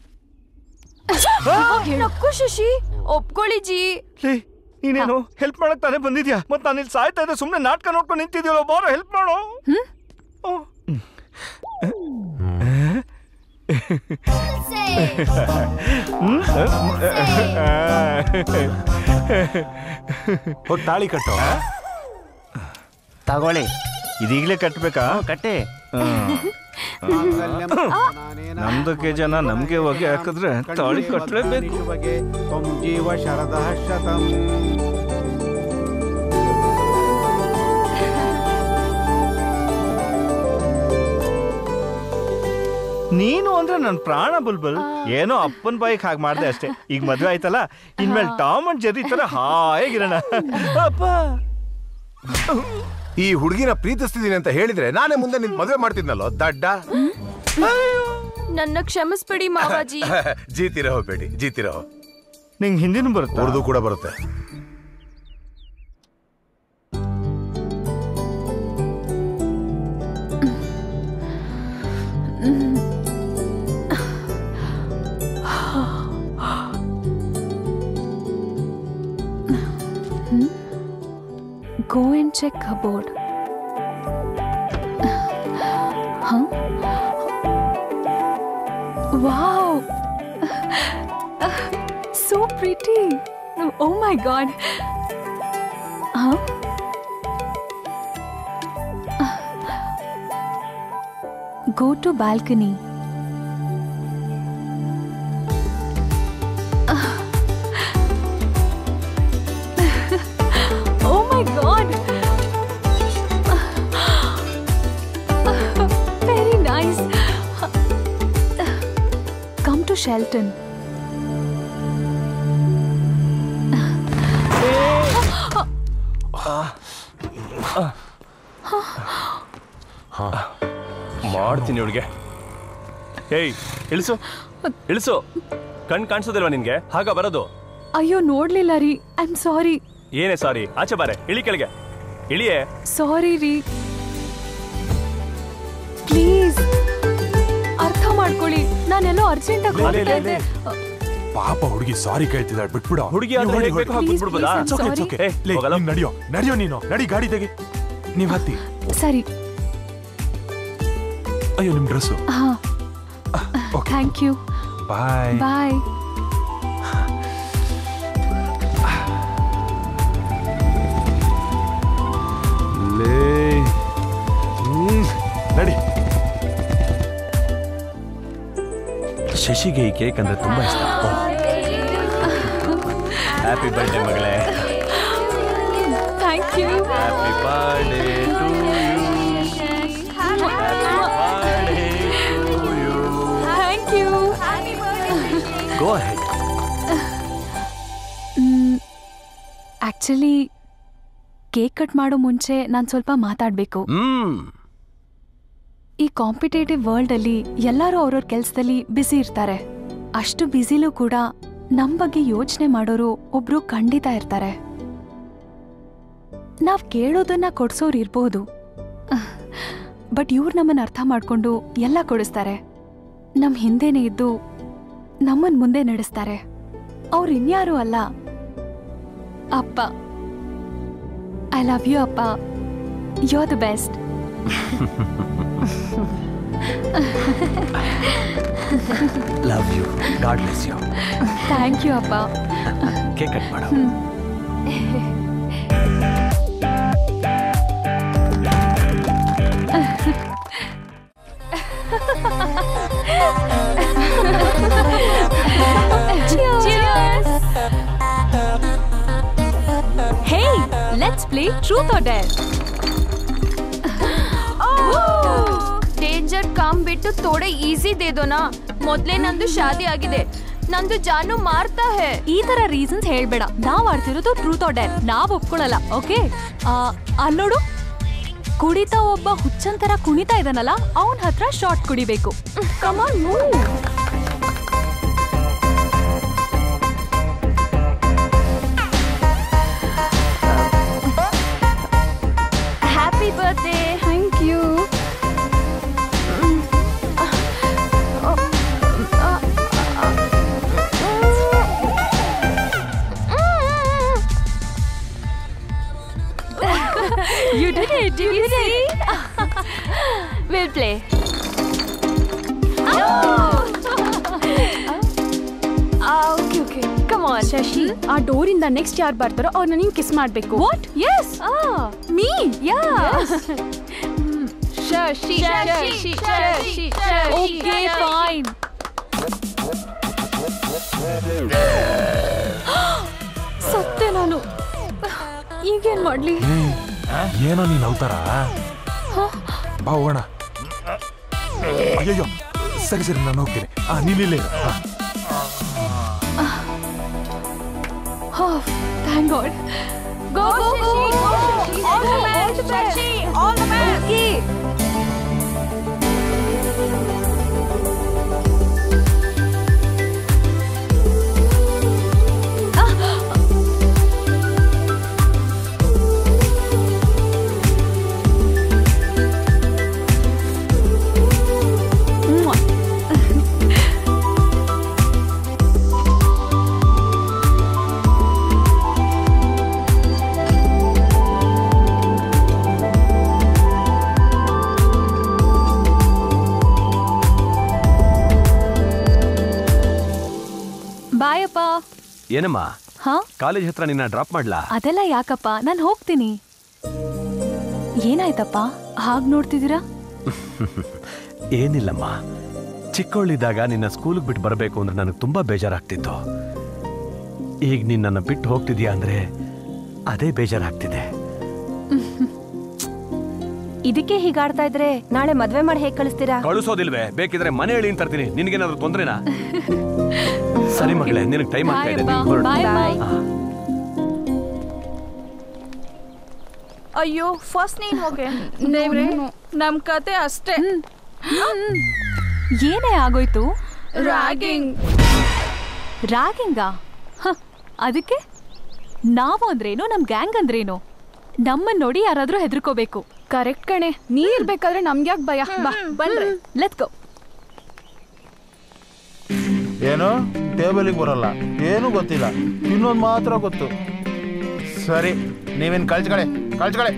ನಕ್ಕು ಶಶಿ ಒಪ್ಕೊಳ್ಳಿ ಜಿ ಲೇ, ನೀನೇನು ಹೆಲ್ಪ್ ಮಾಡಕ್ ತಾನೇ ಬಂದಿದ್ಯಾ ಮತ್ ನಾನು ಇಲ್ಲಿ ಸಾಯ್ತಾ ಇದ್ದೆ ಸುಮ್ನೆ ನಾಟಕ ನೋಡ್ಕೊಂಡು ನಿಂತಿದ್ಯಲ್ಲ ಬಾರೋ ಹೆಲ್ಪ್ ಮಾಡು ಓ. ಹ್ಮ್? ಹೋಗ್ ತಾಳಿ ಕಟ್ಟೋ ತಗೊಳ್ಳಿ ಇದೀಗ್ಲೇ ಕಟ್ಬೇಕಾ ಕಟ್ಟಿ ನಮ್ದಕ್ಕೆ ಜನ ನಮ್ಗೆ ಹೊಗೆ ಹಾಕಿದ್ರೆ ತಾಳಿ ಕಟ್ಲೇಬೇಕು ಜೀವ ಶರದಃ ಶತಂ ನೀನು ಅಂದ್ರೆ ನನ್ನ ಪ್ರಾಣ ಬುಲ್ಬುಲ್ ಏನೋ ಅಪ್ಪನ ಬಾಯಿಗೆ ಹಾಗೆ ಮಾಡ್ದೆ ಅಷ್ಟೇ ಈಗ ಮದ್ವೆ ಆಯ್ತಲ್ಲ ಇನ್ಮೇಲೆ ಟಾಮ್ ಅಂಡ್ ಜೆರ್ರಿ ತರ ಹಾಯಾಗಿರೋಣ ಅಪ್ಪ ಈ ಹುಡುಗಿನ ಪ್ರೀತಿಸ್ತಿದ್ದೀನಿ ಅಂತ ಹೇಳಿದ್ರೆ ನಾನೇ ಮುಂದೆ ನಿನ್ ಮದುವೆ ಮಾಡ್ತಿದ್ನಲ್ಲೋ ದಡ್ಡ ನನ್ನ ಕ್ಷಮಿಸ್ಬಿಡಿ ಮಾವಾಜಿ ಜೀತಿರೋ ಬೇಡಿ ಜೀತಿರೋ ನಿಂಗೆ ಹಿಂದಿನೂ ಬರುತ್ತೆ ಉರ್ದು ಕೂಡ ಬರುತ್ತೆ Go and check cupboard. Huh? Wow! so pretty! Oh my god! Huh? Go to balcony. Oh my god! Very nice. Come to Shelton. ಮಾಡ್ತೀನಿ ಇವಳಿಗೆ ಹೇಯ್ ಇಳಿಸು ಇಳಿಸು ಕಣ್ ಕಾಣಿಸೋದಿಲ್ವಾ ನಿನ್ಗೆ ಹಾಗ ಬರೋದು ಅಯ್ಯೋ ನೋಡ್ಲಿಲ್ಲ ರೀ ಐ ಆಮ್ ಸಾರಿ ಏನೇ ಸಾರಿ ಆಚೆ ಬಾರೆ ಇಳಿ ಕೆಳಗೆ ಇಳಿಯೇ ಸಾರಿ ರೀ ಪ್ಲೀಸ್ ಅರ್ಥ ಮಾಡ್ಕೊಳ್ಳಿ ನಾನೆಲ್ಲೋ ಅರ್ಜೆಂಟ್ ಆಗಿ ಲೇ, ಲೇ, ಹೋಗ್ತಾ ಲೇ, ಇದ್ದೆ ಪಾಪ ಹುಡುಗಿ ಸಾರಿ ಕೇಳ್ತಿದ್ದಾಳೆ ಬಿಟ್ಬಿಡು ಹುಡುಗಿ ಆದ್ರೆ ನೀವ್ ಹೇಗ್ ಹೊಡಿ, ಬೇಕೋ ಹಾಗ್ ಹೊಡಿ. ಬಿಟ್ಬಿಡ್ಬೋದಾ? It's okay, it's Sorry. okay. ಲೇ, ನೀನ್ ನಡಿಯೋ ನಡಿಯೋ ನೀನು ನಡಿ ಗಾಡಿ ತೆಗಿ ನೀವ್ ಹತ್ತಿ ಸರಿ ಅಯ್ಯೋ ನಿಮ್ ಡ್ರೆಸ್ಸು ಹಾ ಥ್ಯಾಂಕ್ ಯು ಬಾಯ್ ಬಾಯ್ ಲೇ ಹ್ಮ್, ನಡಿ ಶಶಿಗೆ ಈ ಕೇಕ್ ಅಂದ್ರೆ ತುಂಬಾ ಇಷ್ಟ ಹ್ಯಾಪಿ ಬರ್ಡೇ ಮಗಳೇ thank you happy birthday to thank you go ahead actually cake cut ಮಾಡೋ ಮುಂಚೆ ನಾನು ಸ್ವಲ್ಪ ಮಾತಾಡಬೇಕು ಹ್ಮ್ ಈ ಕಾಂಪಿಟೇಟಿವ್ ವರ್ಲ್ಡ್ ಅಲ್ಲಿ ಎಲ್ಲರೂ ಅವ್ರವ್ರ ಕೆಲಸದಲ್ಲಿ ಬ್ಯುಸಿ ಇರ್ತಾರೆ ಅಷ್ಟು ಬ್ಯುಸಿಲೂ ಕೂಡ ನಮ್ ಬಗ್ಗೆ ಯೋಚನೆ ಮಾಡೋರು ಒಬ್ರು ಖಂಡಿತ ಇರ್ತಾರೆ ನಾವ್ ಕೇಳೋದನ್ನ ಕೊಡ್ಸೋರು ಇರ್ಬೋದು ಬಟ್ ಇವ್ರು ನಮ್ಮನ್ನ ಅರ್ಥ ಮಾಡ್ಕೊಂಡು ಎಲ್ಲ ಕೊಡಿಸ್ತಾರೆ ನಮ್ ಹಿಂದೆನೇ ಇದ್ದು ನಮ್ಮನ್ ಮುಂದೆ ನಡೆಸ್ತಾರೆ ಅವ್ರು ಇನ್ಯಾರು ಅಲ್ಲ ಅಪ್ಪ ಐ ಲವ್ ಯು ಅಪ್ಪ you are the best love you God bless you thank you ಅಪ್ಪ ಕೇಕ್ ಕಟ್ ಮಾಡು Cheers! Hey, let's play truth or dare. Danger calm ಬಿಟ್ಟು ಥೋಡೆ ಈಸಿ ದೇ ದೋ ನಾ ಮೊದ್ಲೇ ನಂದು ಶಾದಿ ಆಗಿದೆ ನಂದು ಜಾನು ಮಾರ್ತಾ ಹೇ ಈ ತರ ರೀಸನ್ಸ್ ಹೇಳ್ಬೇಡ ನಾವ್ ಆಡ್ತಿರೋದು ಟ್ರೂತ್ ಆರ್ ಡೇರ್ ನಾವ್ ಒಪ್ಕೊಳಲ್ಲ ಓಕೆ ಅಲ್ಲೋಡು ಕುಡಿತಾ ಒಬ್ಬ ಹುಚ್ಚಂತರ ಕುಣಿತಾ ಇದಾನಲ್ಲ ಅವನ್ ಹತ್ರ ಶಾರ್ಟ್ ಕುಡಿಬೇಕು come on move happy birthday thank you You did it. Did you see? we'll play. Okay okay come on Shashi ಆ ಡೋರ್ ಇಂದ ನೆಕ್ಸ್ಟ್ ಯಾರು ಬರ್ತಾರೋ ಅವ್ರನ್ನ ನೀವು ಕಿಸ್ ಮಾಡಬೇಕು what yes me yeah Shashi Shashi Shashi okay fine ಸತ್ತೆ ನಾನು ಈಗೇನ್ ಮಾಡ್ಲಿ ಏನೋ ನೀನ್ ಅವತಾರ ಬಾ ಹೋಗೋಣ ಅಯ್ಯಯ್ಯೋ ಸರಿ ಸರಿ ನಾನು ಹೋಗ್ತೀನಿ ಆ ನೀನಿಲ್ಲೇ ಇರು. ಆ. Thank God Go, go, go! All the best, Shashi! All the best! ಬಾಯಪ್ಪ ಏನಮ್ಮ ಹಾ ಕಾಲೇಜ್ ಹತ್ರ ನಿನ್ನ ಡ್ರಾಪ್ ಮಾಡ್ಲಾ ಅದೆಲ್ಲ ಯಾಕಪ್ಪ ನಾನು ಹೋಗ್ತೀನಿ ಏನಾಯ್ತಪ್ಪ ಹಾಗ್ ನೋಡ್ತಿದ್ದೀರಾ ಏನಿಲ್ಲಮ್ಮ ಚಿಕ್ಕವಳಿದ್ದಾಗ ನಿನ್ನ ಸ್ಕೂಲ್ಗೆ ಬಿಟ್ಟು ಬರಬೇಕು ಅಂದ್ರೆ ನನಗೆ ತುಂಬಾ ಬೇಜಾರಾಗ್ತಿತ್ತು ಈಗ ನಿನ್ನನ್ನು ಬಿಟ್ಟು ಹೋಗ್ತಿದ್ಯಾ ಅಂದ್ರೆ ಅದೇ ಬೇಜಾರಾಗ್ತಿದೆ ಇದಕ್ಕೆ ಹೀಗಾಡ್ತಾ ಇದ್ರೆ ನಾಳೆ ಮದ್ವೆ ಮಾಡಿ ಹೇಗ್ ಕಳಿಸ್ತೀರಾ ಕಳಿಸೋದಿಲ್ವೇ ಬೇಕಿದ್ರೆ ಮನೆ ಹೇಳಿ ಅಂತ ತರ್ತೀನಿ ನಿನಗೇನಾದ್ರೂ ತೊಂದ್ರೆನಾ ಸರಿ ಮಗಳೇ ನಿನಗೆ ಟೈಮ್ ಆಗ್ತಾ ಇದೆ ನೀನ್ ಹೊರಡು. ಆ. ಅಯ್ಯೋ ಫಸ್ಟ್ ನೀನ್ ಹೋಗೆ ದೇವ್ರೆ ನಮ್ ಕತೆ ಅಷ್ಟೇ ಏನೇ ಆಗೋಯ್ತು ರ್ಯಾಗಿಂಗ್ ರ್ಯಾಗಿಂಗಾ ಹ, ಅದಕ್ಕೆ ನಾವು ಅಂದ್ರೇನು ನಮ್ ಗ್ಯಾಂಗ್ ಅಂದ್ರೇನು ನಮ್ಮನ್ ನೋಡಿ ಯಾರಾದ್ರೂ ಹೆದರ್ಕೋಬೇಕು ಕರೆಕ್ಟ್ ಕಣೆ ನೀ ಇರ್ಬೇಕಾದ್ರೆ ನಮ್ಗ್ಯಾಕ್ ಭಯ ಬಾ ಬನ್ರಿ ಲೆಟ್ಸ್ ಗೋ ಏನು ಟೇಬಲಿಗೆ ಬರಲ್ಲ ಏನೂ ಗೊತ್ತಿಲ್ಲ ಇನ್ನೊಂದು ಮಾತ್ರ ಗೊತ್ತು ಸರಿ ನೀವೇನು ಕಳ್ಸ್ಕಳೆ ಕಳ್ಸ್ಕಳೆ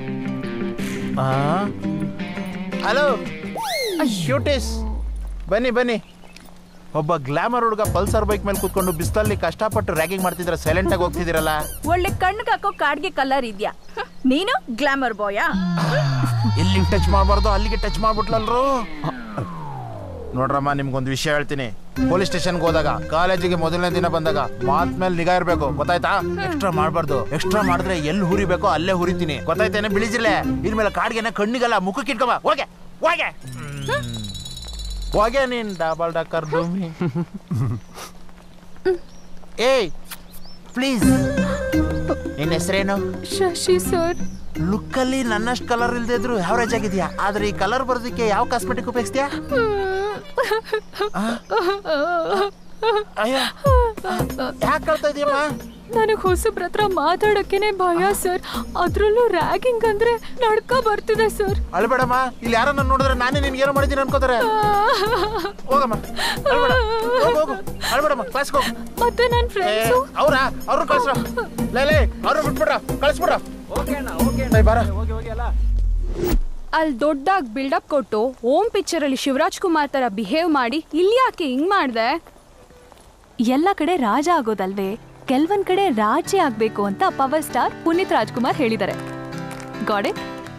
ಹಲೋ ಕ್ಯೂಟಿಸ್ ಬನ್ನಿ ಬನ್ನಿ ಒಬ್ಬ ಗ್ಲಾಮರ್ ಹುಡುಗ ಪಲ್ಸರ್ ಬೈಕ್ ಮೇಲೆ ಕೂತ್ಕೊಂಡು ಬಿಸ್ತಲ್ಲಿ ಕಷ್ಟಪಟ್ಟು ರ್ಯಾಗಿಂಗ್ ಮಾಡ್ತಿದ್ರೆ ಸೈಲೆಂಟ್ ಆಗಿ ಹೋಗ್ತಿದ್ದೀರಲ್ಲ ಒಳ್ಳೆ ಕಣ್ಣಿಗೆ ಹಾಕೋ ಕಾಡ್ಗೆ ಕಲರ್ ಇದ್ಯಾ ನೀನು ಗ್ಲಾಮರ್ ಬಾಯಾ ಎಲ್ಲಿಗೆ ಟಚ್ ಮಾಡಬಾರ್ದು ಅಲ್ಲಿಗೆ ಟಚ್ ಮಾಡ್ಬಿಟ್ಲಲ್ರು ನೋಡ್ರಮ್ಮ ನಿಮ್ಗೊಂದು ವಿಷಯ ಹೇಳ್ತೀನಿ ಪೊಲೀಸ್ ಸ್ಟೇಷನ್ಗೆ ಹೋದಾಗ ಕಾಲೇಜಿಗೆ ಮೊದಲನೇ ದಿನ ಬಂದಾಗ ಮಾತ್ ಮೇಲೆ ನಿಗಾ ಇರಬೇಕು ಗೊತ್ತಾಯ್ತಾ ಎಕ್ಸ್ಟ್ರಾ ಮಾಡಬಾರ್ದು ಎಕ್ಸ್ಟ್ರಾ ಮಾಡಿದ್ರೆ ಎಲ್ಲಿ ಹುರಿಬೇಕೋ ಅಲ್ಲೇ ಹುರಿತೀನಿ ಗೊತ್ತಾಯ್ತೇನೆ ಬಿಳಿಜಿರ್ಲೆ ಇನ್ಮೇಲೆ ಕಾಡ್ಗೆನೆ ಕಣ್ಣಿಗಲ್ಲ ಮುಖಕ್ಕೆ ಇಟ್ಕೊಬ ಹೋಗೆ ಹೋಗೆ ಹೋಗೆ ನೀನ್ ಡಬಲ್ ಡಕ್ಕರ್ ಡೂಮಿ ಏಯ್ ಪ್ಲೀಸ್ ನಿನ್ನ ಹೆಸರೇನು ಶಶಿ ಸರ್ ಲುಕ್ಕಲ್ಲಿ ನನ್ನಷ್ಟು ಕಲರ್ ಇಲ್ದೇ ಇದ್ರು ಯಾವ್ರೇಜ್ ಆಗಿದ್ಯಾ ಆದ್ರೆ ಈ ಕಲರ್ ಬರೋದಕ್ಕೆ ಯಾವ ಕಾಸ್ಮೆಟಿಕ್ ಉಪಯೋಗಿಸ್ತೀಯಾ ಅಯ್ಯೋ ಯಾಕೆ ಕಳ್ತಾ ಇದೀಯಮ್ಮ ನನಗೆ ಹೊಸಬ್ರ ಹತ್ರ ಮಾತಾಡಕ್ಕೇನೆ ಭಯ ಸರ್ ಅದ್ರಲ್ಲೂ ರ್ಯಾಗಿಂಗ್ ಅಂದ್ರೆ ನಡ್ಕ ಬರ್ತಿದೆ ಸರ್ ಅಳ್ಬೇಡಮ್ಮ ಇಲ್ಲಿ ಯಾರನ್ನ ನೋಡಿದ್ರೆ ನಾನೇ ನಿನ್ಗೆ ಏನೋ ಮಾಡಿದ್ದೀನಿ ಅನ್ಕೋತಾರೆ ಹೋಗಮ್ಮ ಅಳ್ಬೇಡ ಹೋಗು ಹೋಗು ಅಳ್ಬೇಡಮ್ಮ ಕ್ಲಾಸ್ಗೆ ಹೋಗು ಮತ್ತೆ ನನ್ನ ಫ್ರೆಂಡ್ಸು ಅವ್ರ ಅವ್ರು ಕಳ್ಸ್ರ ಲೇ ಲೇ ಅವ್ರು ಬಿಟ್ಬಿಡ್ರ ಕಳಿಸ್ಬಿಡ್ರ ಏ, ಬಾರ ಅಲ್ಲಿ ದೊಡ್ಡಾಗಿ ಬಿಲ್ಡಪ್ ಕೊಟ್ಟು ಓಮ್ ಪಿಕ್ಚರ್ ಅಲ್ಲಿ ಶಿವರಾಜ್ ಕುಮಾರ್ ತರ ಬಿಹೇವ್ ಮಾಡಿ ಇಲ್ಲಿ ಯಾಕೆ ಹಿಂಗ್ ಮಾಡ್ದೆ ಎಲ್ಲ ಕಡೆ ರಾಜ ಆಗೋದಲ್ವೇ ಕೆಲವೊಂದ್ ಕಡೆ ರಾಜ್ಯ ಆಗ್ಬೇಕು ಅಂತ ಪವರ್ ಸ್ಟಾರ್ ಪುನೀತ್ ರಾಜ್ಕುಮಾರ್ ಹೇಳಿದ್ದಾರೆ ಗಾಡೆ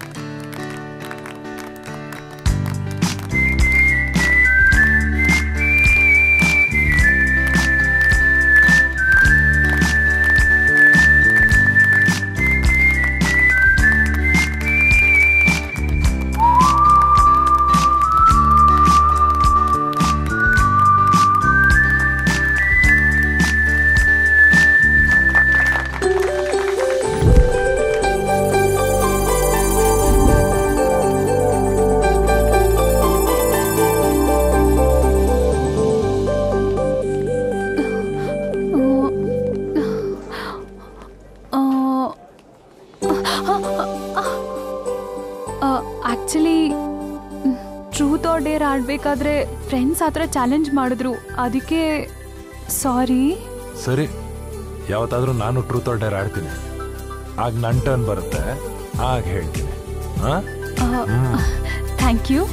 ಆಕ್ಚುಲಿ ಟ್ರೂತ್ ಆರ್ ಡೇರ್ ಆಡ್ಬೇಕಾದ್ರೆ ಫ್ರೆಂಡ್ಸ್ ಹತ್ರ ಚಾಲೆಂಜ್ ಮಾಡಿದ್ರು ಅದಕ್ಕೆ ಸಾರಿ ಸರಿ ಯಾವತ್ತಾದ್ರೂ ನಾನು ಟ್ರೂತ್ ಆರ್ ಡೇರ್ ಆಡ್ತೀನಿ ಆಗ ನನ್ನ ಟರ್ನ್ ಬರುತ್ತೆ ಆಗ ಹೇಳ್ತೀನಿ ಹಾ ಥ್ಯಾಂಕ್ ಯು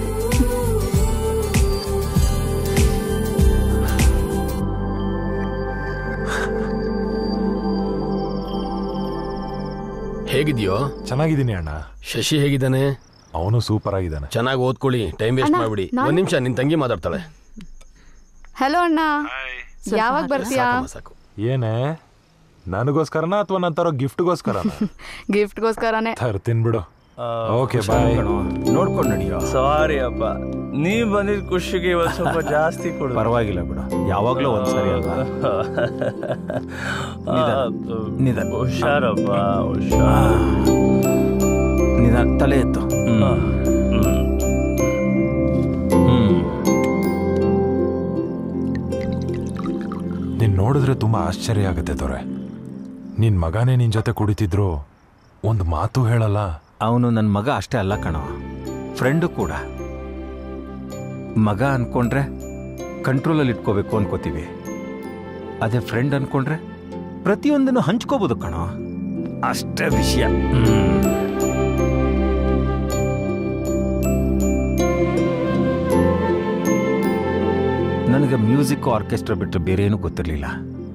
ಹೇಗಿದ್ಯೋ ಚೆನ್ನಾಗಿದ್ದೀನಿ ಅಣ್ಣ ಶಶಿ ಹೇಗಿದ್ದಾನೆ ಅವನು ಸೂಪರ್ ಆಗಿದ್ದಾನೆ ಚೆನ್ನಾಗಿ ಓದ್ಕೊಳ್ಳಿ ಟೈಮ್ ವೇಸ್ಟ್ ಅಣ್ಣ, ಮಾಡ್ಬಿಡಿ ನಾನು- ಒಂದ್ ನಿಮಿಷ ನಿನ್ ತಂಗಿ ಮಾತಾಡ್ತಾಳೆ ಹಲೋ ಅಣ್ಣ ಯಾವಾಗ ಬರ್ತೀಯಾ ಏನೇ ನನಗೋಸ್ಕರನಾ ಅಥವಾ ನನ್ನ ತರೋ ಗಿಫ್ಟ್ಗೋಸ್ಕರ ಗಿಫ್ಟ್ಗೋಸ್ಕರನೇ ತರ್ತೀನಿ ಬಿಡು ಓಕೆ ಬಾಯ್ ನೋಡ್ಕೊಂಡು ನಡಿಯೋ ಸಾರಿ ಅಪ್ಪ ನೀವ್ ಬಂದಿದ್ ಖುಷಿಗೆ ಇವತ್ತು ಸ್ವಲ್ಪ ಜಾಸ್ತಿ ಕೊಡು ಪರವಾಗಿಲ್ಲ ಬಿಡು ಯಾವಾಗ್ಲೂ ಒಂದ್ಸರಿ ಅಲ್ವಾ ನಿಧಾನ. ನಿಧಾನ. ಹುಷಾರಪ್ಪ ಹುಷಾರ್ ನಿಧಾನ ತಲೆ ಎತ್ತು ಹ್ಮ್. ಹ್ಮ್ ನೀನ್ ನೋಡಿದ್ರೆ ತುಂಬಾ ಆಶ್ಚರ್ಯ ಆಗುತ್ತೆ ದೊರೆ ನಿನ್ ಮಗನೇ ನಿನ್ ಜೊತೆ ಕುಡಿತಿದ್ರು ಒಂದು ಮಾತು ಹೇಳಲ್ಲ ಅವನು ನನ್ನ ಮಗ ಅಷ್ಟೇ ಅಲ್ಲ ಕಣೋ ಫ್ರೆಂಡು ಕೂಡ ಮಗ ಅನ್ಕೊಂಡ್ರೆ ಕಂಟ್ರೋಲಲ್ಲಿ ಇಟ್ಕೋಬೇಕು ಅನ್ಕೋತೀವಿ ಅದೇ ಫ್ರೆಂಡ್ ಅನ್ಕೊಂಡ್ರೆ ಪ್ರತಿಯೊಂದನ್ನು ಹಂಚ್ಕೋಬೋದು ಕಣೋ ಅಷ್ಟೇ ವಿಷಯ ನನಗೆ ಮ್ಯೂಸಿಕ್ ಆರ್ಕೆಸ್ಟ್ರಾ ಬಿಟ್ಟರೆ ಬೇರೆ ಏನೂ ಗೊತ್ತಿರಲಿಲ್ಲ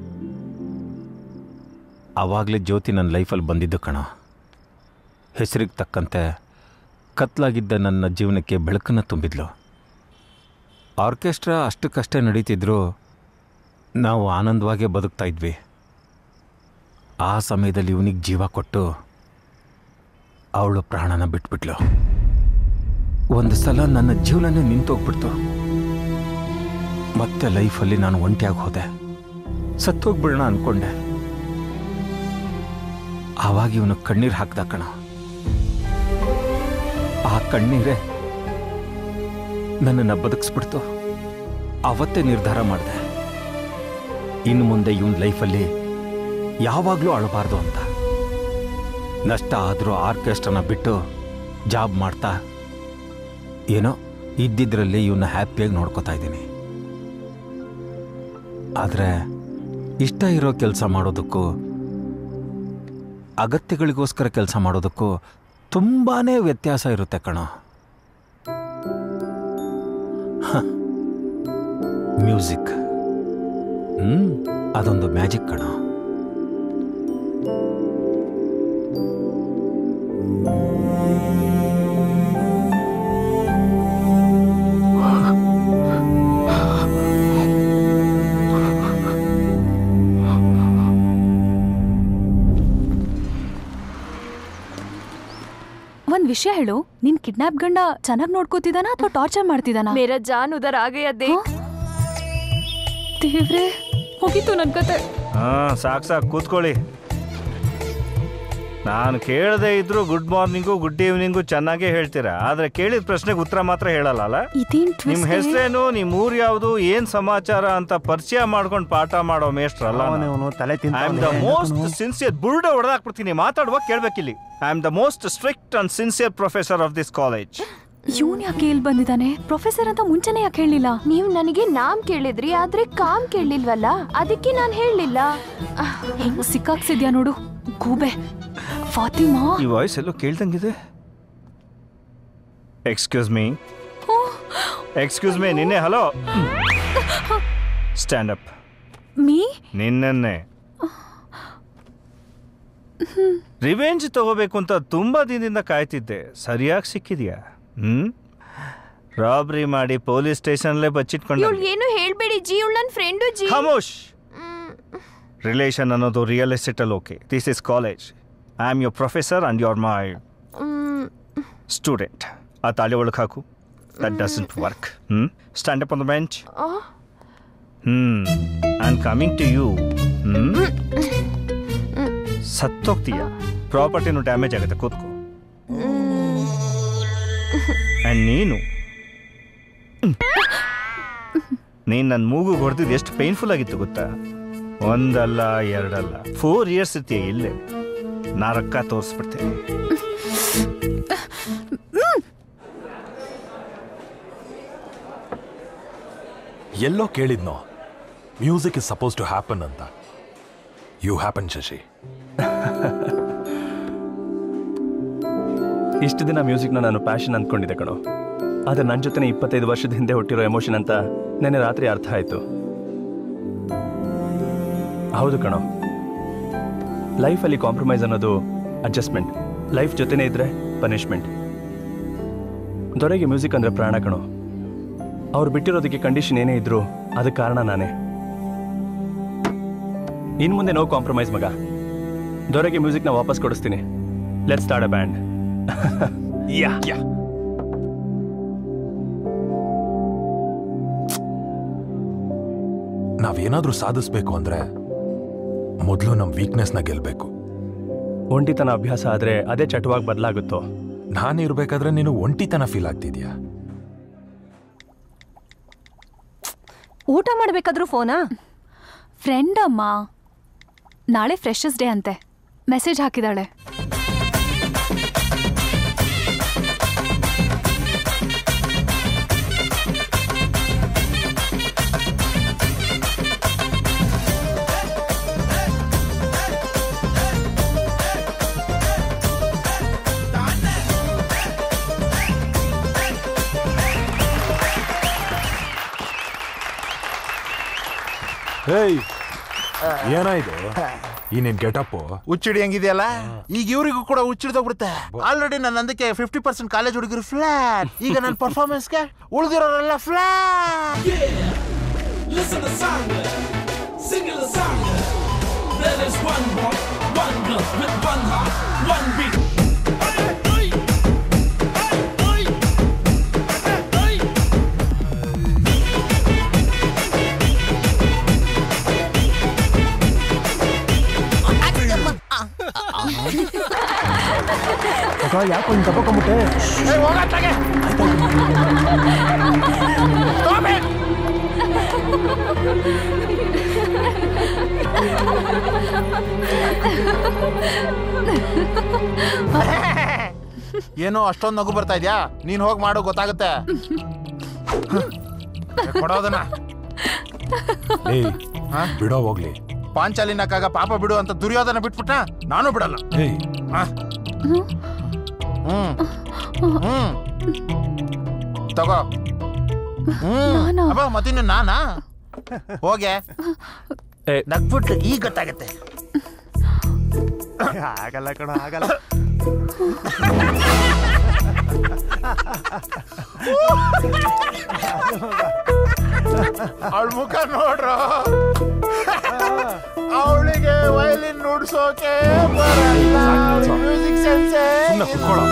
ಆವಾಗಲೇ ಜ್ಯೋತಿ ನನ್ನ ಲೈಫಲ್ಲಿ ಬಂದಿದ್ದು ಕಣೋ ಹೆಸರಿಗೆ ತಕ್ಕಂತೆ ಕತ್ಲಾಗಿದ್ದ ನನ್ನ ಜೀವನಕ್ಕೆ ಬೆಳಕನ್ನು ತುಂಬಿದ್ಲು ಆರ್ಕೆಸ್ಟ್ರಾ ಅಷ್ಟಕ್ಕಷ್ಟೇ ನಡೀತಿದ್ರು ನಾವು ಆನಂದವಾಗೇ ಬದುಕ್ತಾ ಇದ್ವಿ ಆ ಸಮಯದಲ್ಲಿ ಇವನಿಗೆ ಜೀವ ಕೊಟ್ಟು ಅವಳು ಪ್ರಾಣನ ಬಿಟ್ಬಿಟ್ಲು ಒಂದು ಸಲ ನನ್ನ ಜೀವನನೇ ನಿಂತೋಗ್ಬಿಡ್ತು ಮತ್ತೆ ಲೈಫಲ್ಲಿ ನಾನು ಒಂಟಿಯಾಗಿ ಹೋದೆ ಸತ್ತೋಗ್ಬಿಡೋಣ ಅನ್ಕೊಂಡೆ ಆವಾಗ ಇವನು ಕಣ್ಣೀರು ಹಾಕ್ದ ಕಣ ಆ ಕಣ್ಣೀರೇ ನನ್ನನ್ನು ಬದುಕಿಸ್ಬಿಡ್ತು ಅವತ್ತೇ ನಿರ್ಧಾರ ಮಾಡಿದೆ ಇನ್ನು ಮುಂದೆ ಇವನ್ ಲೈಫಲ್ಲಿ ಯಾವಾಗಲೂ ಅಳಬಾರ್ದು ಅಂತ ನಷ್ಟ ಆದರೂ ಆರ್ಕೆಸ್ಟ್ರನ ಬಿಟ್ಟು ಜಾಬ್ ಮಾಡ್ತಾ ಏನೋ ಇದ್ದಿದ್ರಲ್ಲಿ ಇವನ್ನ ಹ್ಯಾಪಿಯಾಗಿ ನೋಡ್ಕೋತಾ ಇದ್ದೀನಿ ಆದರೆ ಇಷ್ಟ ಇರೋ ಕೆಲಸ ಮಾಡೋದಕ್ಕೂ ಅಗತ್ಯಗಳಿಗೋಸ್ಕರ ಕೆಲಸ ಮಾಡೋದಕ್ಕೂ ತುಂಬಾನೇ ವ್ಯತ್ಯಾಸ ಇರುತ್ತೆ ಕಣ ಮ್ಯೂಸಿಕ್ ಹ್ಮ್ ಅದೊಂದು ಮ್ಯಾಜಿಕ್ ಕಣ ಒಂದ್ ವಿಷಯ ಹೇಳು ನಿನ್ ಕಿಡ್ನಾಪ್ ಗಂಡ ಚೆನ್ನಾಗ್ ನೋಡ್ಕೋತಿದಾನ ಅಥವಾ ಟಾರ್ಚರ್ ಮಾಡ್ತಿದಾನ ಮೇರಾ ಜಾನ್ ಉದರ್ ಆ ಗಯಾ ದೇಖ್ ದೇವ್ರೆ ಮುಗೀತು ನನ್ ಕತೆ ಹಾ ಸಾಕು ಸಾಕು ಕೂತ್ಕೊಳ್ಳಿ ನಾನು ಕೇಳದೆ ಇದ್ರು ಗುಡ್ ಮಾರ್ನಿಂಗು ಗುಡ್ ಈವ್ನಿಂಗು ಚೆನ್ನಾಗೇ ಹೇಳ್ತೀರಾ ಆದ್ರೆ ಕೇಳಿದ ಪ್ರಶ್ನೆಗೆ ಉತ್ತರ ಮಾತ್ರ ಹೇಳಲ್ಲ ಅಲ್ಲ ಇದೇನ್ ನಿಮ್ twist? ಹೆಸರೇನು ನಿಮ್ ಊರ್ ಯಾವುದು ಏನ್ ಸಮಾಚಾರ ಅಂತ ಪರಿಚಯ ಮಾಡ್ಕೊಂಡು ಪಾಠ ಮಾಡೋ ಮೇಷ್ಟ್ರಲ್ಲ ತಲೆ I am the most sincere ಬುರುಡ ಹೊಡೆದಾಕ್ಬಿಡ್ತೀನಿ ಮಾತಾಡುವಾಗ ಕೇಳ್ಬೇಕಿಲ್ಲಿ I am the most strict and sincere professor of this college ಇವನ್ ಯಾಕೆ ಇಲ್ಲಿ ಬಂದಿದ್ದಾನೆ ಪ್ರೊಫೆಸರ್ ಅಂತ ಮುಂಚೆನೆ ಯಾಕೆ ಹೇಳಿಲ್ಲ ನೀವ್ ನನಗೆ ನಾಮ್ ಕೇಳಿದ್ರಿ ಆದ್ರೆ ಕಾಮ್ ಕೇಳಿಲ್ವಲ್ಲ ಅದಕ್ಕೆ ನಾನ್ ಹೇಳಲಿಲ್ಲ ಹೆಂಗ್ ಸಿಕ್ಕಾಕ್ಸಿದ್ಯಾ ನೋಡು ಗೂಬೆ ಫಾತಿಮಾ ಈ ವಾಯ್ಸ್ ಎಲ್ಲೋ ಕೇಳ್ದಂಗಿದೆ ಎಕ್ಸ್ಕ್ಯೂಸ್ ಮೀ ಎಕ್ಸ್ಕ್ಯೂಸ್ ಮೀ ನಿನ್ನೆ ಹಲೋ ಸ್ಟ್ಯಾಂಡ್ ಅಪ್ ಮೀ ನಿನ್ನೆ ರಿವೆಂಜ್ ತಗೋಬೇಕು ಅಂತ ತುಂಬಾ ದಿನದಿಂದ ಕಾಯ್ತಿದ್ದೆ ಸರಿಯಾಗಿ ಸಿಕ್ಕಿದ್ಯಾ ಹ್ಮ್ ರಾಬ್ರಿ ಮಾಡಿ ಪೊಲೀಸ್ ಸ್ಟೇಷನ್ಲೇ ಬಚ್ಚಿಟ್ಕೊಂಡ ಇವಳು ಏನು ಹೇಳ್ಬೇಡಿ ಜಿ ಇವಳು ನನ್ನ ಫ್ರೆಂಡು ಜಿ ಖಮೋಶ್ ರಿಲೇಷನ್ ಅನ್ನೋದು ರಿಯಲ್ ಎಸ್ಟೇಟ್ ಅಲ್ಲಿ okay this is college I am your professor and your my student ಆ ತಾಳಿ ಒಳಗೆ ಹಾಕು that doesn't work hmm stand up on the bench hmm and coming to you hmm ಸತ್ತೋಗ್ತೀಯ ಪ್ರಾಪರ್ಟಿನೂ damage ಆಗುತ್ತೆ ಕೂತ್ಕೋ ಆ್ಯಂಡ್ ನೀನು ನೀನು ನನ್ನ ಮೂಗು ಹೊಡೆದಿದ್ದು ಎಷ್ಟು ಪೇನ್ಫುಲ್ ಆಗಿತ್ತು ಗೊತ್ತಾ ಒಂದಲ್ಲ ಎರಡಲ್ಲ ಫೋರ್ ಇಯರ್ಸ್ ಇರ್ತೀಯ ಇಲ್ಲೇ ನಾ ರೊಕ್ಕ ತೋರಿಸ್ಬಿಡ್ತೇನೆ ಎಲ್ಲೋ ಕೇಳಿದ್ನೋ music is suppose to happen ಅಂತ ಯು ಹ್ಯಾಪನ್ ಶಶಿ ಇಷ್ಟು ದಿನ ಮ್ಯೂಸಿಕ್ನ ನಾನು ಪ್ಯಾಷನ್ ಅಂದ್ಕೊಂಡಿದ್ದೆ ಕಣೋ ಆದರೆ ನನ್ನ ಜೊತೆ ಇಪ್ಪತ್ತೈದು ವರ್ಷದ ಹಿಂದೆ ಹುಟ್ಟಿರೋ ಎಮೋಷನ್ ಅಂತ ನೆನ್ನೆ ರಾತ್ರಿ ಅರ್ಥ ಆಯಿತು ಹೌದು ಕಣೋ ಲೈಫಲ್ಲಿ ಕಾಂಪ್ರಮೈಸ್ ಅನ್ನೋದು ಅಡ್ಜಸ್ಟ್ಮೆಂಟ್ ಲೈಫ್ ಜೊತೆನೇ ಇದ್ರೆ ಪನಿಷ್ಮೆಂಟ್ ದೊರೆಗೆ ಮ್ಯೂಸಿಕ್ ಅಂದರೆ ಪ್ರಾಣ ಕಣೋ ಅವ್ರು ಬಿಟ್ಟಿರೋದಕ್ಕೆ ಕಂಡೀಷನ್ ಏನೇ ಇದ್ರು ಅದಕ್ಕೆ ಕಾರಣ ನಾನೇ ಇನ್ನು ಮುಂದೆ ನೋ ಕಾಂಪ್ರಮೈಸ್ ಮಗ ದೊರೆಗೆ ಮ್ಯೂಸಿಕ್ನ ವಾಪಸ್ ಕೊಡಿಸ್ತೀನಿ let start a band yeah yeah ನಾವೇನಾದ್ರೂ ಸಾಧಿಸ್ಬೇಕು ಅಂದ್ರೆ ಮೊದಲು ನಮ್ಮ ವೀಕ್ನೆಸ್ನ ಗೆಲ್ಬೇಕು ಒಂಟಿತನ ಅಭ್ಯಾಸ ಆದ್ರೆ ಅದೇ ಚಟವಾಗಿ ಬದಲಾಗುತ್ತೋ ನಾನು ಇರ್ಬೇಕಾದ್ರೆ ನೀನು ಒಂಟಿತನ ಫೀಲ್ ಆಗ್ತಿದ್ಯಾ ಊಟ ಮಾಡ್ಬೇಕಾದ್ರೂ ಫೋನಾ ಫ್ರೆಂಡ್ ಅಮ್ಮ ನಾಳೆ ಫ್ರೆಶಸ್ ಡೇ ಅಂತೆ ಮೆಸೇಜ್ ಹಾಕಿದಾಳೆ ಹೇಯ್ ಏನಾಯ್ತು ಈ ನಿನ್ ಗೆಟಪ್ಪು ಹುಚ್ಚಿಡಿ ಹೆಂಗಿದೆಯಲ್ಲ ಈಗ ಇವ್ರಿಗೂ ಕೂಡ ಹುಚ್ಚಿಡ್ದೋಗ್ಬಿಡುತ್ತೆ ಆಲ್ರೆಡಿ ನನ್ನ ಅಂದಕ್ಕೆ ಫಿಫ್ಟಿ ಪರ್ಸೆಂಟ್ ಕಾಲೇಜ್ ಹುಡುಗರು ಫ್ಲಾಟ್ ಈಗ ನನ್ನ ಪರ್ಫಾರ್ಮೆನ್ಸ್ಗೆ ಉಳಿದಿರೋರೆಲ್ಲ flat Listen to Sanga, singing the Sanga. There is one boy, one girl with one heart, one beat. ಯಾಕೋ ಹಿಂಗೆ ತಗೋಕೊಂಬಿಟ್ಟೆ ಏನೋ ಅಷ್ಟೊಂದು ನಗು ಬರ್ತಾ ಇದ್ಯಾ ನೀನ್ ಹೋಗಿ ಮಾಡು ಗೊತ್ತಾಗುತ್ತೆ ಕೊಡೋದನ್ನ ಏಯ್ ಬಿಡೋ ಹೋಗ್ಲಿ ಪಾಂಚಾಲಿನಕ್ಕಾಗ ಪಾಪ ಬಿಡು ಅಂತ ದುರ್ಯೋಧನ ಬಿಟ್ಬಿಟ್ಟ ನಾನು ಬಿಡಲ್ಲ ಏಯ್ ಆ. ಹ್ಮ್ ಹ್ಮ್ ತಗೋ ಹ್ಮ್ ಅಬ್ಬ ಮತ್ತಿನ್ನು ನಾನಾ ಹೋಗೆ ನಗ್ಬಿಟ್ಟು ಈಗ ಗೊತ್ತಾಗತ್ತೆ ಆಗಲ್ಲ ಕಣ ಆಗಲ್ಲ ಅವಳ ಮುಖ ನೋಡ್ರು ಅವಳಿಗೆ ವಯಲಿನ್ ನುಡ್ಸೋಕೆ ಬರಲ್ಲ ಮ್ಯೂಸಿಕ್ ಸೆನ್ಸೇ ಸುಮ್ನೆ ಕುತ್ಕೊಳ್ಳೋ.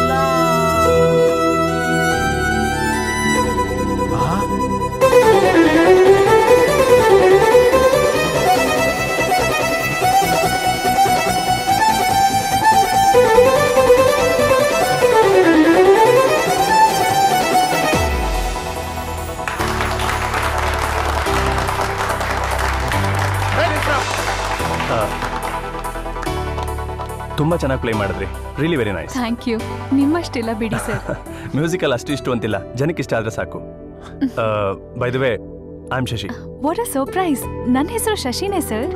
ತುಂಬಾ ಚೆನ್ನಾಗಿ ಪ್ಲೇ ಮಾಡಿದ್ರಿ really very nice thank you ನಿಮ್ಮಷ್ಟಿಲ್ಲ ಬಿಡಿ ಸರ್ ಮ್ಯೂಸಿಕಲ್ ಅಷ್ಟು ಇಷ್ಟು ಅಂತಿಲ್ಲ ಜನಕ್ಕೆ ಇಷ್ಟ ಆದ್ರೆ ಸಾಕು by the way I am Shashi what a surprise ನನ್ನ ಹೆಸರು ಶಶಿನೇ ಸರ್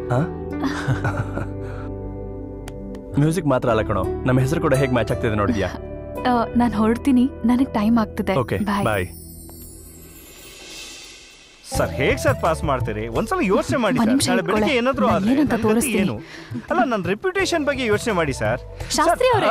ಮ್ಯೂಸಿಕ್ ಮಾತ್ರ ಅಲ್ಲ ಕಣೋ ನಮ್ಮ ಹೆಸರು ಕೂಡ ಹೇಗೆ ಮ್ಯಾಚ್ ಆಗ್ತಿದೆ ನೋಡಿದ್ಯಾ ನಾನು ಹೊರಡ್ತೀನಿ ನನಗೆ ಟೈಮ್ ಆಗ್ತಿದೆ ಓಕೆ ಬಾಯ್ ಬಾಯ್ ಸರ್ ಹೇಗ್ ಸರ್ ಪಾಸ್ ಮಾಡ್ತೀರಿ ಒಂದ್ಸಲ ಯೋಚನೆ ಮಾಡಿ ಒಂದ್ ಸರ್ ನಿಮಿಷ ನಾಳೆ ಬೆಳಿಗ್ಗೆ ಇಟ್ಕೊಳ್ಳೆ. ಏನಾದ್ರು ನಾನ್ ಆದ್ರೆ ಏನಂತ ನನ್ ಗತಿ ತೋರಿಸ್ತೀನಿ. ಏನು ಅಲ್ಲ ನನ್ನ ರೆಪ್ಯುಟೇಷನ್ ಬಗ್ಗೆ ಯೋಚನೆ ಮಾಡಿ ಸರ್ ಶಾಸ್ತ್ರಿ ಅವರೇ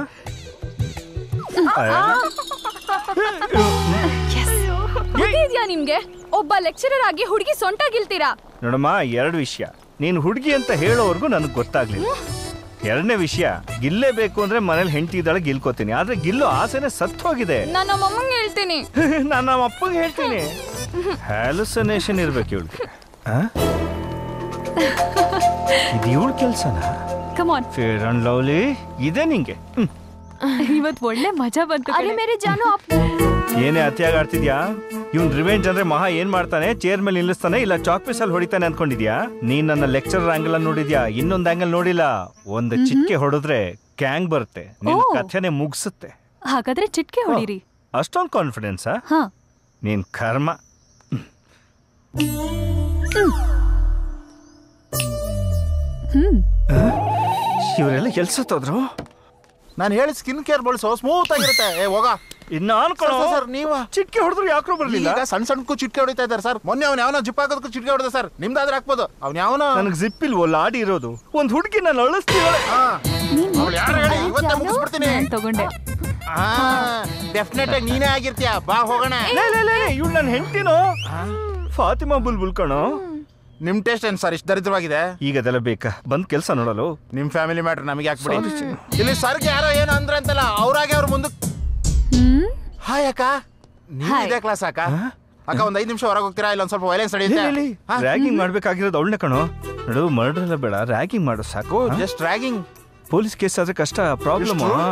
ಇದೆಯಾ ನಿಮ್ಗೆ ಒಬ್ಬ ಲೆಕ್ಚರರ್ ಆಗಿ ಹುಡುಗಿ ಸೊಂಟ ಗಿಲ್ತೀರಾ ನೋಡಮ್ಮ ಎರಡು ವಿಷಯ ನೀನು ಹುಡುಗಿ ಅಂತ ಹೇಳೋವರೆಗೂ ನನಗೆ ಗೊತ್ತಾಗ್ಲಿಲ್ಲ ಎರಡನೇ ವಿಷಯ ಗಿಲ್ಲೇಬೇಕು ಅಂದ್ರೆ ಮನೇಲಿ ಹೆಂಡತಿ ಇದ್ದಾಳೆ ಗಿಲ್ಕೋತೀನಿ ಆದ್ರೆ ಗಿಲ್ಲೋ ಆಸೆನೆ ಸತ್ತು ಹೋಗಿದೆ ನಾನು ನಮ್ಮ ಅಮ್ಮಂಗೆ ಹೇಳ್ತೀನಿ ನಾನು ನಮ್ಮ ಅಪ್ಪಗೆ ಹೇಳ್ತೀನಿ ಹ್ಯಾಲುಸನೇಷನ್ ಇರ್ಬೇಕು ಇವಳಿಗೆ ಇದು ಇವಳ ಕೆಲ್ಸನಾ come on fair and lovely ಇದೆ ನಿಂಗೆ ಹ್ಮ್. ಇವತ್ ಒಳ್ಳೆ ಮಜಾ ಬಂತು ಅರೆ ಮೇರೆ ಜಾನು ಅಪ್ ಏನೇ ಅತಿಯಾಗಿ ಆಡ್ತಿದ್ಯಾ ಇವ್ನ್ ರಿವೆಂಜ್ ಅಂದ್ರೆ ಮಹಾ ಏನ್ ಮಾಡ್ತಾನೆ ಚೇರ್ ಮೇಲೆ ನಿಲ್ಲಿಸ್ತಾನೆ ಇಲ್ಲ ಚಾಕ್ ಪೀಸ್ ಅಲ್ಲಿ ಹೊಡಿತಾನೆ ಅನ್ಕೊಂಡಿದ್ಯಾ ನೀನ್ ನನ್ನ ಲೆಕ್ಚರ್ ಆಂಗಲ್ ನೋಡಿದ್ಯಾ ಇನ್ನೊಂದ್ ಆಂಗಲ್ ನೋಡಿಲ್ಲ ಒಂದು ಚಿಟ್ಕೆ ಹೊಡೆದ್ರೆ ಗ್ಯಾಂಗ್ ಬರುತ್ತೆ ನಿನ್ ಓ. ಕಥೆನೆ ಮುಗಿಸುತ್ತೆ ಹಾಗಾದ್ರೆ ಚಿಟ್ಕೆ ಹೊಡೀರಿ ಅಷ್ಟೊಂದು ಕಾನ್ಫಿಡೆನ್ಸಾ ಹಾ ನೀನ್ ಕರ್ಮ ಹ್ಮ್ ಇವರೆಲ್ಲ ಎಲ್ಸತ್ತೋದ್ರು ನಾನು ಹೇಳಿ ಸ್ಕಿನ್ ಕೇರ್ ಬಳಸೋ ಸ್ಮೂತ್ ಆಗಿರುತ್ತೆ ಏ ಹೋಗ ಇನ್ನ ಅನ್ಕೊಳ್ಳೋ ಸರ್, ಸರ್ ನೀವ ಚಿಟ್ಕೆ ಹೊಡೆದ್ರು ಯಾಕ್ರೋ ಬರ್ಲಿಲ್ಲ ಈಗ ಸಣ್ಣ ಸಣ್ಣಕ್ಕೂ ಚಿಟ್ಕೆ ಹೊಡಿತಾ ಇದ್ದಾರೆ ಸರ್ ಮೊನ್ನೆ ಅವ್ನು ಯಾವನೋ ಜಿಪ್ ಹಾಕೋದಕ್ಕೂ ಚಿಟ್ಕೆ ಹೊಡೆದ ಸರ್ ನಿಮ್ದಾದ್ರೆ ಹಾಕ್ಬೋದು ಅವ್ನು ಯಾವನೋ ನನಗೆ ಜಿಪ್ ಇಲ್ವೋ ಲಾಡಿ ಇರೋದು ಒಂದ್ ಹುಡುಗಿ ನಾನು ಅಳಿಸ್ತೀವಳೆ ಅವ್ಳು ಯಾರು ಹೇಳಿ ಇವತ್ತೇ ಮುಗಿಸ್ಬಿಡ್ತೀನಿ ತಗೊಂಡೆ ಡೆಫಿನೆಟ್ ಆಗಿ ನೀನೇ ಆಗಿರ್ತೀಯ ಬಾ ಹೋಗೋಣ ಇವಳು ನನ್ನ ಹೆಂಡತಿನೋ ಫಾತಿಮಾ ಬುಲ್ಬುಲ್ ಕಣೋ ನಿಮ್ ಟೇಸ್ಟ್ ಏನ್ ಸರ್ ಇಷ್ಟು ದರಿದ್ರವಾಗಿದೆ ಈಗ ಅದೆಲ್ಲ ಬೇಕಾ ಬಂದ್ ಕೆಲಸ ನೋಡಲು ನಿಮ್ ಫ್ಯಾಮಿಲಿ ಮ್ಯಾಟ್ರ್ ನಮಗೆ ಯಾಕೆ Sorry, ಬಿಡಿ ಇಲ್ಲಿ ಸರ್ಗೆ ಯಾರೋ ಏನು ಅಂದ್ರೆ ಅಂತಲ್ಲ ಅವ್ರಾಗೆ ಅವ್ರ ಮುಂದಕ್ಕೆ ಹಾಯ್ ಅಕ್ಕ ನೀವು ಇದೇ ಕ್ಲಾಸ್ ಅಕ್ಕ ಅಕ್ಕ ಒಂದ್ ಐದು ನಿಮಿಷ ಹೊರಗೆ ಹೋಗ್ತೀರಾ ಇಲ್ಲ ಒಂದ್ ಸ್ವಲ್ಪ ವೈಲೆನ್ಸ್ ನಡೆಯುತ್ತೆ ಹಾ? ರ್ಯಾಗಿಂಗ್ ಮಾಡ್ಬೇಕಾಗಿರೋದು ಅವಳನ್ನ ಕಣೋ ನೋಡು ಮರ್ಡರ್ ಎಲ್ಲ ಬೇಡ ರ್ಯಾಗಿಂಗ್ ಮಾಡು ಸಾಕು ಜಸ್ಟ್ ರ್ಯಾಗಿಂಗ್ ಪೊಲೀಸ್ ಕೇಸ್ ಆದ್ರೆ ಕಷ್ಟ ಪ್ರಾಬ್ಲಮ್ ಎಷ್ಟು?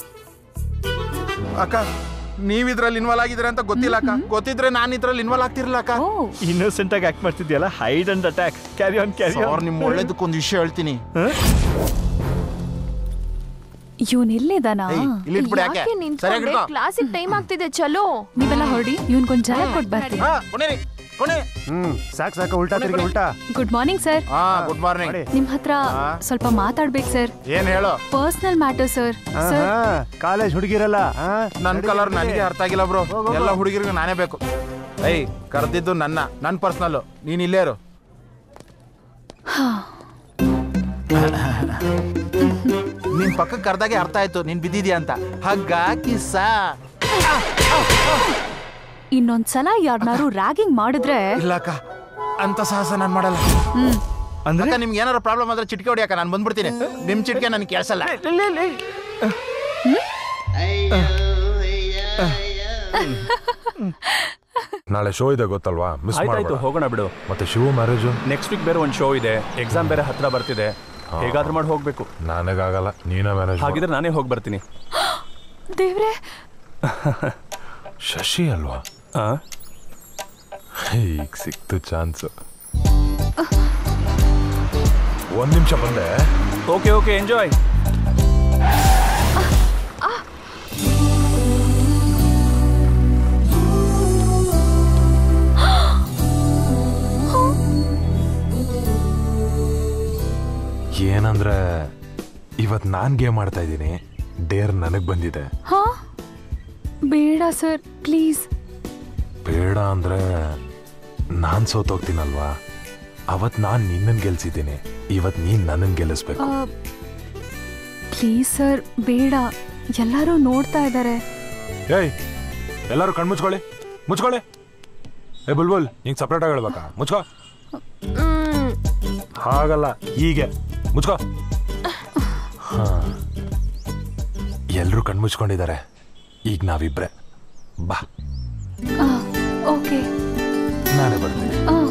ಅಕ್ಕ ನೀವ್ ಇದ್ರಲ್ಲಿ ಇನ್ವಾಲ್ವ್ ಆಗಿದ್ರೆ ಅಂತ ಗೊತ್ತಿಲ್ಲ ಅಕ್ಕ ಗೊತ್ತಿದ್ರೆ ನಾನು ಇದ್ರಲ್ಲಿ ಇನ್ವಾಲ್ವ್ ಆಗ್ತಿರ್ಲಿಲ್ಲ ಅಕ್ಕ ಇನ್ನೋಸೆಂಟ್ ಆಗಿ ಆಕ್ಟ್ ಮಾಡ್ತಿದ್ಯಲ್ಲ hide and attack carry on carry ಅವ್ರು ನಿಮ್ ಒಳ್ಳೇದಕ್ಕೊಂದು ವಿಷಯ ಹೇಳ್ತೀನಿ ಇವನ್ ಎಲ್ಲಿದಾನ ಏಯ್, ಇಲ್ಲಿ ಇಟ್ಬಿಡು ಯಾಕೆ? ಸರಿಯಾಗಿ ಇಟ್ಕೋ. ಕ್ಲಾಸಿಗೆ ಟೈಮ್ ಆಗ್ತಿದೆ ಚಲೋ ನೀವೆಲ್ಲ ಹೊರಡಿ ಇವನ್ಗೊಂದ್ ಜನ ಕೊಟ್ ಬರ್ತೀನಿ ಹ್ಮ್ ಸಾಕ್ ಸಾಕು ಉಲ್ಟಾ ತಿರುಗಿ ಉಲ್ಟಾ ಗುಡ್ ಮಾರ್ನಿಂಗ್ ಸರ್ ಹಾ ಗುಡ್ ಮಾರ್ನಿಂಗ್ ನಿಮ್ ಹತ್ರ ಸ್ವಲ್ಪ ಮಾತಾಡ್ಬೇಕು ಸರ್ ಏನ್ ಹೇಳು personal matter sir sir college ಹುಡುಗಿರಲ್ಲ ನನ್ ಕಲರ್ ನನಗೆ ಅರ್ಥ ಆಗಿಲ್ಲ ಬ್ರೋ ಎಲ್ಲ ಹುಡುಗಿರಿಗೂ ನಾನೇ ಬೇಕು ಏಯ್ ಕರೆದಿದ್ದು ನನ್ನ ನನ್ ಪರ್ಸನಲ್ ನೀನ್ ಇಲ್ಲೇ ಇರು ನಿನ್ ಪಕ್ಕಕ್ಕೆ ಕರ್ದಾಗೆ ಅರ್ಥ ಆಯ್ತು ನೀನ್ ಬಿದ್ದಿದ್ಯಾ ಅಂತ ಹಗ್ಗ ಕಿಸ್ಸ ಇನ್ನೊಂದ್ಸಲ ಯಾರನ್ನಾರು ರ್ಯಾಗಿಂಗ್ ಮಾಡಿದ್ರೆ ಇಲ್ಲ ಅಕ್ಕ ಅಂತ ಸಾಹಸ ನಾನ್ ಮಾಡಲ್ಲ ಅಕ್ಕ ನಿಮ್ಗೆ ಏನಾರ ಪ್ರಾಬ್ಲಮ್ ಆದ್ರೆ ಚಿಟ್ಕೆ ಹೊಡಿಯಕ್ಕ ನಾನು ಬಂದ್ಬಿಡ್ತೀನಿ ನಿಮ್ ಚಿಟ್ಕೆ ನನ್ಗೆ ಕೇಳಿಸಲ್ಲ ನಾಳೆ ಶೋ ಇದೆ ಗೊತ್ತಲ್ವಾ ಮಿಸ್ ಆಯ್ತಾಯ್ತು ಮಾಡಬೇಡ ಹೋಗೋಣ ಬಿಡು ಮತ್ತೆ ಶಿವ ಮ್ಯಾರೇಜು ನೆಕ್ಸ್ಟ್ ವೀಕ್ ಬೇರೆ ಒಂದು ಶೋ ಇದೆ ಎಕ್ಸಾಮ್ ಬೇರೆ ಹತ್ರ ಬರ್ತಿದೆ ಹೇಗಾದ್ರೂ ಮಾಡಿ ಹೋಗ್ಬೇಕು ನನಗಾಗಲ್ಲ ನೀನೇ ಮ್ಯಾನೇಜ್ ಹಾಗಿದ್ರೆ ನಾನೇ ಹೋಗಿ ಬರ್ತೀನಿ ದೇವ್ರೆ ಶಶಿ ಅಲ್ವಾ ಈಗ ಸಿಕ್ತು ಚಾನ್ಸ್ ಒಂದ್ ನಿಮಿಷ ಬಂದೆ ಓಕೆ ಓಕೆ ಎಂಜಾಯ್ ಏನಂದ್ರೆ ಇವತ್ ನಾನ್ ಗೇಮ್ ಆಡ್ತಾ ಇದ್ದೀನಿ ಡೇರ್ ನನಗ್ ಬಂದಿದೆ ಹಾ ಬೇಡ ಸರ್ ಪ್ಲೀಸ್ ಬೇಡ ಅಂದ್ರೆ ನಾನ್ ಸೋತೋಗ್ತೀನಲ್ವಾ ಅವತ್ ನಾನ್ ನಿನ್ನನ್ ಗೆಲ್ಸಿದ್ದೀನಿ ಇವತ್ ನೀನ್ ನನ್ನನ್ ಗೆಲ್ಲಿಸ್ಬೇಕು ಪ್ಲೀಸ್ ಸರ್ ಬೇಡ ಎಲ್ಲರೂ ನೋಡ್ತಾ ಇದ್ದಾರೆ ಏಯ್ ಎಲ್ಲರೂ ಕಣ್ ಮುಚ್ಕೊಳ್ಳಿ ಮುಚ್ಕೊಳ್ಳಿ ಏ ಬುಲ್ಬುಲ್ ಹಿಂಗ್ ಸಪ್ರೇಟ್ ಆಗಿ ಹೇಳ್ಬೇಕಾ ಮುಚ್ಕೋ ಹಾಗಲ್ಲ ಹೀಗೆ ಮುಚ್ಕೋ ಹಾ ಎಲ್ರೂ ಕಣ್ ಮುಚ್ಕೊಂಡಿದ್ದಾರೆ ಈಗ ನಾವಿಬ್ರೆ ಬಾ ಓಕೆ ನಾನೇ ಬರ್ತೀನಿ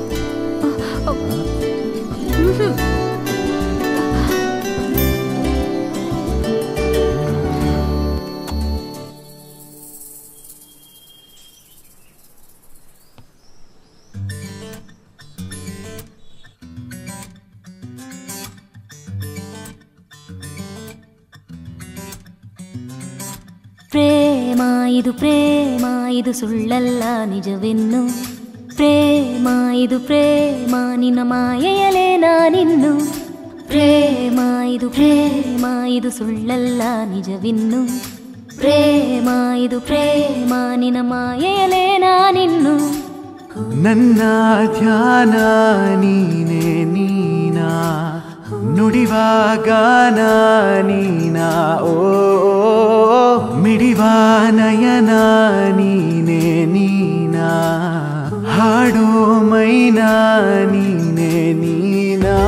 ಪ್ರೇಮ ಇದು ಪ್ರೇಮ ಇದು ಸುಳ್ಳಲ್ಲ ನಿಜವೆನ್ನು ಪ್ರೇಮ ಇದು ಪ್ರೇಮ ನಿನ್ನ ಮಾಯೆಯಲೇ ನಾನಿನ್ನು ಪ್ರೇಮ ಇದು ಪ್ರೇಮ ಇದು ಸುಳ್ಳಲ್ಲ ನಿಜವಿನ್ನು ಪ್ರೇಮ ಇದು ಪ್ರೇಮ ನಿನ್ನ ಮಾಯೆಯಲೇ ನಾನಿನ್ನು ನನ್ನ ಧ್ಯಾನ ನೀನೆ ನೀನಾ ನುಡಿವಾಗ ನೀನಾ ಓ ಓ, ಮಿಡಿವ ನಯನ ನೀನೆ ನೀನಾ ಹಾಡೋ ಮೈನಾ ನೀನೆ ನೀನಾ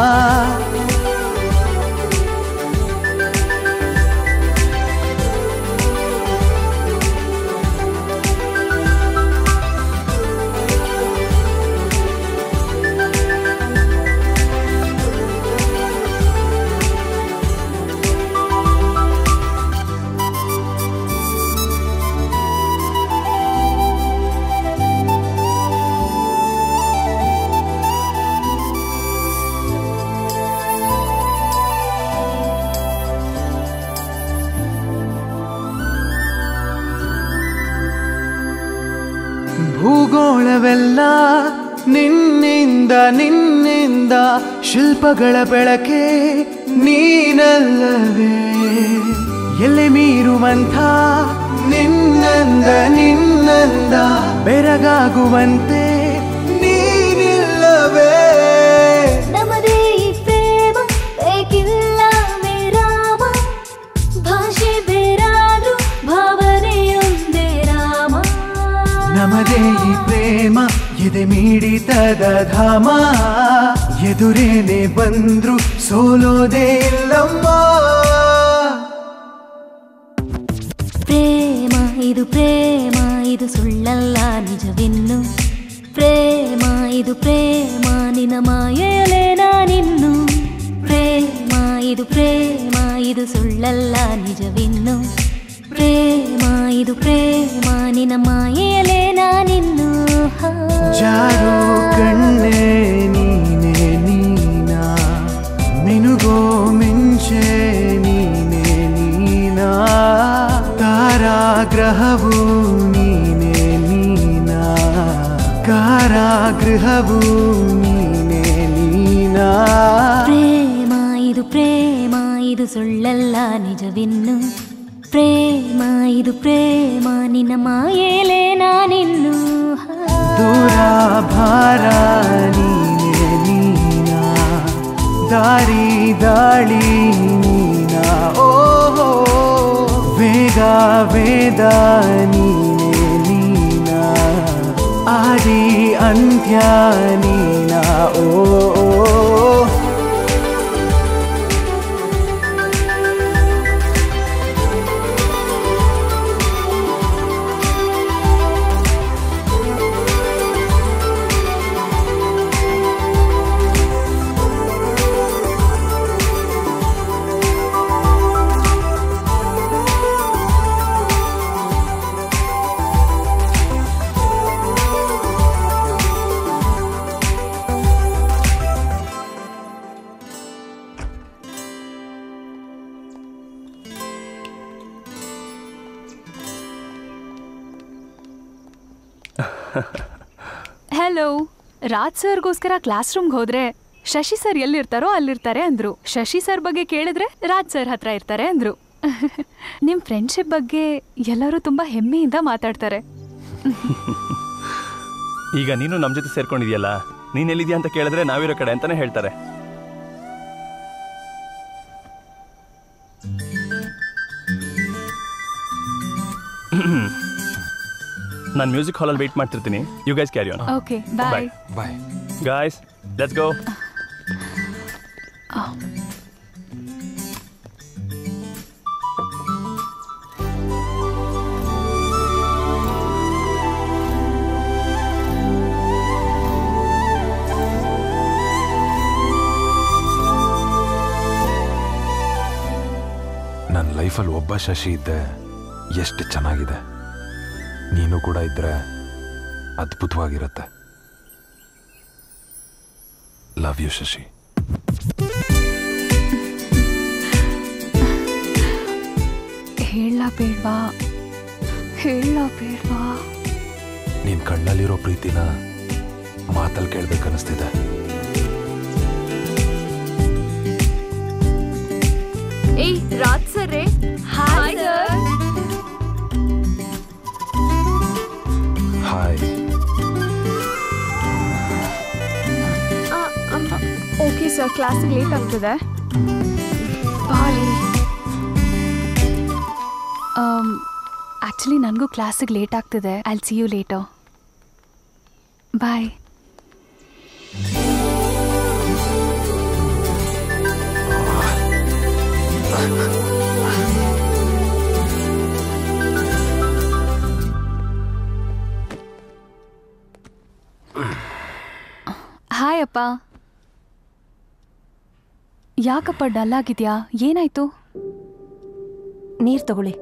ಭೂಗೋಳವೆಲ್ಲ ನಿನ್ನಿಂದ ನಿನ್ನಿಂದ ಶಿಲ್ಪಗಳ ಬೆಳಕೆ ನೀನಲ್ಲವೇ ಎಲೆ ಮೀರುವಂಥ ನಿನ್ನಂದ ನಿನ್ನಂದ ಬೆರಗಾಗುವಂತೆ ನೀನಿಲ್ಲವೇ ನಮದೇ ಈ ಪ್ರೇಮ ಬೇಕಿಲ್ಲ ವಿರಾಮ ಭಾಷೆ ಬೇರಾದ್ರೂ ಭಾವನೆಯೊಂದೇ ರಾಮ ನಮದೇ ಈ ಪ್ರೇಮ ಎದೆ ಮೀಡಿತದ ಧಾಮ ಎದುರೇನೆ ಬಂದ್ರು ಸೋಲೋದೇ ಇಲ್ಲಮ್ಮ ಪ್ರೇಮ ಇದು ಪ್ರೇಮ ಇದು ಸುಳ್ಳಲ್ಲ ನಿಜವಿನ್ನು ಪ್ರೇಮ ಇದು ಪ್ರೇಮ ನಿನ ಮಾಯಲೇ ನಾನಿನ್ನು ಪ್ರೇಮ ಇದು ಪ್ರೇಮ ಇದು ಸುಳ್ಳಲ್ಲ ನಿಜವಿನ್ನು ಪ್ರೇಮ ಇದು ಪ್ರೇಮ ನಿನ ಮಾಯಲೇ ನಾನಿನ್ನು ಹಾ. ಜಾರೋ ಕಣ್ಣೆ ನೀನೆ ನೀನಾ ಮಿನುಗೋ ಮಿಂಚೆ ನೀನೆ ನೀನಾ ಕಾರಾಗ್ರಹವು ನೀನೆ ನೀನಾ ಕಾರಾಗೃಹವು ನೀನೆ ನೀನಾ ಪ್ರೇಮ ಇದು ಪ್ರೇಮ ಇದು ಸುಳ್ಳಲ್ಲ ನಿಜವಿನ್ನು ಪ್ರೇಮ ಇದು ಪ್ರೇಮ ನಿನ್ನ ಮಾಯೇಲೆ ನಾನಿನ್ನು ದೂರ ಭಾರ ನೀನೆ ನೀನಾ ದಾರಿ ದಾಳಿ ನೀನಾ ಓಹೋ ವೇಗ ವೇದ ನೀನೆ ನೀನಾ ಆದಿ ಅಂತ್ಯ ನೀನಾ ಓ ಓ, ಓ. ಹೆಲೋ ರಾಜ್ ಸರ್ಗೋಸ್ಕರ ಕ್ಲಾಸ್ ರೂಮ್ಗೆ ಹೋದ್ರೆ ಶಶಿ ಸರ್ ಎಲ್ಲಿರ್ತಾರೋ ಅಲ್ಲಿರ್ತಾರೆ ಅಂದ್ರು ಶಶಿ ಸರ್ ಬಗ್ಗೆ ಕೇಳಿದ್ರೆ ರಾಜ್ ಸರ್ ಹತ್ರ ಇರ್ತಾರೆ ಅಂದ್ರು ನಿಮ್ ಫ್ರೆಂಡ್ಶಿಪ್ ಬಗ್ಗೆ ಎಲ್ಲರೂ ತುಂಬಾ ಹೆಮ್ಮೆಯಿಂದ ಮಾತಾಡ್ತಾರೆ ಈಗ ನೀನು ನಮ್ಮ ಜೊತೆ ಸೇರ್ಕೊಂಡಿದ್ಯಲ್ಲ ನೀನ್ ಎಲ್ಲಿದ್ಯಾ ಅಂತ ಕೇಳಿದ್ರೆ ನಾವಿರೋ ಕಡೆ ಅಂತಾನೆ ಹೇಳ್ತಾರೆ ನಾನು ಮ್ಯೂಸಿಕ್ ಹಾಲಲ್ಲಿ ವೆಯ್ಟ್ ಮಾಡ್ತಿರ್ತೀನಿ you guys carry on okay bye bye guys let's go ನನ್ನ ಲೈಫಲ್ಲಿ ಒಬ್ಬ ಶಶಿ ಇದ್ದೆ ಎಷ್ಟು ಚೆನ್ನಾಗಿದೆ ನೀನು ಕೂಡ ಇದ್ರೆ ಅದ್ಭುತವಾಗಿರುತ್ತೆ ಲವ್ ಯು ಶಶಿ ಹೇಳ ಬೇಡ್ವಾ ಹೇಳ ಬೇಡ್ವಾ ನಿನ್ ಕಣ್ಣಲ್ಲಿರೋ ಪ್ರೀತಿನ ಮಾತಲ್ಲಿ ಕೇಳ್ಬೇಕನ್ನಿಸ್ತಿದೆ ಏಯ್ ರಾಜ್ ಸರ್ ರೇ hi sir hi okay sir ಕ್ಲಾಸಿಗೆ ಲೇಟ್ ಆಗ್ತದೆ ಆ್ಯಕ್ಚುಲಿ ನನಗೂ ಕ್ಲಾಸಿಗೆ ಲೇಟ್ ಆಗ್ತಿದೆ ಐ ಸಿ ಯು ಲೇಟೋ ಬಾಯ್ ಹಾಯ್ ಅಪ್ಪ ಯಾಕಪ್ಪ ಡಲ್ ಆಗಿದ್ಯಾ ಏನಾಯ್ತು ನೀರು ತಗೊಳ್ಳಿ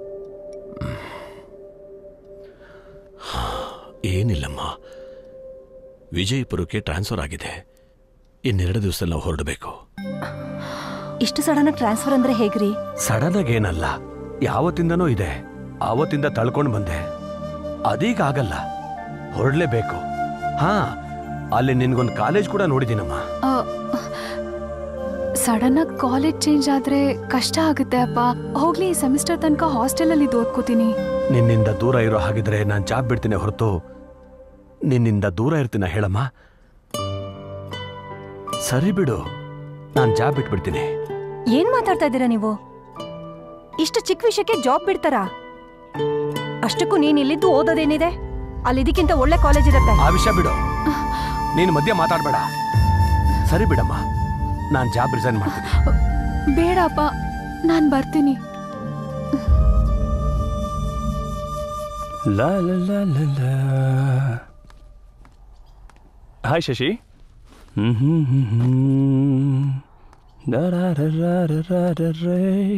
ಏನಿಲ್ಲಮ್ಮ ವಿಜಯಪುರಕ್ಕೆ ಟ್ರಾನ್ಸ್ಫರ್ ಆಗಿದೆ ಇನ್ನೆರಡು ದಿವಸದಲ್ಲಿ ನಾವು ಹೊರಡಬೇಕು ಇಷ್ಟು ಸಡನ್ ಟ್ರಾನ್ಸ್ಫರ್ ಅಂದ್ರೆ ಹೇಗ್ರಿ ಸಡನ್ ಆಗಿ ಏನಲ್ಲ ಯಾವತ್ತಿಂದನೂ ಇದೆ ಆವತ್ತಿಂದ ತಳ್ಕೊಂಡು ಬಂದೆ ಅದೀಗ ಆಗಲ್ಲ ಹೊರಡ್ಲೇಬೇಕು ಹಾ ಅಲ್ಲಿ ನಿನ್ಗೊಂದು ಕಾಲೇಜ್ ಕೂಡ ನೋಡಿದ್ದೀನಮ್ಮ ಸಡನ್ ಆಗಿ ಕಾಲೇಜ್ ಚೇಂಜ್ ಆದ್ರೆ ಕಷ್ಟ ಆಗುತ್ತೆ ಅಪ್ಪ ಹೋಗ್ಲಿ ಈ ಸೆಮಿಸ್ಟರ್ ತನಕ ಹಾಸ್ಟೆಲಲ್ಲಿ ಇದು ಓದ್ಕೋತೀನಿ ನಿನ್ನಿಂದ ದೂರ ಇರೋ ಹಾಗಿದ್ರೆ ನಾನು ಜಾಬ್ ಬಿಡ್ತೀನಿ ಹೊರತು ನಿನ್ನಿಂದ ದೂರ ಇರ್ತೀನ ಹೇಳಮ್ಮ ಸರಿ ಬಿಡು ನಾನು ಜಾಬ್ ಬಿಟ್ಬಿಡ್ತೀನಿ ಏನ್ ಮಾತಾಡ್ತಾ ಇದ್ದೀರಾ ನೀವು ಇಷ್ಟು ಚಿಕ್ಕ ವಿಷಯಕ್ಕೆ ಜಾಬ್ ಬಿಡ್ತಾರಾ ಅಷ್ಟಕ್ಕೂ ನೀನ್ ಇಲ್ಲಿದ್ದು ಓದೋದೇನಿದೆ ಅಲ್ಲಿ ಇದಕ್ಕಿಂತ ಒಳ್ಳೆ ಕಾಲೇಜ್ ಇರುತ್ತೆ ಆ ವಿಷಯ ಬಿಡು ನೀನು ಮಧ್ಯ ಮಾತಾಡಬೇಡ ಸರಿ ಬಿಡಮ್ಮ ನಾನು ಜಾಬ್ ರಿಸೈನ್ ಮಾಡ್ತೀನಿ ಬೇಡಪ್ಪ ನಾನು ಬರ್ತೀನಿ ಲಾ ಲಾ ಲಾ ಲಾ ಲಾ. ಹಾಯ್ ಶಶಿ ಹ್ಮ್ ಹ್ಮ್ ಹ್ಮ್ ಹ್ಮ್. ದ ರಾ ರಾ ರಾ ರಾ ರಾ ರಾ ರೇ.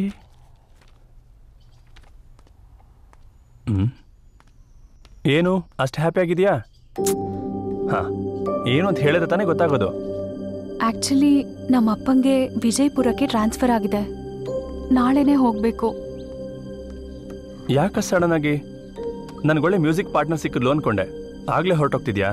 ಹ್ಮ್ ಏನು ಅಷ್ಟು ಹ್ಯಾಪಿ ಆಗಿದೆಯಾ ಹಾ ಏನು ಅಂತ ಹೇಳಿದ್ರೆ ತಾನೇ ಗೊತ್ತಾಗೋದು ಆಕ್ಚುಲಿ ನಮ್ಮ ಅಪ್ಪಂಗೆ ವಿಜಯಪುರಕ್ಕೆ ಟ್ರಾನ್ಸ್ಫರ್ ಆಗಿದೆ ನಾಳೆನೇ ಹೋಗಬೇಕು ಯಾಕ ಸಡನ್ ಆಗಿ ನನಗೊಳ್ಳೆ ಮ್ಯೂಸಿಕ್ ಪಾರ್ಟ್ನರ್ ಸಿಕ್ಕಿದ್ಲು ಅನ್ಕೊಂಡೆ ಆಗ್ಲೇ ಹೊರಟೋಗ್ತಿದ್ಯಾ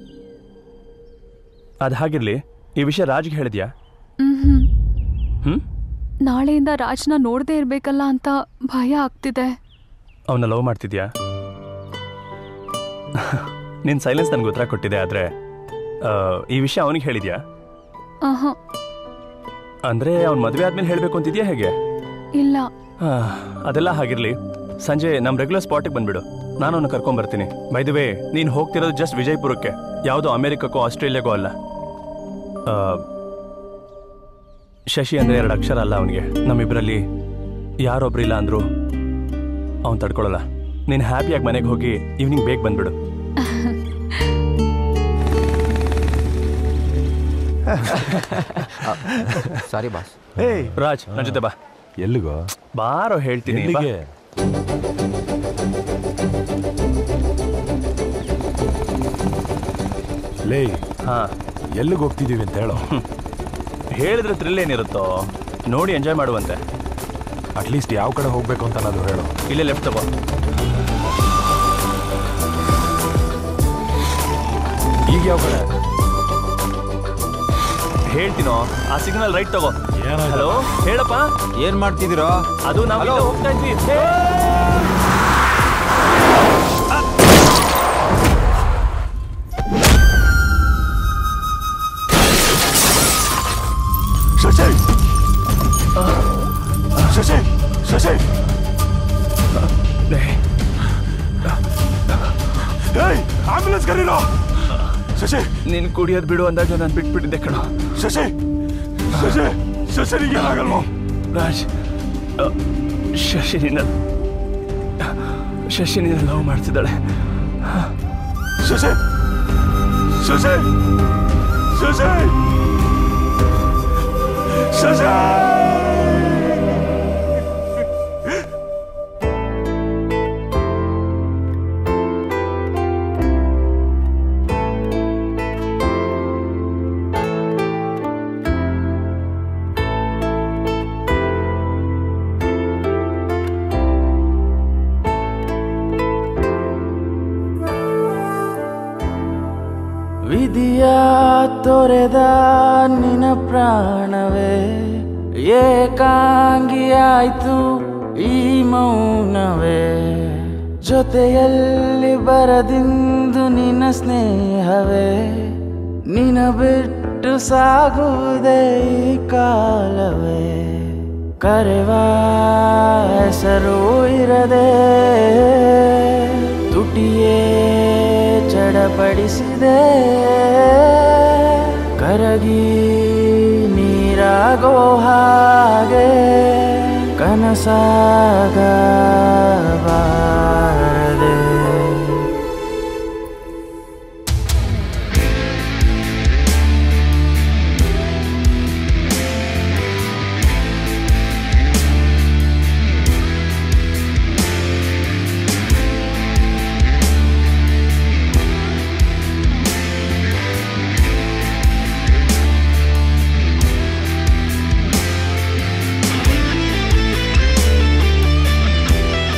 ಅದು ಹಾಗಿರ್ಲಿ ಈ ವಿಷಯ ರಾಜ್ಗೆ ಹೇಳಿದ್ಯಾ ಹ್ಮ್ ಹ್ಮ್ ನಾಳೆಯಿಂದ ರಾಜ್ನ ನೋಡದೇ ಇರ್ಬೇಕಲ್ಲ ಅಂತ ಭಯ ಆಗ್ತಿದೆ ಅವನ್ನ ಲವ್ ಮಾಡ್ತಿದ್ಯಾ ನಿನ್ ಸೈಲೆನ್ಸ್ ನನ್ಗೆ ಉತ್ತರ ಕೊಟ್ಟಿದೆ ಆದ್ರೆ ಆ, ಈ ವಿಷಯ ಅವನಿಗೆ ಹೇಳಿದ್ಯಾ ಆಹಾ ಅಂದ್ರೆ ಅವ್ನ ಮದುವೆ ಆದ್ಮೇಲೆ ಹೇಳ್ಬೇಕು ಅಂತಿದ್ಯಾ ಹೇಗೆ ಇಲ್ಲ ಆ, ಅದೆಲ್ಲ ಹಾಗಿರ್ಲಿ ಸಂಜೆ ನಮ್ಮ ರೆಗ್ಯುಲರ್ ಸ್ಪಾಟಿಗೆ ಬಂದ್ಬಿಡು ನಾನು ಅವನ್ನ ಕರ್ಕೊಂಡ್ ಬರ್ತೀನಿ ಬೈ ದ ವೇ ನೀನು ಹೋಗ್ತಿರೋದು ಜಸ್ಟ್ ವಿಜಯಪುರಕ್ಕೆ ಯಾವುದೋ ಅಮೆರಿಕಕ್ಕೋ ಆಸ್ಟ್ರೇಲಿಯಾಗೋ ಅಲ್ಲ ಆ, ಶಶಿ ಅಂದ್ರೆ ಎರಡು ಅಕ್ಷರ ಅಲ್ಲ ಅವನಿಗೆ ನಮ್ಮಿಬ್ಬರಲ್ಲಿ ಯಾರೊಬ್ರು ಇಲ್ಲ ಅಂದ್ರು ಅವ್ನು ತಡ್ಕೊಳಲ್ಲ ನೀನು ಹ್ಯಾಪಿಯಾಗಿ ಮನೆಗೆ ಹೋಗಿ ಈವ್ನಿಂಗ್ ಬೇಗ ಬಂದ್ಬಿಡು ಸಾರಿ ಬಾಸ್ ಏಯ್ ರಾಜ್ ನನ್ನ ಜೊತೆ ಬಾ ಎಲ್ಲಿಗೋ ಬಾರೋ ಹೇಳ್ತೀನಿ ಬಾ. ಎಲ್ಲಿಗೆ? ಲೇ ಹಾ ಎಲ್ಲಿಗೆ ಹೋಗ್ತಿದೀವಿ ಅಂತ ಹೇಳೋ ಹೇಳಿದ್ರೆ ಥ್ರಿಲ್ ಏನಿರುತ್ತೋ ನೋಡಿ ಎಂಜಾಯ್ ಮಾಡುವಂತೆ ಅಟ್ಲೀಸ್ಟ್ ಯಾವ ಕಡೆ ಹೋಗ್ಬೇಕು ಅಂತ ಅನ್ನೋದು ಹೇಳು ಇಲ್ಲೇ ಲೆಫ್ಟ್ ತಗೋ ಈಗ ಯಾವ ಕಡೆ ಹೇಳ್ತೀನೋ ಆ ಸಿಗ್ನಲ್ ರೈಟ್ ತಗೋ ಹಲೋ ಹೇಳಪ್ಪ ಏನ್ ಮಾಡ್ತಿದ್ದೀರೋ ಅದು ನಾವು Hello? ಇಲ್ಲೇ ಹೋಗ್ತಾ ಇದ್ವಿ ಏ! ಶಶಿ ಶಶಿ ಶಶಿ ಏಯ್ ಆಂಬುಲೆನ್ಸ್ ಕರೀರೋ ಶಶಿ ನೀನ್ ಕುಡಿಯೋದ್ ಬಿಡು ಅಂದಾಗ ನಾನು ಬಿಟ್ಬಿಟ್ಟಿದ್ದೆ ಕಣೋ ಶಶಿ ಶಶಿ ಶಶಿನಿಗೆ ಏನಾಗಲ್ವೋ ರಾಜ್ ಅ, ಶಶಿ ನಿನ್ನ ಶಶಿ ನಿನ್ನ ಲವ್ ಮಾಡ್ತಿದ್ದಾಳೆ ಶಶಿ ಶಶಿ ಶಶಿ ಶಶಿ ವಿಧಿಯ ತೊರೆದ ನಿನ ಪ್ರಾಣವೇ ಏಕಾಂಗಿಯಾಯ್ತು ಈ ಮೌನವೇ ಜೊತೆಯಲ್ಲಿ ಬರದಿಂದು ನಿನ್ನ ಸ್ನೇಹವೇ ನಿನ ಬಿಟ್ಟು ಸಾಗುವುದೇ ಈ ಕಾಲವೇ ಕರೆವ ಹೆಸರು ಇರದೆ ತುಟಿಯೇ ಚಡಪಡಿಸಿದೆ ಕರಗಿ ನೀರಾಗೋ ಹಾಗೆ ಕನಸಾಗಬಾರದೆ Thank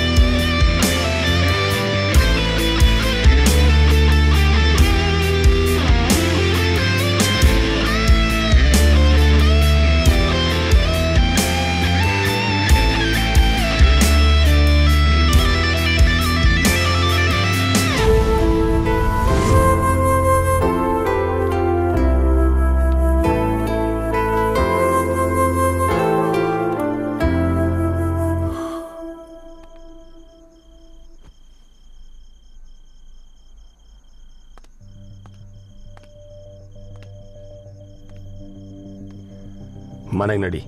ಮನೆಗೆ ನಡಿ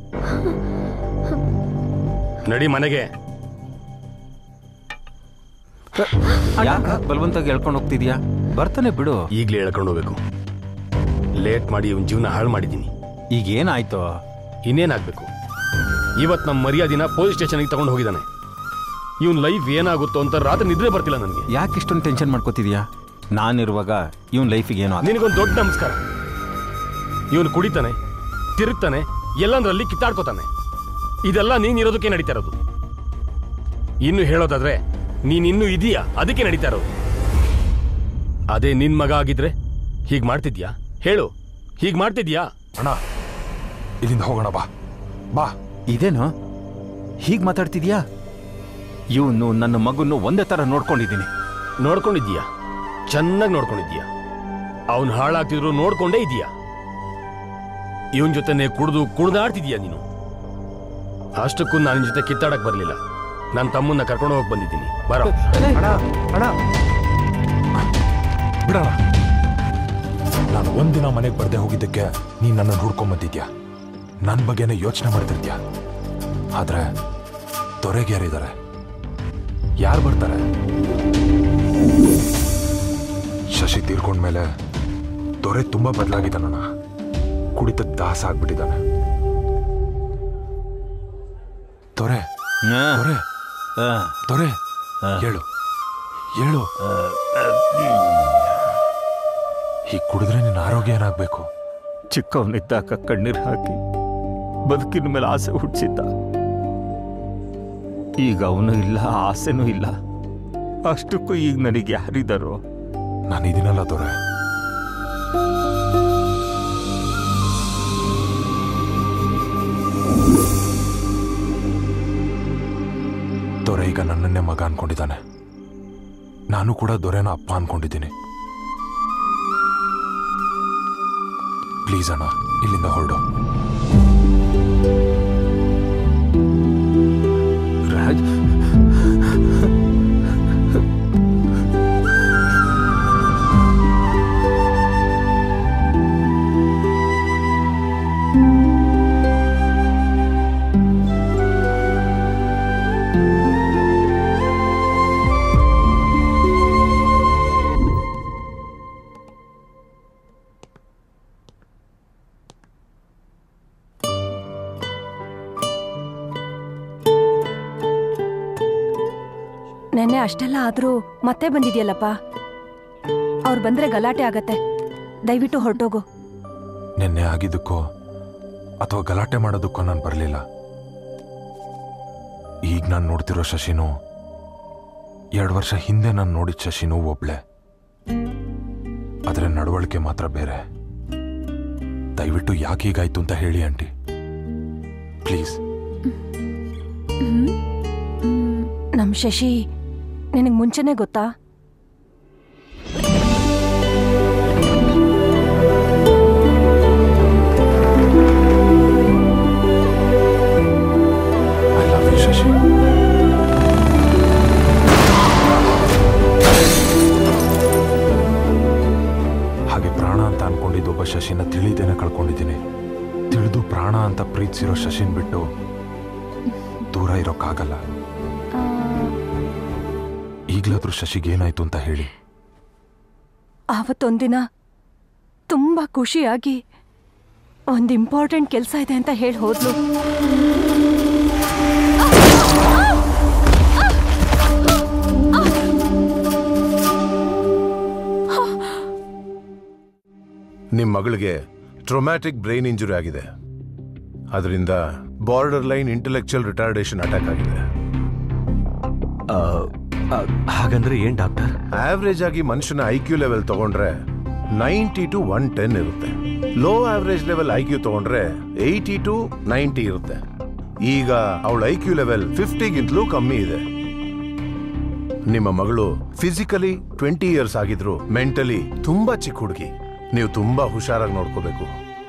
ನಡಿ ಮನೆಗೆ ಯಾಕ ಬಲವಂತಾಗಿ ಹೇಳ್ಕೊಂಡು ಹೋಗ್ತಿದ್ಯಾ ಬರ್ತಾನೆ ಬಿಡು ಈಗಲೇ ಹೇಳ್ಕೊಂಡು ಹೋಗ್ಬೇಕು ಲೇಟ್ ಮಾಡಿ ಇವನ್ ಜೀವನ ಹಾಳು ಮಾಡಿದ್ದೀನಿ ಈಗ ಏನಾಯ್ತು ಇನ್ನೇನಾಗಬೇಕು ಇವತ್ತು ನಮ್ಮ ಮರ್ಯಾದಿನ ಪೊಲೀಸ್ ಸ್ಟೇಷನ್ಗೆ ತಗೊಂಡು ಹೋಗಿದ್ದಾನೆ ಇವನ್ ಲೈಫ್ ಏನಾಗುತ್ತೋ ಅಂತ ರಾತ್ರಿ ನಿದ್ರೆ ಬರ್ತಿಲ್ಲ ನನಗೆ ಯಾಕೆ ಇಷ್ಟೊಂದು ಟೆನ್ಷನ್ ಮಾಡ್ಕೋತಿದ್ಯಾ ನಾನಿರುವಾಗ ಇವನ್ ಲೈಫಿಗೆ ಏನೋ ಆಗ್- ನಿನಗೊಂದು ದೊಡ್ಡ ನಮಸ್ಕಾರ ಇವನು ಕುಡಿತಾನೆ ತಿರುಗ್ತಾನೆ ಎಲ್ಲಂದ್ರಲ್ಲಿ ಕಿತ್ತಾಡ್ಕೋತಾನೆ ಇದೆಲ್ಲ ನೀನ್ ಇರೋದಕ್ಕೆ ನಡೀತಾ ಇರೋದು ಇನ್ನು ಹೇಳೋದಾದ್ರೆ ನೀನ್ ಇನ್ನೂ ಇದೀಯಾ ಅದಕ್ಕೆ ನಡೀತಾ ಇರೋದು ಅದೇ ನಿನ್ ಮಗ ಆಗಿದ್ರೆ ಹೀಗ್ ಮಾಡ್ತಿದ್ಯಾ ಹೇಳು ಹೀಗ್ ಮಾಡ್ತಿದ್ಯಾ ಅಣ್ಣ ಇಲ್ಲಿಂದ ಹೋಗೋಣ ಬಾ ಬಾ ಇದೇನು ಹೀಗ್ ಮಾತಾಡ್ತಿದ್ಯಾ ಇವನು ನನ್ನ ಮಗನ್ನು ಒಂದೇ ತರ ನೋಡ್ಕೊಂಡಿದ್ದೀನಿ ನೋಡ್ಕೊಂಡಿದ್ದೀಯಾ ಚೆನ್ನಾಗಿ ನೋಡ್ಕೊಂಡಿದ್ದೀಯಾ ಅವನು ಹಾಳಾಗ್ತಿದ್ರು ನೋಡ್ಕೊಂಡೇ ಇದೀಯಾ ಇವನ್ ಜೊತೆನೆ ಕುಡ್ದು ಕುಡ್ದಾಡ್ತಿದ್ಯಾ ನೀನು ಅಷ್ಟಕ್ಕೂ ನಾನು ನಿನ್ ಜೊತೆ ಕಿತ್ತಾಡಕ್ ಬರ್ಲಿಲ್ಲ ನನ್ನ ತಮ್ಮನ್ನ ಕರ್ಕೊಂಡು ಹೋಗಿ ಬಂದಿದ್ದೀನಿ ಬರೋ ಅಣ್ಣ ಅಣ್ಣ ಬಿಡೋಣ ನಾನು ಒಂದಿನ ಮನೆಗೆ ಬರ್ದೆ ಹೋಗಿದ್ದಕ್ಕೆ ನೀನ್ ನನ್ನನ್ನು ಹುಡ್ಕೊಂಬಂದಿದ್ಯಾ ನನ್ನ ಬಗ್ಗೆನೇ ಯೋಚನೆ ಮಾಡ್ತಿದ್ಯಾ ಆದ್ರೆ ದೊರೆಗೆ ಯಾರಿದ್ದಾರೆ ಯಾರು ಬರ್ತಾರೆ ಶಶಿ ತೀರ್ಕೊಂಡ್ಮೇಲೆ ದೊರೆ ತುಂಬಾ ಬದಲಾಗಿದ್ದಾನಣ್ಣ ಕುಡಿತ ದಾಸ ಆಗ್ಬಿಟ್ಟಿದ್ದಾನೆ ದೊರೆ ದೊರೆ ದೊರೆ ಹೇಳು ಹೇಳು ಹೀಗೆ ಕುಡಿದ್ರೆ ನಿನ್ನ ಆರೋಗ್ಯ ಏನಾಗಬೇಕು ಚಿಕ್ಕವನಿದ್ದಾಗ ಕಣ್ಣೀರು ಹಾಕಿ ಬದುಕಿನ ಮೇಲೆ ಆಸೆ ಹುಟ್ಟಿಸಿದ್ದ ಈಗ ಅವನು ಇಲ್ಲ ಆಸೆನೂ ಇಲ್ಲ ಅಷ್ಟಕ್ಕೂ ಈಗ ನನಗೆ ಯಾರಿದ್ದಾರೋ ನಾನು ಇದೀನಲ್ಲ ದೊರೆ ದೊರೆ ಈಗ ನನ್ನನ್ನೇ ಮಗ ಅನ್ಕೊಂಡಿದ್ದಾನೆ ನಾನು ಕೂಡ ದೊರೆನ ಅಪ್ಪ ಅನ್ಕೊಂಡಿದ್ದೀನಿ ಪ್ಲೀಸ್ ಅಣ್ಣ ಇಲ್ಲಿಂದ ಹೊರಡು ರಾಜ್ ನೆನ್ನೆ ಅಷ್ಟೆಲ್ಲ ಆದ್ರೂ ಮತ್ತೆ ಬಂದಿದ್ಯಲ್ಲಪ್ಪ ಅವ್ರು ಬಂದ್ರೆ ಗಲಾಟೆ ಆಗತ್ತೆ ದಯವಿಟ್ಟು ಹೊರಟೋಗು ನಿನ್ನೆ ಆಗಿದ್ದಕ್ಕೋ ಅಥವಾ ಗಲಾಟೆ ಮಾಡೋದಕ್ಕೋ ನಾನು ಬರಲಿಲ್ಲ ಈಗ ನಾನು ನೋಡ್ತಿರೋ ಶಶಿನು ಎರಡು ವರ್ಷ ಹಿಂದೆ ನಾನು ನೋಡಿದ ಶಶಿನೂ ಒಬ್ಳೆ ಆದರೆ ನಡವಳಿಕೆ ಮಾತ್ರ ಬೇರೆ ದಯವಿಟ್ಟು ಯಾಕೆ ಹೀಗಾಯ್ತು ಅಂತ ಹೇಳಿ ಆಂಟಿ ಪ್ಲೀಸ್ ನಮ್ ಶಶಿ ನಿನಗೆ ಮುಂಚೆನೆ ಗೊತ್ತಾ ಐ ಲವ್ ಯು ಶಶಿ ಹಾಗೆ ಪ್ರಾಣ ಅಂತ ಅನ್ಕೊಂಡಿದ್ದು ಒಬ್ಬ ಶಶಿನ ತಿಳಿದೇನೆ ಕಳ್ಕೊಂಡಿದ್ದೀನಿ ತಿಳಿದು ಪ್ರಾಣ ಅಂತ ಪ್ರೀತಿಸಿರೋ ಶಶಿನ್ ಬಿಟ್ಟು ದೂರ ಇರೋಕ್ಕಾಗಲ್ಲ ಈಗ್ಲಾದ್ರೂ ಶಶಿಗೆ ಏನಾಯ್ತು ಅಂತ ಹೇಳಿ ಆವತ್ತೊಂದಿನ ತುಂಬಾ ಖುಷಿಯಾಗಿ ಒಂದು ಇಂಪಾರ್ಟೆಂಟ್ ಕೆಲಸ ಇದೆ ಅಂತ ಹೇಳಿ ಹೋದ್ಲು ನಿಮ್ಮ ಮಗಳಿಗೆ ಟ್ರೊಮ್ಯಾಟಿಕ್ ಬ್ರೈನ್ ಇಂಜುರಿ ಆಗಿದೆ ಅದರಿಂದ border line intellectual retardation attack ಆಗಿದೆ ಹಾಗಂದ್ರೆ ಏನ್ ಡಾಕ್ಟರ್ ಆವರೇಜ್ ಆಗಿ ಮನುಷ್ಯನ ಐ ಕ್ಯೂ ಲೆವೆಲ್ ತಗೊಂಡ್ರೆ ನೈಂಟಿ ಟು ಒನ್ ಟೆನ್ ಇರುತ್ತೆ low average level I Q ತಗೊಂಡ್ರೆ ಏಯ್ಟಿ ಟು ನೈಂಟಿ ಇರುತ್ತೆ ಈಗ ಅವಳ ಐ ಕ್ಯೂ ಲೆವೆಲ್ ಫಿಫ್ಟಿಗಿಂತಲೂ ಕಮ್ಮಿ ಇದೆ ನಿಮ್ಮ ಮಗಳು ಫಿಸಿಕಲಿ ಟ್ವೆಂಟಿ ಇಯರ್ಸ್ ಆಗಿದ್ರು ಮೆಂಟಲಿ ತುಂಬಾ ಚಿಕ್ಕ ಹುಡುಗಿ ನೀವು ತುಂಬಾ ಹುಷಾರಾಗಿ ನೋಡ್ಕೋಬೇಕು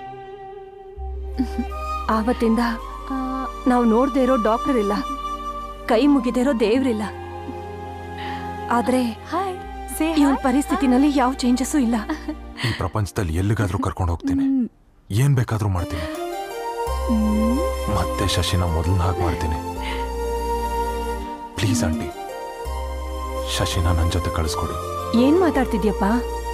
ಆವತ್ತಿಂದ ನಾವು ನೋಡ್ದೇ ಇರೋ ಡಾಕ್ಟರ್ ಇಲ್ಲ ಕೈ ಮುಗಿದೇ ಇರೋ ದೇವ್ರಿಲ್ಲ ಆದ್ರೆ ಇವನ್ ಪರಿಸ್ಥಿತಿನಲ್ಲಿ ಯಾವ ಚೇಂಜಸ್ಸು ಇಲ್ಲ ಈ ಪ್ರಪಂಚದಲ್ಲಿ ಎಲ್ಲಿಗಾದ್ರೂ ಕರ್ಕೊಂಡು ಹೋಗ್ತೀನಿ ಏನ್ ಬೇಕಾದ್ರೂ ಮಾಡ್ತೀನಿ ಮತ್ತೆ ಶಶಿನ ಮೊದಲನ್ನ ಹಾಗೆ ಮಾಡ್ತೀನಿ ಪ್ಲೀಸ್ ಆಂಟಿ ಶಶಿನ ನನ್ನ ಜೊತೆ ಕಳಿಸ್ಕೊಡಿ ಏನ್ ಮಾತಾಡ್ತಿದ್ಯಪ್ಪ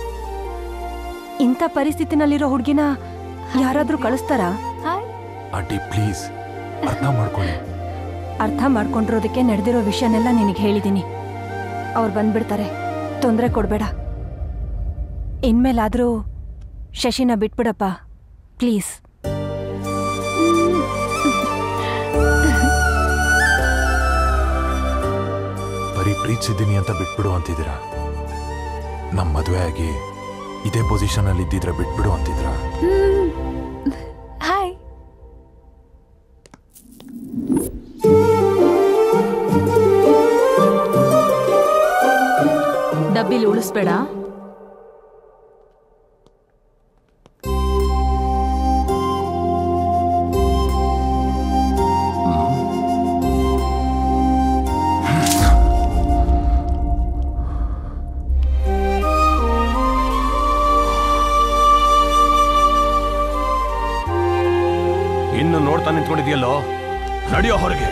ಇಂಥ ಪರಿಸ್ಥಿತಿನಲ್ಲಿರೋ ಹುಡುಗಿನ ಯಾರಾದ್ರೂ ಕಳಿಸ್ತಾರಾ ಆಂಟಿ ಪ್ಲೀಸ್ ಅರ್ಥ ಮಾಡ್ಕೊಳ್ಳಿ ಅರ್ಥ ಮಾಡ್ಕೊಂಡಿರೋದಕ್ಕೆ ನಡೆದಿರೋ ವಿಷಯನೆಲ್ಲ ನಿನಗೆ ಹೇಳಿದ್ದೀನಿ ಅವ್ರು ಬಂದ್ಬಿಡ್ತಾರೆ ತೊಂದರೆ ಕೊಡಬೇಡ ಇನ್ಮೇಲಾದರೂ ಶಶಿನ ಬಿಟ್ಬಿಡಪ್ಪ ಪ್ಲೀಸ್ ಬರೀ ಪ್ರೀತಿಸಿದ್ದೀನಿ ಅಂತ ಬಿಟ್ಬಿಡು ಅಂತಿದ್ದೀರಾ ನಮ್ಮ ಮದುವೆ ಆಗಿ ಇದೇ ಪೊಸಿಷನ್ ಅಲ್ಲಿ ಇದ್ದಿದ್ರೆ ಬಿಟ್ಬಿಡು ಅಂತಿದ್ರಾ ಹಾಯ್ ಡಬ್ಬಿಲಿ ಉಳಿಸ್ಬೇಡ ಇನ್ನು ನೋಡ್ತಾ ನಿಂತ್ಕೊಂಡಿದ್ಯಲ್ಲೋ ನಡೆಯೋ ಹೊರಗೆ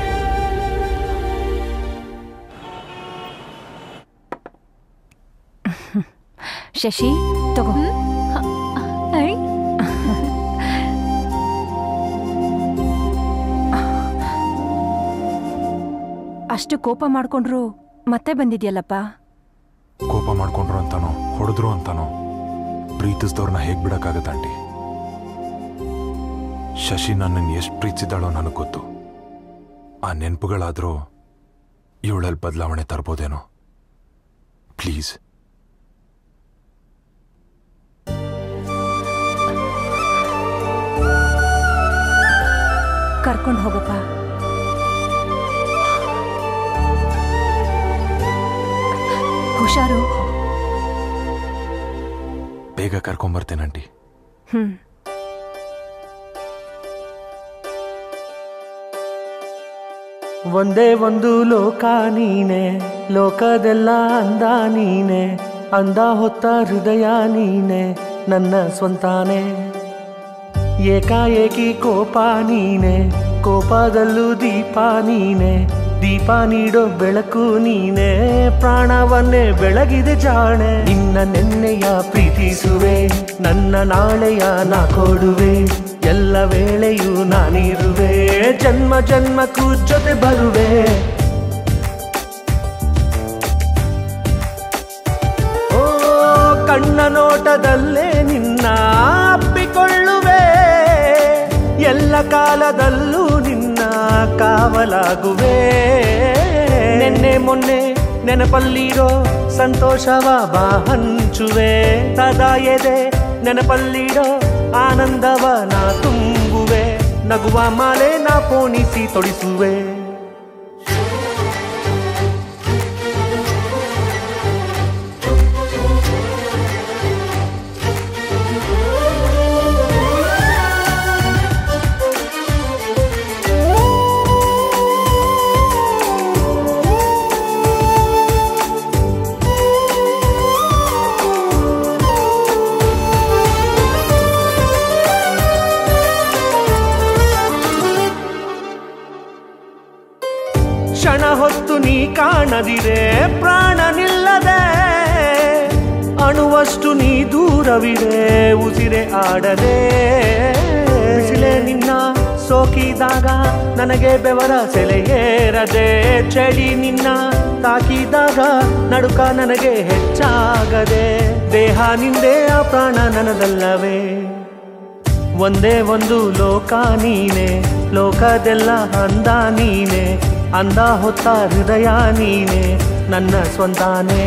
ಶಶಿ ತಗೋ ಅಷ್ಟು ಕೋಪ ಮಾಡ್ಕೊಂಡ್ರು ಮತ್ತೆ ಬಂದಿದ್ಯಲ್ಲಪ್ಪ ಕೋಪ ಮಾಡ್ಕೊಂಡ್ರು ಅಂತಾನೋ ಹೊಡೆದ್ರು ಅಂತಾನೋ ಪ್ರೀತಿಸ್ದವ್ರನ್ನ ಹೇಗ್ ಬಿಡಕ್ಕಾಗತ್ತೆ ಆಂಟಿ ಶಶಿ ನನ್ನನ್ನು ಎಷ್ಟು ಪ್ರೀತಿಸಿದಾಳೋ ನನಗೆ ಗೊತ್ತು ಆ ನೆನಪುಗಳಾದರೂ ಇವಳಲ್ಲಿ ಬದಲಾವಣೆ ತರ್ಬೋದೇನೋ ಪ್ಲೀಸ್ ಕರ್ಕೊಂಡು ಹೋಗಪ್ಪ ಹುಷಾರು ಬೇಗ ಕರ್ಕೊಂಬರ್ತೇನೆ ಆಂಟಿ ಹ್ಮ್ ಒಂದೇ ಒಂದು ಲೋಕ ನೀನೆ ಲೋಕದೆಲ್ಲ ಅಂದ ನೀನೆ ಅಂದ ಹೊತ್ತ ಹೃದಯ ನೀನೆ ನನ್ನ ಸ್ವಂತಾನೆ ಏಕಾಏಕಿ ಕೋಪ ನೀನೆ ಕೋಪದಲ್ಲೂ ದೀಪ ನೀನೆ ದೀಪ ನೀಡೋ ಬೆಳಕು ನೀನೆ ಪ್ರಾಣವನ್ನೇ ಬೆಳಗಿದೆ ಜಾಣೆ ನಿನ್ನ ನೆನ್ನೆಯ ಪ್ರೀತಿಸುವೆ ನನ್ನ ನಾಳೆಯ ನಾ ಕೊಡುವೆ ಎಲ್ಲ ವೇಳೆಯೂ ನಾನಿರುವೆ ಜನ್ಮ ಜನ್ಮಕ್ಕೂ ಜೊತೆ ಬರುವೆ ಓ ಕಣ್ಣ ನೋಟದಲ್ಲೇ ನಿನ್ನ ಅಪ್ಪಿಕೊಳ್ಳುವೆ ಎಲ್ಲ ಕಾಲದಲ್ಲೂ ನಿನ್ನ ಕಾವಲಾಗುವೆ ನೆನ್ನೆ ಮೊನ್ನೆ ನೆನಪಲ್ಲಿರೋ ಸಂತೋಷವ ಬಾ ಹಂಚುವೆ ಸದಾ ಎದೆ ನೆನಪಲ್ಲಿರೋ ಆನಂದವ ನಾ ತುಂಬುವೆ ನಗುವ ಮಾಲೆ ನಾ ಪೋಣಿಸಿ ತೊಡಿಸುವೆ ಕ್ಷಣ ಹೊತ್ತು ನೀ ಕಾಣದಿರೆ ಪ್ರಾಣ ನಿಲ್ಲದೆ ಅಣುವಷ್ಟು ನೀ ದೂರವಿದೆ ಉಸಿರೆ ಆಡದೆ ಬಿಸಿಲೆ ನಿನ್ನ ಸೋಕಿದಾಗ ನನಗೆ ಬೆವರ ಸೆಲೆಯೇರದೆ ಚಳಿ ನಿನ್ನ ತಾಕಿದಾಗ ನಡುಕ ನನಗೆ ಹೆಚ್ಚಾಗದೆ ದೇಹ ನಿಂದೆ ಆ ಪ್ರಾಣ ನನದಲ್ಲವೇ ಒಂದೇ ಒಂದು ಲೋಕ ನೀನೆ ಲೋಕದೆಲ್ಲ ಅಂದ ನೀನೆ ಅಂದ ಹೊತ್ತ ಹೃದಯ ನೀನೆ ನನ್ನ ಸ್ವಂತಾನೆ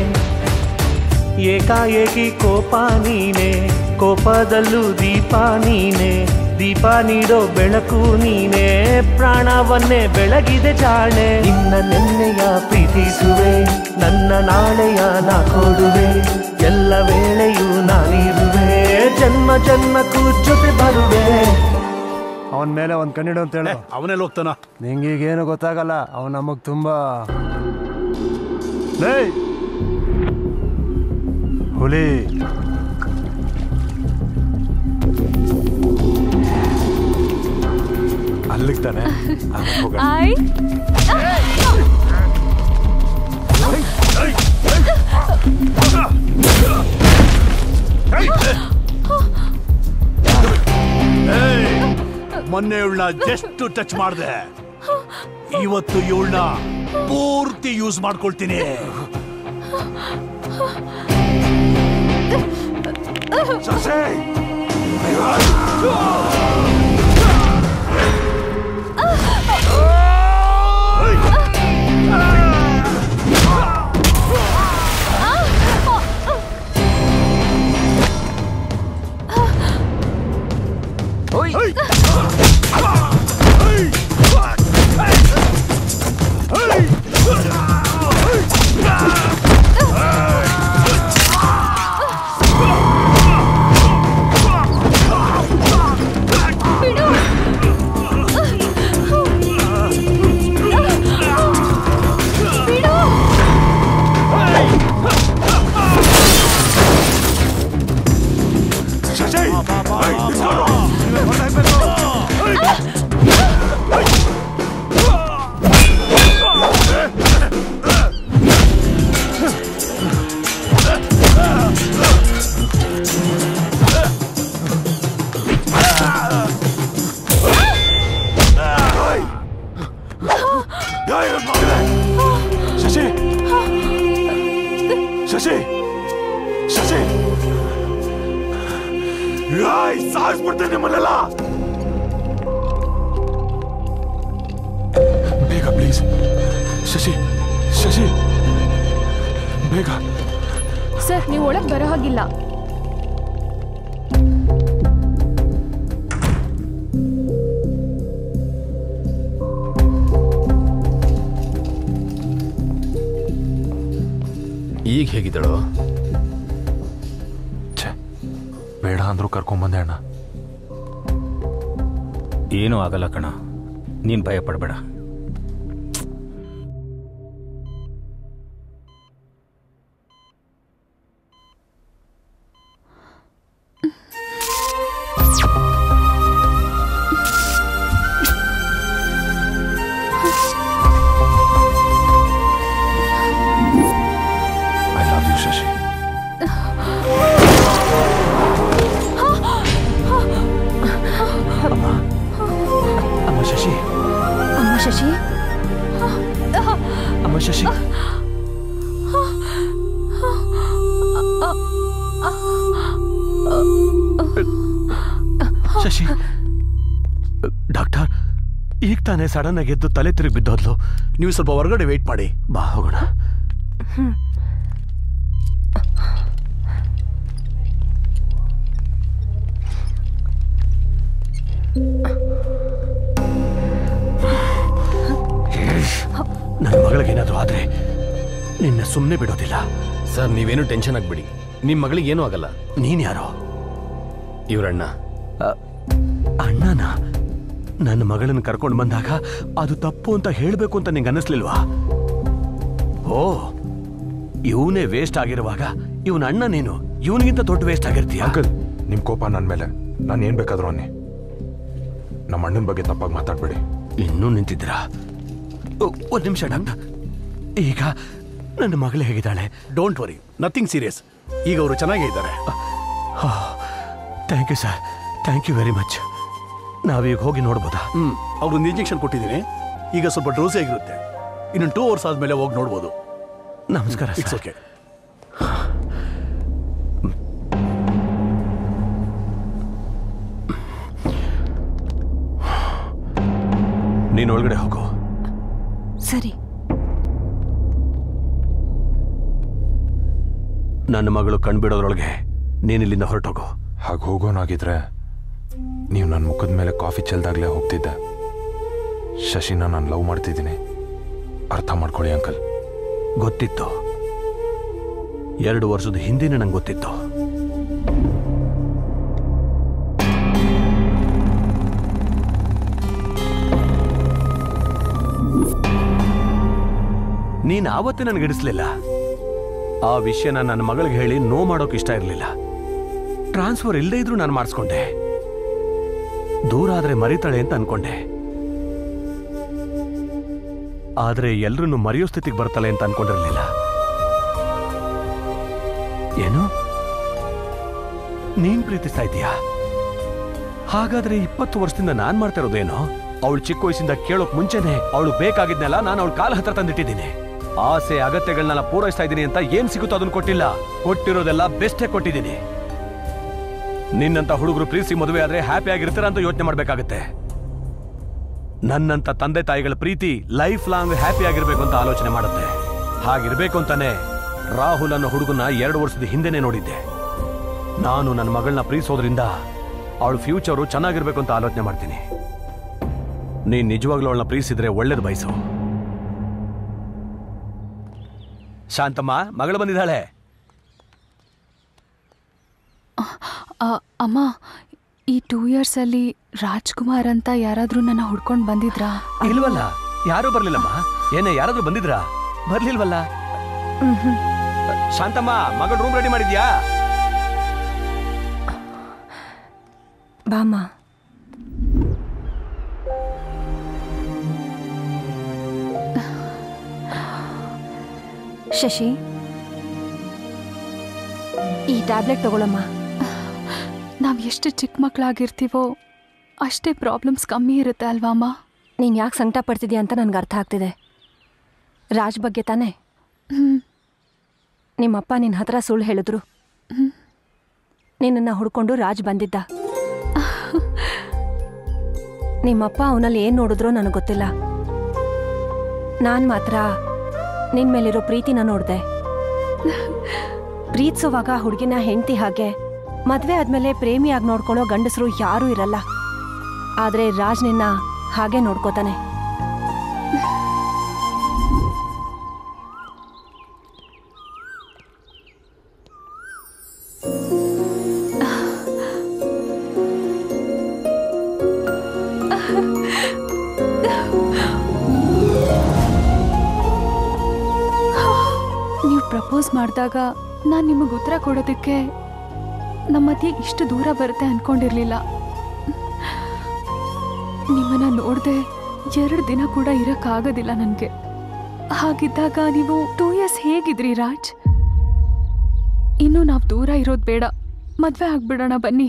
ಏಕಾಏಕಿ ಕೋಪ ನೀನೆ ಕೋಪದಲ್ಲೂ ದೀಪ ನೀನೆ ದೀಪ ನೀಡೋ ಬೆಳಕು ನೀನೆ ಪ್ರಾಣವನ್ನೇ ಬೆಳಗಿದೆ ಜಾಣೆ ನಿನ್ನ ನೆನ್ನೆಯ ಪ್ರೀತಿಸುವೆ ನನ್ನ ನಾಳೆಯ ನಾ ಕೊಡುವೆ ಎಲ್ಲ ವೇಳೆಯೂ ನಾನಿರುವೆ ಜನ್ಮ ಜನ್ಮಕ್ಕೂ ಜೊತೆ ಬರುವೆ ಅವನ ಮೇಲೆ ಒಂದು ಕಣ್ಣಿಡು ಅಂತ ಹೇಳು ಅವನೆಲ್ಲ ಹೋಗ್ತಾನ ನಿಂಗೆ ಈಗೇನು ಗೊತ್ತಾಗಲ್ಲ ಅವನು ನಮಗೆ ತುಂಬಾ ಲೇ ಹುಲಿ ಅಲ್ಲಿಗೆ ತಾನೆ ಹೋಗೋಣ ಐ ಮೊನ್ನೆ ಇವಳನ್ನ ಜಸ್ಟ್ ಟಚ್ ಮಾಡಿದೆ ಇವತ್ತು ಇವಳನ್ನ ಪೂರ್ತಿ ಯೂಸ್ ಮಾಡ್ಕೊಳ್ತೀನಿ ಸೊಸೆ ಶಶಿ ಶಶಿ ಶಶಿ ರಾಯ್ ಸಾಯಿಸ್ಬಿಡ್ತೇನೆ ನಿಮ್ಮನ್ನೆಲ್ಲ ಬೇಗ ಪ್ಲೀಸ್ ಶಶಿ ಶಶಿ ಬೇಗ ಸರ್ ನೀವು ಒಳಗೆ ಬರೋ ಹಾಗಿಲ್ಲ ಈಗ ಹೇಗಿದ್ದಳು ಬೇಡ ಅಂದ್ರೂ ಕರ್ಕೊಂಬಂದೆ ಅಣ್ಣ ಏನೂ ಆಗಲ್ಲ ಕಣ ನೀನು ಭಯ ಪಡಬೇಡ ಐ ಲವ್ ಯು ಶಶಿ ಅಮ್ಮ ಶಶಿ ಅಮ್ಮ ಶಶಿ ಅಮ್ಮ ಶಶಿ ಶಶಿ ಡಾಕ್ಟರ್ ಈಗ ತಾನೇ ಸಡನ್ ಆಗಿ ಎದ್ದು ತಲೆ ತಿರುಗಿ ಬಿದ್ದೋದ್ಲು ನೀವು ಸ್ವಲ್ಪ ಹೊರಗಡೆ ವೇಟ್ ಮಾಡಿ ಬಾ ಹೋಗೋಣ ನನ್ನ ಮಗಳಿಗೇನಾದ್ರೂ ಆದ್ರೆ ನಿನ್ನ ಸುಮ್ಮನೆ ಬಿಡೋದಿಲ್ಲ ಸರ್ ನೀವೇನು ಟೆನ್ಷನ್ ಆಗ್ಬಿಡಿ ನಿಮ್ಮ ಮಗಳಿಗೆ ಏನೂ ಆಗಲ್ಲ ನೀನ್ ಯಾರೋ ಇವ್ರಣ್ಣ ಅಣ್ಣನ ನನ್ನ ಮಗಳನ್ನ ಕರ್ಕೊಂಡು ಬಂದಾಗ ಅದು ತಪ್ಪು ಅಂತ ಹೇಳಬೇಕು ಅಂತ ನಿಂಗೆ ಅನ್ನಿಸ್ಲಿಲ್ವಾ ಓ ಇವನೇ ವೇಸ್ಟ್ ಆಗಿರುವಾಗ ಇವನ ಅಣ್ಣ ನೀನು ಇವನಿಗಿಂತ ದೊಡ್ಡ ವೇಸ್ಟ್ ಆಗಿರ್ತೀಯ ಅಂಕಲ್ ನಿಮ್ ಕೋಪ ನನ್ನ ಮೇಲೆ ನಾನು ಏನ್ ಬೇಕಾದ್ರೂ ಅನ್ನಿ ನಮ್ಮ ಅಣ್ಣನ ಬಗ್ಗೆ ತಪ್ಪಾಗಿ ಮಾತಾಡ್ಬೇಡಿ ಇನ್ನೂ ನಿಂತಿದ್ದೀರಾ ಒ- ಒಂದ್ ನಿಮಿಷ ಡಾಕ್ಟರ್ ಈಗ ನನ್ನ ಮಗಳು ಹೇಗಿದ್ದಾಳೆ ಡೋಂಟ್ ವರಿ ನಥಿಂಗ್ ಸೀರಿಯಸ್ ಈಗ ಅವರು ಚೆನ್ನಾಗೇ ಇದ್ದಾರೆ thank you sir thank you very much ನಾವೀಗ ಹೋಗಿ ನೋಡ್ಬೋದಾ ಹ್ಮ್ ಅವ್ರೊಂದು ಇಂಜೆಕ್ಷನ್ ಕೊಟ್ಟಿದ್ದೀನಿ ಈಗ ಸ್ವಲ್ಪ ಡೋಸೇ ಆಗಿರುತ್ತೆ ಇನ್ನೊಂದು ಟೂ ಅವರ್ಸ್ ಆದ್ಮೇಲೆ ಹೋಗಿ ನೋಡ್ಬೋದು ನಮಸ್ಕಾರ ಇಟ್ಸ್ ಓಕೆ ನೀನು ಒಳಗಡೆ ಹೋಗು ಸರಿ ನನ್ನ ಮಗಳು ಕಣ್ಬಿಡೋದ್ರೊಳಗೆ ನೀನ್ ಇಲ್ಲಿಂದ ಹೊರಟೋಗು ಹಾಗೆ ಹೋಗೋನಾಗಿದ್ರೆ ನೀವು ನನ್ನ ಮುಖದ ಮೇಲೆ ಕಾಫಿ ಚೆಲ್ದಾಗ್ಲೇ ಹೋಗ್ತಿದ್ದೆ ಶಶಿನ ನಾನು ಲವ್ ಮಾಡ್ತಿದ್ದೀನಿ ಅರ್ಥ ಮಾಡ್ಕೊಳ್ಳಿ ಅಂಕಲ್ ಗೊತ್ತಿತ್ತು ಎರಡು ವರ್ಷದ ಹಿಂದಿನ ನಂಗೆ ಗೊತ್ತಿತ್ತು ನೀನ್ ಆವತ್ತೇ ನನಗೆ ಇಡಿಸ್ಲಿಲ್ಲ ಆ ವಿಷಯನ ನನ್ನ ಮಗಳಿಗೆ ಹೇಳಿ ನೋ ಮಾಡೋಕೆ ಇಷ್ಟ ಇರಲಿಲ್ಲ ಟ್ರಾನ್ಸ್ಫರ್ ಇಲ್ಲದೇ ಇದ್ರೂ ನಾನು ಮಾಡಿಸ್ಕೊಂಡೆ ದೂರ ಆದ್ರೆ ಮರಿತಾಳೆ ಅಂತ ಅನ್ಕೊಂಡೆ ಆದ್ರೆ ಎಲ್ರನ್ನು ಮರೆಯೋ ಸ್ಥಿತಿಗೆ ಬರ್ತಾಳೆ ಅಂತ ಅನ್ಕೊಂಡಿರ್ಲಿಲ್ಲ ಏನು ನೀನ್ ಪ್ರೀತಿಸ್ತಾ ಇದೀಯಾ ಹಾಗಾದ್ರೆ ಇಪ್ಪತ್ತು ವರ್ಷದಿಂದ ನಾನ್ ಮಾಡ್ತಾ ಇರೋದೇನು ಅವಳು ಚಿಕ್ಕ ವಯಸ್ಸಿಂದ ಕೇಳೋಕ್ ಮುಂಚೆನೆ ಅವಳು ಬೇಕಾಗಿದ್ನೆಲ್ಲ ನಾನು ಅವಳ ಕಾಲ ಹತ್ರ ತಂದಿಟ್ಟಿದ್ದೀನಿ ಆಸೆ ಅಗತ್ಯಗಳನ್ನೆಲ್ಲ ಪೂರೈಸ್ತಾ ಇದ್ದೀನಿ ಅಂತ ಏನ್ ಸಿಗುತ್ತೋ ಅದನ್ನ ಕೊಟ್ಟಿಲ್ಲ ಕೊಟ್ಟಿರೋದೆಲ್ಲ ಬೆಸ್ಟೇ ಕೊಟ್ಟಿದ್ದೀನಿ ನಿನ್ನಂತ ಹುಡುಗರು ಪ್ರೀತಿ ಮದುವೆ ಆದ್ರೆ ಹ್ಯಾಪಿ ಆಗಿರ್ತೀರ ಅಂತ ಯೋಚನೆ ಮಾಡ್ಬೇಕಾಗತ್ತೆ ನನ್ನಂತ ತಂದೆ ತಾಯಿಗಳ ಪ್ರೀತಿ ಲೈಫ್ ಲಾಂಗ್ ಹ್ಯಾಪಿ ಆಗಿರ್ಬೇಕು ಅಂತ ಆಲೋಚನೆ ಮಾಡುತ್ತೆ ಹಾಗಿರ್ಬೇಕು ಅಂತಾನೆ ರಾಹುಲ್ ಅನ್ನೋ ಹುಡುಗನ ಎರಡು ವರ್ಷದ ಹಿಂದೆನೆ ನೋಡಿದ್ದೆ ನಾನು ನನ್ನ ಮಗಳನ್ನ ಪ್ರೀತಿಸೋದ್ರಿಂದ ಅವಳ ಫ್ಯೂಚರು ಚೆನ್ನಾಗಿರ್ಬೇಕು ಅಂತ ಆಲೋಚನೆ ಮಾಡ್ತೀನಿ ನೀನ್ ನಿಜವಾಗ್ಲೂ ಅವಳನ್ನ ಪ್ರೀತಿಸಿದ್ರೆ ಒಳ್ಳೇದು ಬಯಸು ಶಾಂತಮ್ಮ ಮಗಳು ಬಂದಿದ್ದಾಳೆ ಆ, ಅಮ್ಮ ಈ ಟೂ ಇಯರ್ಸಲ್ಲಿ ರಾಜ್ಕುಮಾರ್ ಅಂತ ಯಾರಾದ್ರೂ ನನ್ನ ಹುಡ್ಕೊಂಡು ಬಂದಿದ್ರಾ ಇಲ್ವಲ್ಲ ಯಾರು ಬರ್ಲಿಲ್ಲಮ್ಮ ಏನೇ ಯಾರಾದ್ರೂ ಬಂದಿದ್ರಾ ಬರ್ಲಿಲ್ವಲ್ಲ ಶಾಂತಮ್ಮ ಮಗಳು ರೂಮ್ ರೆಡಿ ಮಾಡಿದ್ಯಾ ಬಾಮ್ಮ ಶಶಿ ಈ ಟ್ಯಾಬ್ಲೆಟ್ ತಗೊಳಮ್ಮ ನಾವ್ ಎಷ್ಟು ಚಿಕ್ಕ ಮಕ್ಕಳಾಗಿರ್ತೀವೋ ಅಷ್ಟೇ ಪ್ರಾಬ್ಲಮ್ಸ್ ಕಮ್ಮಿ ಇರುತ್ತೆ ಅಲ್ವಾ ಅಮ್ಮ ನೀನ್ ಯಾಕೆ ಸಂಕಟ ಪಡ್ತಿದ್ಯಾ ಅಂತ ನನ್ಗೆ ಅರ್ಥ ಆಗ್ತಿದೆ ರಾಜ್ ಬಗ್ಗೆ ತಾನೇ ನಿಮ್ಮಪ್ಪ ನಿನ್ನ ಹತ್ರ ಸುಳ್ಳು ಹೇಳಿದ್ರು ನಿನ್ನನ್ನು ಹುಡ್ಕೊಂಡು ರಾಜ್ ಬಂದಿದ್ದ ನಿಮ್ಮಪ್ಪ ಅವನಲ್ಲಿ ಏನು ನೋಡಿದ್ರೋ ನನಗೆ ಗೊತ್ತಿಲ್ಲ ನಾನು ಮಾತ್ರ ನಿನ್ ಮೇಲಿರೋ ಪ್ರೀತಿನ ನೋಡಿದೆ ಪ್ರೀತಿಸುವಾಗ ಹುಡುಗಿನ ಹೆಂಡತಿ ಹಾಗೆ ಮದ್ವೆ ಆದ್ಮೇಲೆ ಪ್ರೇಮಿಯಾಗಿ ನೋಡ್ಕೊಳ್ಳೋ ಗಂಡಸರು ಯಾರೂ ಇರಲ್ಲ ಆದ್ರೆ ರಾಜ್ ನಿನ್ನ ಹಾಗೆ ನೋಡ್ಕೋತಾನೆ ನೀವು ಪ್ರಪೋಸ್ ಮಾಡಿದಾಗ ನಾನು ನಿಮಗೆ ಉತ್ತರ ಕೊಡೋದಕ್ಕೆ ನಮ್ಮ ಮಧ್ಯೆ ಇಷ್ಟು ದೂರ ಬರುತ್ತೆ ಅನ್ಕೊಂಡಿರ್ಲಿಲ್ಲ ನಿಮ್ಮನ್ನ ನೋಡದೆ ಎರಡು ದಿನ ಕೂಡ ಇರಕ್ಕಾಗೋದಿಲ್ಲ ನನಗೆ ಹಾಗಿದ್ದಾಗ ನೀವು ಟೂ ಇಯರ್ಸ್ ಹೇಗಿದ್ರಿ ರಾಜ್ ಇನ್ನು ನಾವು ದೂರ ಇರೋದು ಬೇಡ ಮದ್ವೆ ಆಗ್ಬಿಡೋಣ ಬನ್ನಿ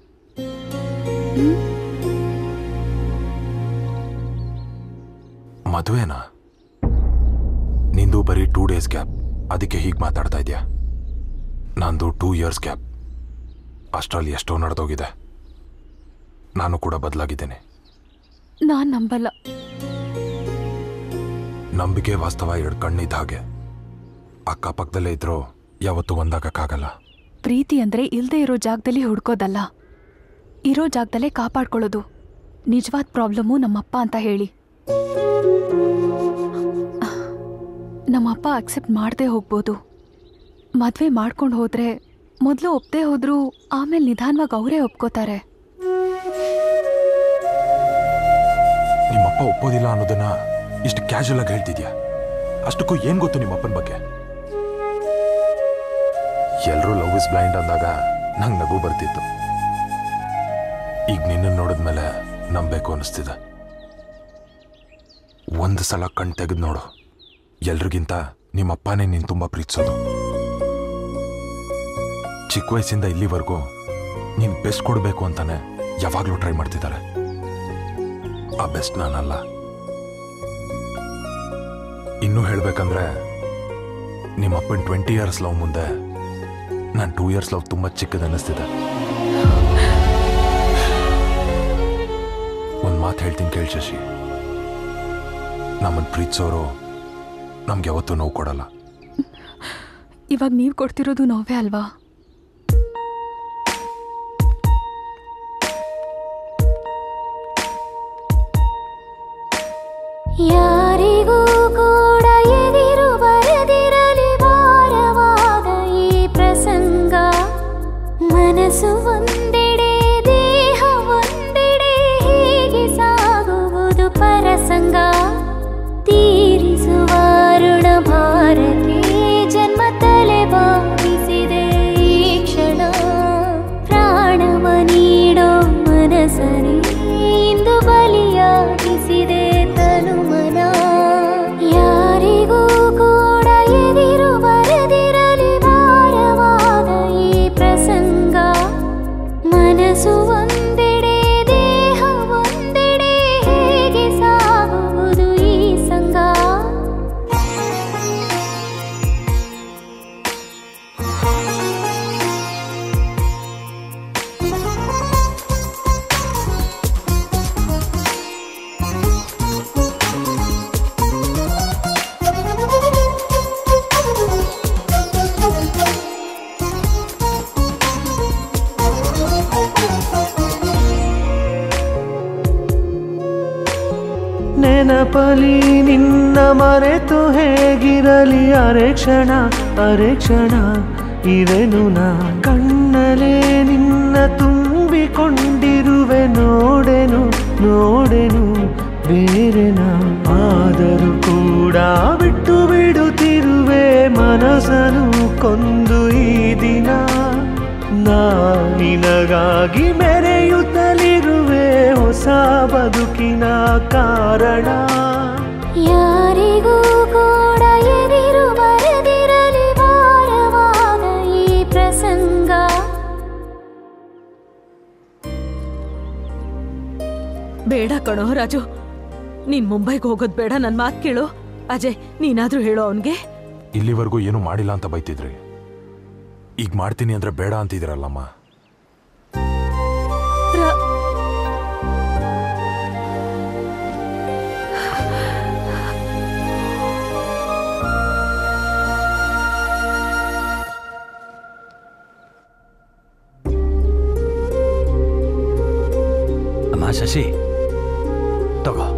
ಮದುವೆನಾ ನಿಂದು ಬರೀ ಟೂ ಡೇಸ್ ಗ್ಯಾಪ್ ಅದಕ್ಕೆ ಹೀಗೆ ಮಾತಾಡ್ತಾ ಇದೆಯಾ ನಂದು ಟೂ ಇಯರ್ಸ್ ಗ್ಯಾಪ್ ಅಷ್ಟರಲ್ಲಿ ಎಷ್ಟೋ ನಡೆದೋಗಿದೆ ನಾನು ಕೂಡ ಬದಲಾಗಿದ್ದೇನೆ ನಾನ್ ನಂಬಲ್ಲ ನಂಬಿಕೆ ವಾಸ್ತವ ಎರಡು ಕಣ್ಣಿದ್ದ ಹಾಗೆ ಅಕ್ಕಪಕ್ಕದಲ್ಲೇ ಇದ್ರೂ ಯಾವತ್ತೂ ಒಂದಾಗಕ್ಕಾಗಲ್ಲ ಪ್ರೀತಿ ಅಂದ್ರೆ ಇಲ್ದೇ ಇರೋ ಜಾಗದಲ್ಲಿ ಹುಡ್ಕೋದಲ್ಲ ಇರೋ ಜಾಗದಲ್ಲೇ ಕಾಪಾಡ್ಕೊಳ್ಳೋದು ನಿಜವಾದ ಪ್ರಾಬ್ಲಮ್ಮು ನಮ್ಮಪ್ಪ ಅಂತ ಹೇಳಿ ನಮ್ಮಪ್ಪ ಅಕ್ಸೆಪ್ಟ್ ಮಾಡದೆ ಹೋಗ್ಬೋದು ಮದ್ವೆ ಮಾಡ್ಕೊಂಡು ಹೋದ್ರೆ ಮೊದಲು ಒಪ್ಪದೆ ಹೋದ್ರು ಆಮೇಲೆ ನಿಧಾನವಾಗಿ ಅವರೇ ಒಪ್ಕೋತಾರೆ ನಿಮ್ಮಪ್ಪ ಒಪ್ಪೋದಿಲ್ಲ ಅನ್ನೋದನ್ನ ಇಷ್ಟು ಕ್ಯಾಶುಯಲ್ ಆಗಿ ಹೇಳ್ತಿದ್ಯಾ ಅಷ್ಟಕ್ಕೂ ಏನ್ ಗೊತ್ತು ನಿಮ್ಮಪ್ಪನ ಬಗ್ಗೆ ಎಲ್ರೂ ಲವ್ ಇಸ್ ಬ್ಲೈಂಡ್ ಅಂದಾಗ ನಂಗೆ ನಗು ಬರ್ತಿತ್ತು ಈಗ ನಿನ್ನ ನೋಡಿದ್ಮೇಲೆ ನಂಬೇಕು ಅನಿಸ್ತಿದೆ ಒಂದು ಸಲ ಕಣ್ ತೆಗೆದು ನೋಡು ಎಲ್ರಿಗಿಂತ ನಿಮ್ಮಪ್ಪನೇ ನೀನು ತುಂಬ ಪ್ರೀತಿಸೋದು ಚಿಕ್ಕ ವಯಸ್ಸಿಂದ ಇಲ್ಲಿವರೆಗೂ ನೀನು ಬೆಸ್ಟ್ ಕೊಡಬೇಕು ಅಂತಾನೆ ಯಾವಾಗಲೂ ಟ್ರೈ ಮಾಡ್ತಿದ್ದಾರೆ ಆ ಬೆಸ್ಟ್ ನಾನಲ್ಲ ಇನ್ನೂ ಹೇಳ್ಬೇಕಂದ್ರೆ ನಿಮ್ಮಪ್ಪನ ಟ್ವೆಂಟಿ ಇಯರ್ಸ್ ಲವ್ ಮುಂದೆ ನಾನು ಟೂ ಇಯರ್ಸ್ ಲವ್ ತುಂಬ ಚಿಕ್ಕದನ್ನಿಸ್ತಿದೆ ಒಂದು ಮಾತು ಹೇಳ್ತೀನಿ ಕೇಳಿ ಶಶಿ ನಮ್ಮನ್ನು ಪ್ರೀತಿಸೋರು ನಮ್ಗೆ ಯಾವತ್ತೂ ನೋವು ಕೊಡಲ್ಲ ಇವಾಗ ನೀವು ಕೊಡ್ತಿರೋದು ನೋವೇ ಅಲ್ವಾ ಯಾರಿಗೂ ಕೂಡ ಎದಿರು ಬರದಿರಲಿ ಭಾರವಾದ ಈ ಪ್ರಸಂಗ ಮನಸ್ಸು ಒಂದೆಡೆ ದೇಹ ಒಂದೆಡೆ ಹೀಗೆ ಸಾಗುವುದು ಪರಸಂಗ ತೀರಿಸುವ ಋಣ ಭಾರಕ್ಕೆ ಜನ್ಮ ತಲೆ ಬಾಗಿಸಿದೆ ಈ ಕ್ಷಣ ಪ್ರಾಣವ ನೀಡೋ ಮನಸನೇ ಇಂದು ಬಲಿಯಾಗಿಸಿದೆ ತನುಮನ ನೆನಪಲಿ ನಿನ್ನ ಮರೆತು ಹೇಗಿರಲಿ ಅರೆ ಕ್ಷಣ ಅರೆ ಕ್ಷಣ ಇವೆನು ನಾ ಕಣ್ಣಲೆ ನಿನ್ನ ತುಂಬಿಕೊಂಡಿರುವೆ ನೋಡೆನು ನೋಡೆನು ಬೇರೆ ನಾ ಆದರೂ ಕೂಡ ಬಿಟ್ಟು ಬಿಡುತ್ತಿರುವೆ ಮನಸ್ಸನು ಕೊಂದು ಈ ದಿನ ನಾ ನಿನಗಾಗಿ ಮೆರೆಯುತ್ತಲಿರುವೆ ಹೊಸ ಬದುಕಿನ ಕಾರಣ ಯಾರಿಗೂ ಕೂಡ ಎದಿರು ಬರೆದಿರಲಿ ಭಾರವಾದ ಈ ಪ್ರಸಂಗ ಬೇಡ ಕಣೋ ರಾಜು ನೀನ್ ಮುಂಬೈಗೆ ಹೋಗೋದ್ ಬೇಡ ನನ್ ಮಾತ್ ಕೇಳು ಅಜಯ್ ನೀನಾದ್ರೂ ಹೇಳು ಅವನ್ಗೆ ಇಲ್ಲಿವರೆಗೂ ಏನು ಮಾಡಿಲ್ಲ ಅಂತ ಬೈತಿದ್ರಿ ಈಗ ಮಾಡ್ತೀನಿ ಅಂದ್ರೆ ಬೇಡ ಅಂತಿದ್ದೀರಲ್ಲಮ್ಮ ಅಮ್ಮ ಶಶಿ ತಗೋ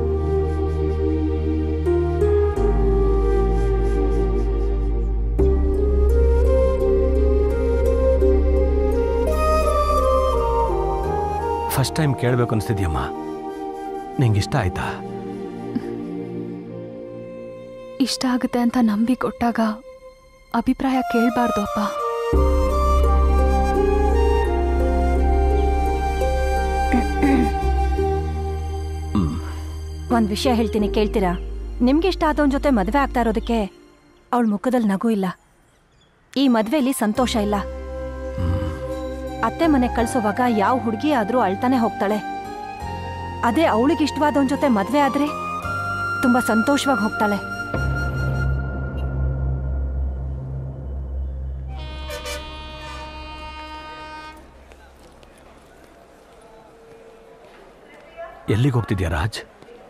ಫಸ್ಟ್ ಟೈಮ್ ಕೇಳಬೇಕು ಅನಿಸ್ತಿದ್ಯಮ್ಮ ನಿಂಗೆ ಇಷ್ಟ ಆಯ್ತಾ ಇಷ್ಟ ಆಗುತ್ತೆ ಅಂತ ನಂಬಿ ಕೊಟ್ಟಾಗ ಅಭಿಪ್ರಾಯ ಕೇಳಬಾರ್ದು ಅಪ್ಪ ಒಂದ್ ವಿಷಯ ಹೇಳ್ತೀನಿ ಕೇಳ್ತೀರಾ ನಿಮ್ಗೆ ಇಷ್ಟ ಆದವನ್ ಜೊತೆ ಮದ್ವೆ ಆಗ್ತಾ ಇರೋದಕ್ಕೆ ಅವಳ ಮುಖದಲ್ಲಿ ನಗು ಇಲ್ಲ ಈ ಮದ್ವೆಲಿ ಸಂತೋಷ ಇಲ್ಲ ಅತ್ತೆ ಮನೆ ಕಳ್ಸೋವಾಗ ಯಾವ ಹುಡುಗಿ ಆದ್ರೂ ಅಳ್ತಾನೆ ಹೋಗ್ತಾಳೆ ಅದೇ ಅವಳಿಗೆ ಇಷ್ಟವಾದವನ್ ಜೊತೆ ಮದ್ವೆ ಆದ್ರೆ ತುಂಬಾ ಸಂತೋಷವಾಗಿ ಹೋಗ್ತಾಳೆ ಎಲ್ಲಿಗೆ ಹೋಗ್ತಿದ್ಯಾ ರಾಜ್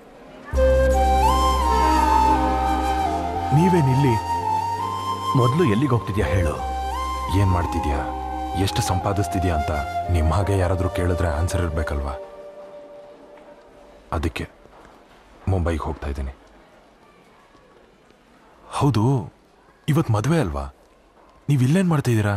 ನೀವೇನಿಲ್ಲಿ ಮೊದಲು ಎಲ್ಲಿಗೆ ಹೋಗ್ತಿದ್ಯಾ ಹೇಳು ಏನ್ ಮಾಡ್ತಿದ್ಯಾ ಎಷ್ಟು ಸಂಪಾದಿಸ್ತಿದ್ಯಾ ಅಂತ ನಿಮ್ಮ ಹಾಗೆ ಯಾರಾದ್ರೂ ಕೇಳಿದ್ರೆ ಆನ್ಸರ್ ಇರ್ಬೇಕಲ್ವಾ ಅದಕ್ಕೆ ಮುಂಬೈಗೆ ಹೋಗ್ತಾ ಇದ್ದೀನಿ ಹೌದು ಇವತ್ತು ಮದುವೆ ಅಲ್ವಾ ನೀವು ಇಲ್ಲೇನ್ ಮಾಡ್ತಿದ್ದೀರಾ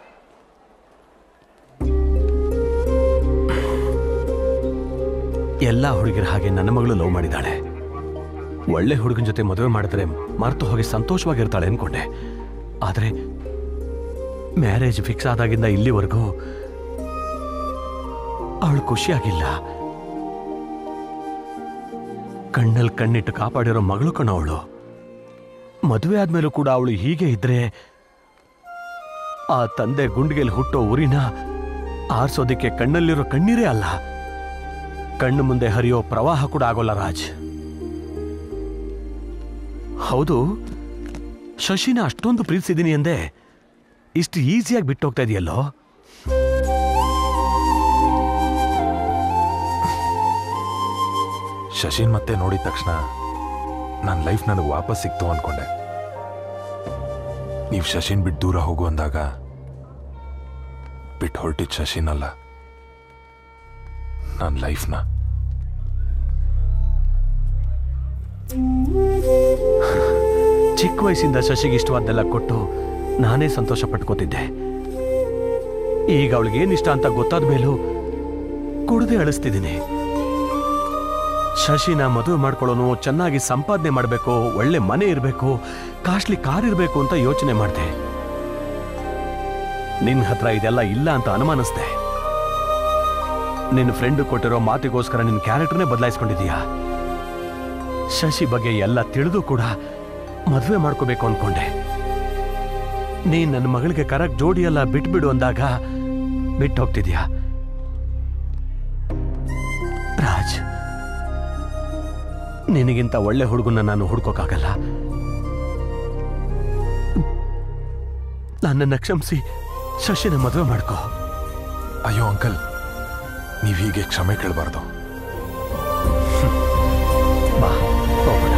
ಎಲ್ಲ ಹುಡುಗಿರ ಹಾಗೆ ನನ್ನ ಮಗಳು ಲವ್ ಮಾಡಿದಾಳೆ ಒಳ್ಳೆ ಹುಡುಗನ ಜೊತೆ ಮದುವೆ ಮಾಡಿದ್ರೆ ಮರೆತು ಹೋಗಿ ಸಂತೋಷವಾಗಿರ್ತಾಳೆ ಅನ್ಕೊಂಡೆ ಆದರೆ ಮ್ಯಾರೇಜ್ ಫಿಕ್ಸ್ ಆದಾಗಿಂದ ಇಲ್ಲಿವರೆಗೂ ಅವಳು ಖುಷಿಯಾಗಿಲ್ಲ ಕಣ್ಣಲ್ಲಿ ಕಣ್ಣಿಟ್ಟು ಕಾಪಾಡಿರೋ ಮಗಳು ಕಣ ಅವಳು ಮದುವೆ ಆದ್ಮೇಲೂ ಕೂಡ ಅವಳು ಹೀಗೆ ಇದ್ರೆ ಆ ತಂದೆ ಗುಂಡಿಗೆಲ್ ಹುಟ್ಟೋ ಉರಿನ ಆರ್ಸೋದಿಕ್ಕೆ ಕಣ್ಣಲ್ಲಿರೋ ಕಣ್ಣೀರೇ ಅಲ್ಲ ಕಣ್ಣು ಮುಂದೆ ಹರಿಯೋ ಪ್ರವಾಹ ಕೂಡ ಆಗೋಲ್ಲ ರಾಜ್ ಹೌದು ಶಶಿನ ಅಷ್ಟೊಂದು ಪ್ರೀತಿಸಿದ್ದೀನಿ ಎಂದೆ ಇಷ್ಟು ಈಸಿಯಾಗಿ ಬಿಟ್ಟು ಹೋಗ್ತಾ ಇದೆಯಲ್ಲೋ ಶಶಿನ್ ಮತ್ತೆ ನೋಡಿದ ತಕ್ಷಣ ನನ್ನ ಲೈಫ್ ನನಗೆ ವಾಪಸ್ ಸಿಕ್ತು ಅನ್ಕೊಂಡೆ ನೀವು ಶಶಿನ್ ಬಿಟ್ಟು ದೂರ ಹೋಗು ಅಂದಾಗ ಬಿಟ್ಟು ಹೊರಟಿದ್ ಶಶಿನ್ ಅಲ್ಲ ನನ್ನ ಲೈಫ್ನ ಚಿಕ್ಕ ವಯಸ್ಸಿಂದ ಶಶಿಗೆ ಇಷ್ಟವಾದ್ದೆಲ್ಲ ಕೊಟ್ಟು ನಾನೇ ಸಂತೋಷ ಪಟ್ಕೋತಿದ್ದೆ ಈಗ ಅವಳಿಗೆ ಏನಿಷ್ಟ ಅಂತ ಗೊತ್ತಾದ ಮೇಲೂ ಕುಡ್ದೆ ಅಳಿಸ್ತಿದ್ದೀನಿ ಶಶಿನ ಮದುವೆ ಮಾಡ್ಕೊಳ್ಳೋನು ಚೆನ್ನಾಗಿ ಸಂಪಾದನೆ ಮಾಡಬೇಕು ಒಳ್ಳೆ ಮನೆ ಇರಬೇಕು ಕಾಸ್ಟ್ಲಿ ಕಾರ್ ಇರಬೇಕು ಅಂತ ಯೋಚನೆ ಮಾಡಿದೆ ನಿನ್ನ ಹತ್ರ ಇದೆಲ್ಲ ಇಲ್ಲ ಅಂತ ಅನುಮಾನಿಸ್ದೆ ನಿನ್ನ ಫ್ರೆಂಡ್ ಕೊಟ್ಟಿರೋ ಮಾತಿಗೋಸ್ಕರ ನಿನ್ನ ಕ್ಯಾರೆಕ್ಟರ್ನೇ ಬದಲಾಯಿಸ್ಕೊಂಡಿದೀಯಾ ಶಶಿ ಬಗ್ಗೆ ಎಲ್ಲ ತಿಳಿದು ಕೂಡ ಮದುವೆ ಮಾಡ್ಕೋಬೇಕು ಅನ್ಕೊಂಡೆ ನೀನ್ ನನ್ನ ಮಗಳಿಗೆ ಕರೆಕ್ಟ್ ಜೋಡಿ ಎಲ್ಲ ಬಿಟ್ಬಿಡು ಅಂದಾಗ ಬಿಟ್ಟು ಹೋಗ್ತಿದ್ಯಾ ರಾಜ್ ನಿನಗಿಂತ ಒಳ್ಳೆ ಹುಡುಗನ ನಾನು ಹುಡ್ಕೋಕ್ಕಾಗಲ್ಲ ನನ್ನನ್ನ ಕ್ಷಮಿಸಿ ಶಶಿನ ಮದುವೆ ಮಾಡ್ಕೋ ಅಯ್ಯೋ ಅಂಕಲ್ ನೀವು ಹೀಗೆ ಕ್ಷಮೆ ಕೇಳಬಾರ್ದು ಬಾ ಹೋಗೋಣ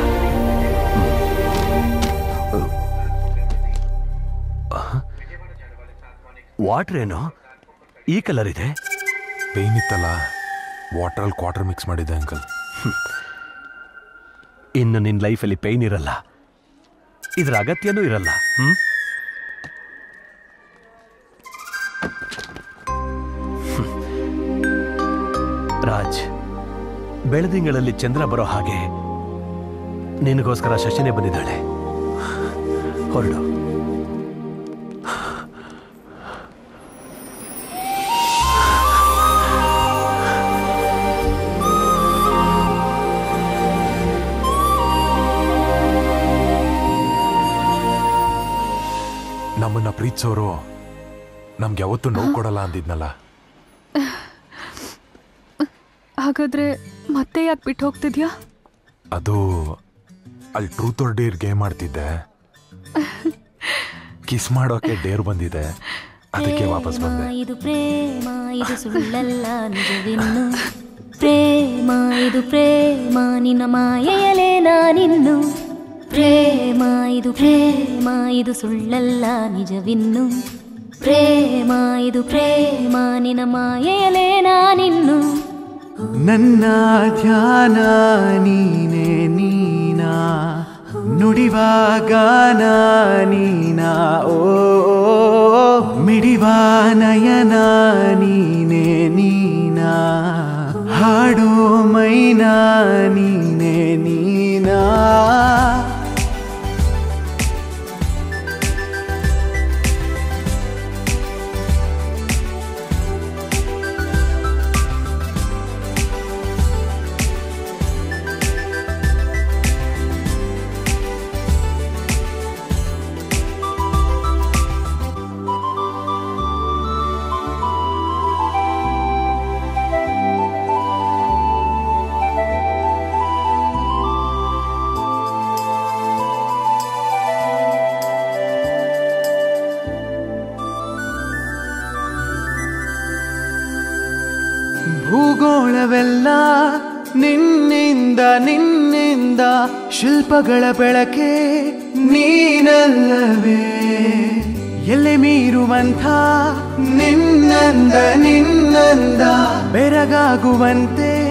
ವಾಟರ್ ಏನೋ ಈ ಕಲರ್ ಇದೆ ಪೇನ್ ಇತ್ತಲ್ಲ ವಾಟರಲ್ಲಿ ಕ್ವಾಟರ್ ಮಿಕ್ಸ್ ಮಾಡಿದ್ದೆ ಅಂಕಲ್ ಇನ್ನು ನಿನ್ನ ಲೈಫಲ್ಲಿ ಪೇಯ್ನ್ ಇರಲ್ಲ ಇದರ ಅಗತ್ಯನೂ ಇರಲ್ಲ ಹ್ಮ್ ಹ್ಮ್. ರಾಜ್ ಬೆಳದಿಂಗಳಲ್ಲಿ ಚಂದ್ರ ಬರೋ ಹಾಗೆ ನಿನಗೋಸ್ಕರ ಶಶಿನೇ ಬಂದಿದ್ದಾಳೆ ಹೊರಡು ನಮ್ಮನ್ನ ಪ್ರೀತಿಸೋರು ನಮ್ಗೆ ಯಾವತ್ತೂ ನೋವು ಕೊಡಲ್ಲ ಅಂದಿದ್ನಲ್ಲ ಹಾಗಾದ್ರೆ ಮತ್ತೆ ಯಾಕೆ ಬಿಟ್ಟು ಹೋಗ್ತಿದ್ಯಾ ಅದು ಅಲ್ಲಿ ಟ್ರೂತ್ ಆರ್ ಡೇರ್ ಗೇಮ್ ಆಡ್ತಿದ್ದೆ ಕಿಸ್ ಮಾಡೋಕೆ ಡೇರ್ ಬಂದಿದೆ ಅದಕ್ಕೆ ವಾಪಸ್ ಬಂದೆ ಇದು ಪ್ರೇಮ ಇದು ಸುಳ್ಳಲ್ಲ ನಿಜವಿನ್ನು ಪ್ರೇಮ ಇದು ಪ್ರೇಮ ನಿನ್ನ ಮಾಯೆಯಲೇ ನಾನಿನ್ನು ಪ್ರೇಮ ಇದು ಪ್ರೇಮ ಇದು ಸುಳ್ಳಲ್ಲ ನಿಜವಿನ್ನು ಪ್ರೇಮ ಇದು ಪ್ರೇಮ ನಿನ್ನ ಮಾಯೆಯಲೇ ನಾನಿನ್ನು ನನ್ನ ಧ್ಯಾನ ನೀನೆ ನೀನಾ ನುಡಿವಾಗ ನೀನಾ ಓ ಓ, ಮಿಡಿವ ನಯನ ನೀನೆ ನೀನಾ ಹಾಡೋ ಮೈನಾ ನೀನೆ ನೀನಾ ಭೂಗೋಳವೆಲ್ಲ ನಿನ್ನಿಂದ ನಿನ್ನಿಂದ ಶಿಲ್ಪಗಳ ಬೆಳಕೆ ನೀನಲ್ಲವೇ ಎಲೆ ಮೀರುವಂಥ ನಿನ್ನಂದ ನಿನ್ನಂದ ಬೆರಗಾಗುವಂತೆ